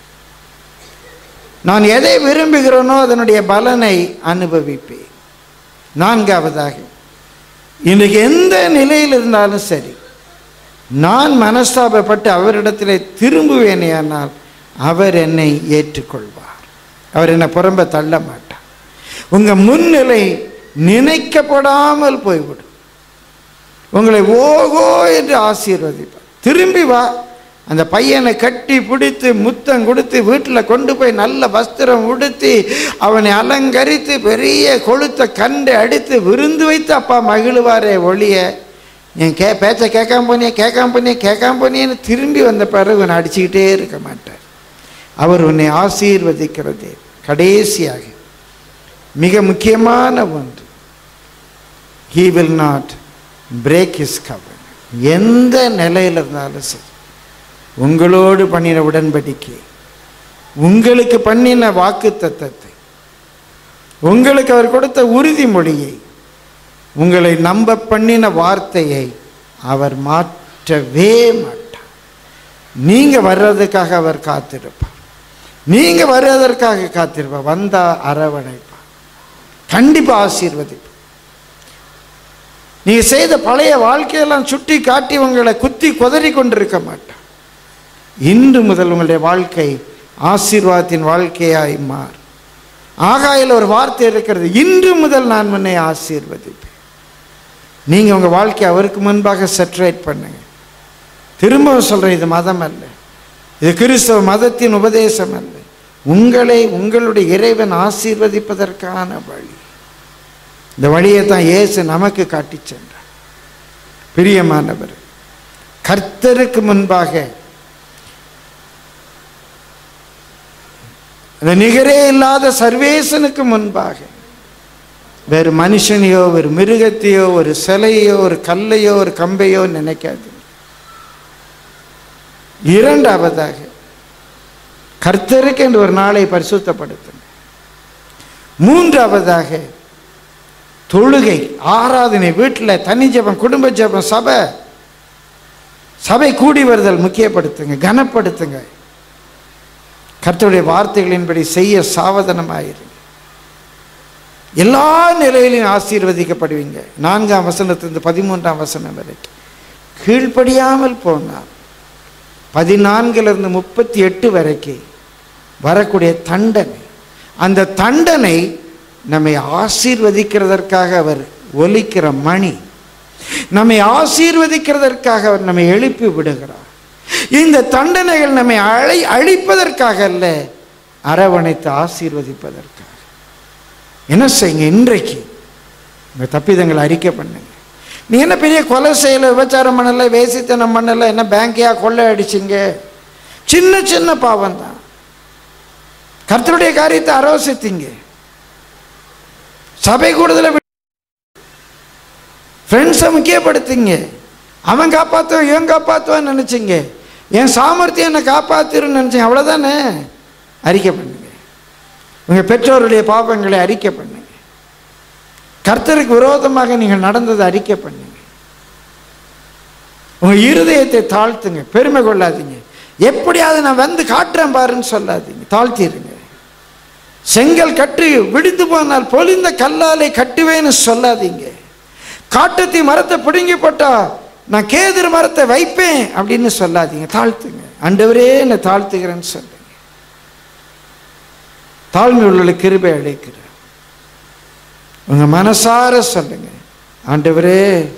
நான் எதை விரும்புகிறேனோ அதனுடைய பலனை அனுபவிப்பேன் நான்காவதாக இன்றைக்கு எந்த நிலையில் இருந்தாலும் சரி நான் மனஸ்தாபப்பட்டு அவரிடத்திலே திரும்புவேனேயானால் அவர் என்னை ஏற்றுக்கொள்வார் அவர் என்னை புறம்ப தள்ள மாட்டார் உங்கள் முன்னிலை நினைக்கப்படாமல் போய்விடும் உங்களை ஓகோ என்று ஆசீர்வதிப்பார் திரும்பி வா அந்த பையனை கட்டி பிடித்து முத்தம் கொடுத்து வீட்டில் கொண்டு போய் நல்ல வஸ்திரம் உடுத்தி அவனை அலங்கரித்து பெரிய கொளுத்த கண்டு அடித்து விருந்து வைத்து அப்பா மகிழுவாரே ஒளிய என் கே பேச்சை கேட்காம போனியே கேட்காம போனியே கேட்காம போனியேன்னு திரும்பி வந்த பிறகு உன்னை அடிச்சுக்கிட்டே இருக்க மாட்டார் அவர் உன்னை ஆசீர்வதிக்கிறது கடைசியாக மிக முக்கியமான ஒன்று he will not break his cover எந்த நிலையில் இருந்தாலும் சரி உங்களோடு பண்ணின உடன்படிக்கை உங்களுக்கு பண்ணின வாக்கு தத்தத்தை உங்களுக்கு அவர் கொடுத்த உறுதிமொழியை உங்களை நம்ப பண்ணின வார்த்தையை அவர் மாற்றவே மாட்டார் நீங்க வர்றதுக்காக அவர் காத்திருப்பார் நீங்க வர்றதற்காக காத்திருப்பார் வந்தா அரவணைப்பார் கண்டிப்பா ஆசீர்வதிப்பார் நீங்க செய்த பழைய வாழ்க்கையெல்லாம் சுட்டி காட்டி உங்களை குத்தி குதறி கொண்டிருக்க மாட்டார் இன்று முதல் உங்களுடைய வாழ்க்கை ஆசீர்வாதத்தின் வாழ்க்கையாய் மாறு ஆகாயில் ஒரு வார்த்தை இருக்கிறது இன்று முதல் நான் உன்னை ஆசீர்வதிப்பேன் நீங்க உங்க வாழ்க்கையை அவருக்கு முன்பாக செட்ரேட் பண்ணுங்க திரும்பவும் சொல்றேன் இது மதம் அல்ல இது கிறிஸ்தவ மதத்தின் உபதேசம் அல்ல உங்களை உங்களுடைய இறைவன் ஆசீர்வதிப்பதற்கான வழி இந்த வழியை தான் இயேசு நமக்கு காட்டி சென்றார் பிரியமானவர் கர்த்தருக்கு முன்பாக இந்த நிகரே இல்லாத சர்வேசனுக்கு முன்பாக வேறு மனுஷனையோ ஒரு மிருகத்தையோ ஒரு சிலையோ ஒரு கல்லையோ ஒரு கம்பையோ நினைக்காது இரண்டாவதாக கர்த்தருக்கு என்று ஒரு நாளை பரிசுத்தப்படுத்துங்க மூன்றாவதாக தொழுகை ஆராதனை வீட்டில் தனி ஜெபம் குடும்ப ஜெபம் சபை சபை கூடி வருதல் முக்கியப்படுத்துங்க கனப்படுத்துங்க கர்த்தருடைய வார்த்தைகளின்படி செய்ய சாவதானமாயிருங்க எல்லா நிலையிலும் ஆசீர்வதிக்கப்படுவீங்க நான்காம் வசனத்திலிருந்து பதிமூன்றாம் வசனம் வரைக்கும் கீழ்ப்படியாமல் போனார் பதினான்கிலிருந்து முப்பத்தி எட்டு வரைக்கும் வரக்கூடிய தண்டனை அந்த தண்டனை நம்மை ஆசீர்வதிக்கிறதற்காக அவர் ஒலிக்கிற மணி நம்மை ஆசீர்வதிக்கிறதற்காக அவர் நம்மை எழுப்பி விடுகிறார் இந்த தண்டனைகள் நம்மை அழை அழிப்பதற்காக அல்ல அரவணைத்து ஆசீர்வதிப்பதற்காக என்ன செய்யுங்க இன்றைக்கு இந்த தப்பிதங்களை அறிக்கை பண்ணுங்க நீ என்ன பெரிய கொலை செய்யலை விபச்சாரம் பண்ணலை வேசித்தனம் பண்ணலை என்ன பேங்கையா கொள்ளை அடிச்சிங்க சின்ன சின்ன பாவம் தான் கர்த்தருடைய காரியத்தை ஆலோசித்தீங்க சபை கூடுதலை ஃப்ரெண்ட்ஸை முக்கியப்படுத்திங்க அவன் காப்பாற்றுவான் இவன் காப்பாற்றுவான்னு நினச்சிங்க என் சாமர்த்தியம் என்னை காப்பாத்திருன்னு நினச்சிங்க அவ்வளோதானே அறிக்கை பண்ணுங்க உங்கள் பெற்றோருடைய பாவங்களை அறிக்கை பண்ணுங்க கர்த்தருக்கு விரோதமாக நீங்கள் நடந்ததை அறிக்கை பண்ணுங்க உங்கள் இருதயத்தை தாழ்த்துங்க பெருமை கொள்ளாதீங்க எப்படியாவது நான் வந்து காட்டுறேன் பாருன்னு சொல்லாதீங்க தாழ்த்திடுங்க செங்கல் கட்டு விடுத்து போனால் பொலிந்த கல்லாலை கட்டுவேன்னு சொல்லாதீங்க காட்டத்தி மரத்தை பிடுங்கி போட்டா நான் கேதுரு மரத்தை வைப்பேன் அப்படின்னு சொல்லாதீங்க தாழ்த்துங்க ஆண்டவரே என்னை தாழ்த்துகிறேன்னு சொல்லுங்க தாழ்மை உள்ள கிருபை அழைக்கிறேன் உங்க மனசார சொல்லுங்க ஆண்டவரே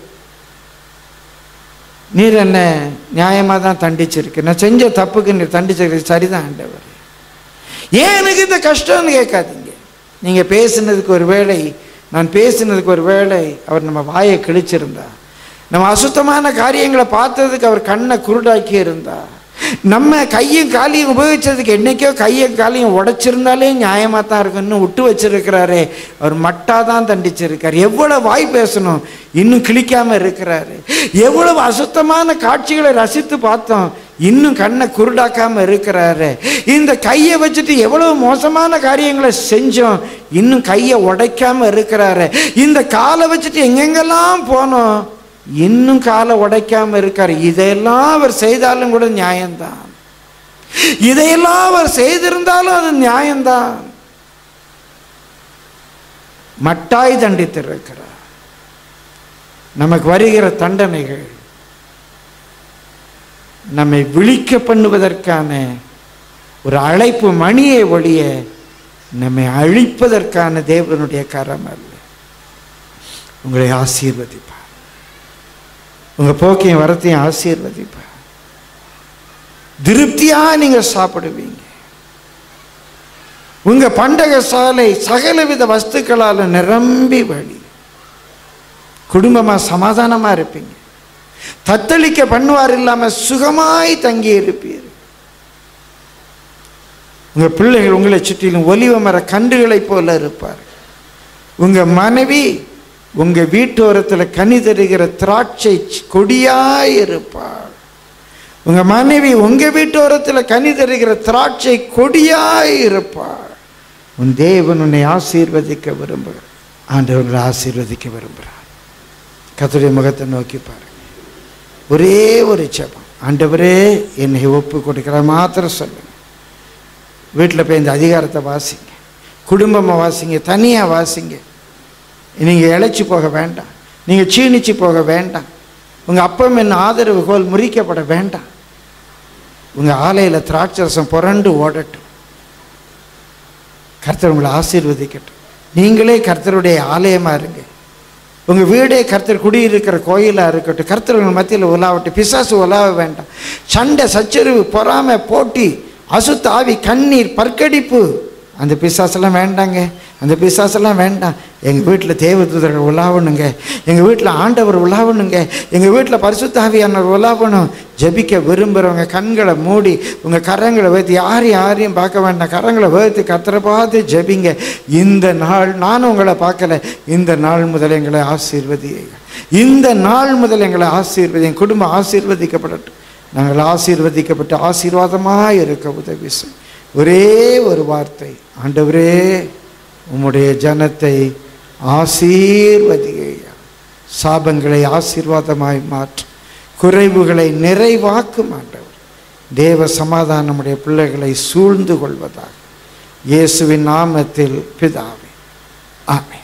நீர் என்ன நியாயமாக தான் தண்டிச்சிருக்கு நான் செஞ்ச தப்புக்கு நீர் தண்டிச்சிருக்கு சரிதான் ஆண்டவர் ஏன் எனக்கு இந்த கஷ்டம்னு கேட்காதீங்க நீங்கள் பேசுனதுக்கு ஒரு வேளை நான் பேசினதுக்கு ஒரு வேளை அவர் நம்ம வாயை கிழிச்சிருந்தா நம்ம அசுத்தமான காரியங்களை பார்த்ததுக்கு அவர் கண்ணை குருடாக்கி இருந்தா நம்ம கையும் காலையும் உபயோகிச்சதுக்கு என்னைக்கோ கையும் காலையும் உடைச்சிருந்தாலே நியாயமாக தான் இருக்குன்னு விட்டு வச்சிருக்கிறாரே அவர் மட்டா தான் தண்டிச்சிருக்கார் எவ்வளவு வாய் பேசணும் இன்னும் கிழிக்காம இருக்கிறாரு எவ்வளவு அசுத்தமான காட்சிகளை ரசித்து பார்த்தோம் இன்னும் கண்ணை குருடாக்காம இருக்கிறாரு இந்த கையை வச்சுட்டு எவ்வளவு மோசமான காரியங்களை செஞ்சோம் இன்னும் கையை உடைக்காம இருக்கிறாரு இந்த காலை வச்சுட்டு எங்கெங்கெல்லாம் போனோம் இன்னும் காலை உடைக்காம இருக்கார் இதையெல்லாம் அவர் செய்தாலும் கூட நியாயம்தான் இதையெல்லாம் அவர் செய்திருந்தாலும் அது நியாயம்தான் மட்டாய் தண்டித்திருக்கிறார் நமக்கு வருகிற தண்டனைகள் நம்மை விழிக்க பண்ணுவதற்கான ஒரு அழைப்பு மணியை ஒழிய நம்மை அழிப்பதற்கான தேவனுடைய கரம் அல்ல உங்களை ஆசீர்வதிப்பார் உங்க போக்கையும் வரத்தையும் ஆசீர்வதிப்பார் திருப்தியா நீங்க சாப்பிடுவீங்க உங்க பண்டக சாலை சகலவித வஸ்துக்களால் நிரம்பி வழி குடும்பமா சமாதானமா இருப்பீங்க தத்தளிக்க பண்ணுவார் இல்லாம சுகமாய் தங்கி இருப்பீர் உங்க பிள்ளைகள் உங்களை சுற்றிலும் ஒலிவ மர கன்றுகளைப் போல இருப்பார் உங்க மனைவி உங்க வீட்டோரத்தில் கனி தருகிற திராட்சை கொடியாய் இருப்பார் உங்க மனைவி உங்க வீட்டோரத்தில் கனி தருகிற திராட்சை கொடியாய் இருப்பார் உன் தேவன் உன்னை ஆசீர்வதிக்க விரும்புகிறார் ஆண்டவர் உங்களை ஆசீர்வதிக்க விரும்புகிறார் கர்த்தருடைய முகத்தை நோக்கி பாருங்க ஒரே ஒரு ஜெபம் ஆண்டவரே என்னை ஒப்பு கொடுக்கிற மாத்திரம் சொல்லுங்க வீட்டில் போய் இந்த அதிகாரத்தை வாசிங்க குடும்பமாக வாசிங்க தனியாக வாசிங்க நீங்கள் இழைச்சி போக வேண்டாம் நீங்கள் சீனிச்சு போக வேண்டாம் உங்கள் அப்பம் என்ன ஆதரவு கோல் முறிக்கப்பட வேண்டாம் உங்கள் ஆலையில் திராட்சரசம் புரண்டு ஓடட்டும் கர்த்தர் உங்களை ஆசீர்வதிக்கட்டும் நீங்களே கர்த்தருடைய ஆலயமாக இருங்க உங்கள் வீடே கர்த்தர் குடியிருக்கிற கோயிலாக இருக்கட்டும் கர்த்தர் உங்கள் மத்தியில் உலாவட்டும் பிசாசு உலாவ வேண்டாம் சண்டை சச்சரவு பொறாமை போட்டி அசுத்த ஆவி கண்ணீர் பற்கடிப்பு அந்த பிசாசெல்லாம் வேண்டாங்க அந்த பிசாசெல்லாம் வேண்டாம் எங்கள் வீட்டில் தேவதூதர்கள் உலாவணுங்க எங்கள் வீட்டில் ஆண்டவர் உலாவணுங்க எங்கள் வீட்டில் பரிசுத்தாவியானவர் உலாவணும் ஜெபிக்க விரும்புகிறவங்க கண்களை மூடி உங்கள் கரங்களை வைத்து யாரையும் யாரையும் பார்க்க வேண்டாம் கரங்களை வைத்து கத்தரை பார்த்து ஜெபிங்க இந்த நாள் நானும் உங்களை பார்க்கல இந்த நாள் முதல் எங்களை ஆசீர்வதிங்க இந்த நாள் முதல் எங்களை ஆசீர்வதி என் குடும்பம் ஆசீர்வதிக்கப்படட்டும் நாங்கள் ஆசீர்வதிக்கப்பட்டு ஆசீர்வாதமாக இருக்க உதவி செய் ஒரே ஒரு வார்த்தை ஆண்டவரே உம்முடைய ஜனத்தை ஆசீர்வதியா சாபங்களை ஆசீர்வாதமாய் மாற்று குறைவுகளை நிறைவாக்கும் ஆண்டவர் தேவ சமாதானம் நம்முடைய பிள்ளைகளை சூழ்ந்து கொள்வதாக இயேசுவின் நாமத்தில் பிதாவே ஆமென்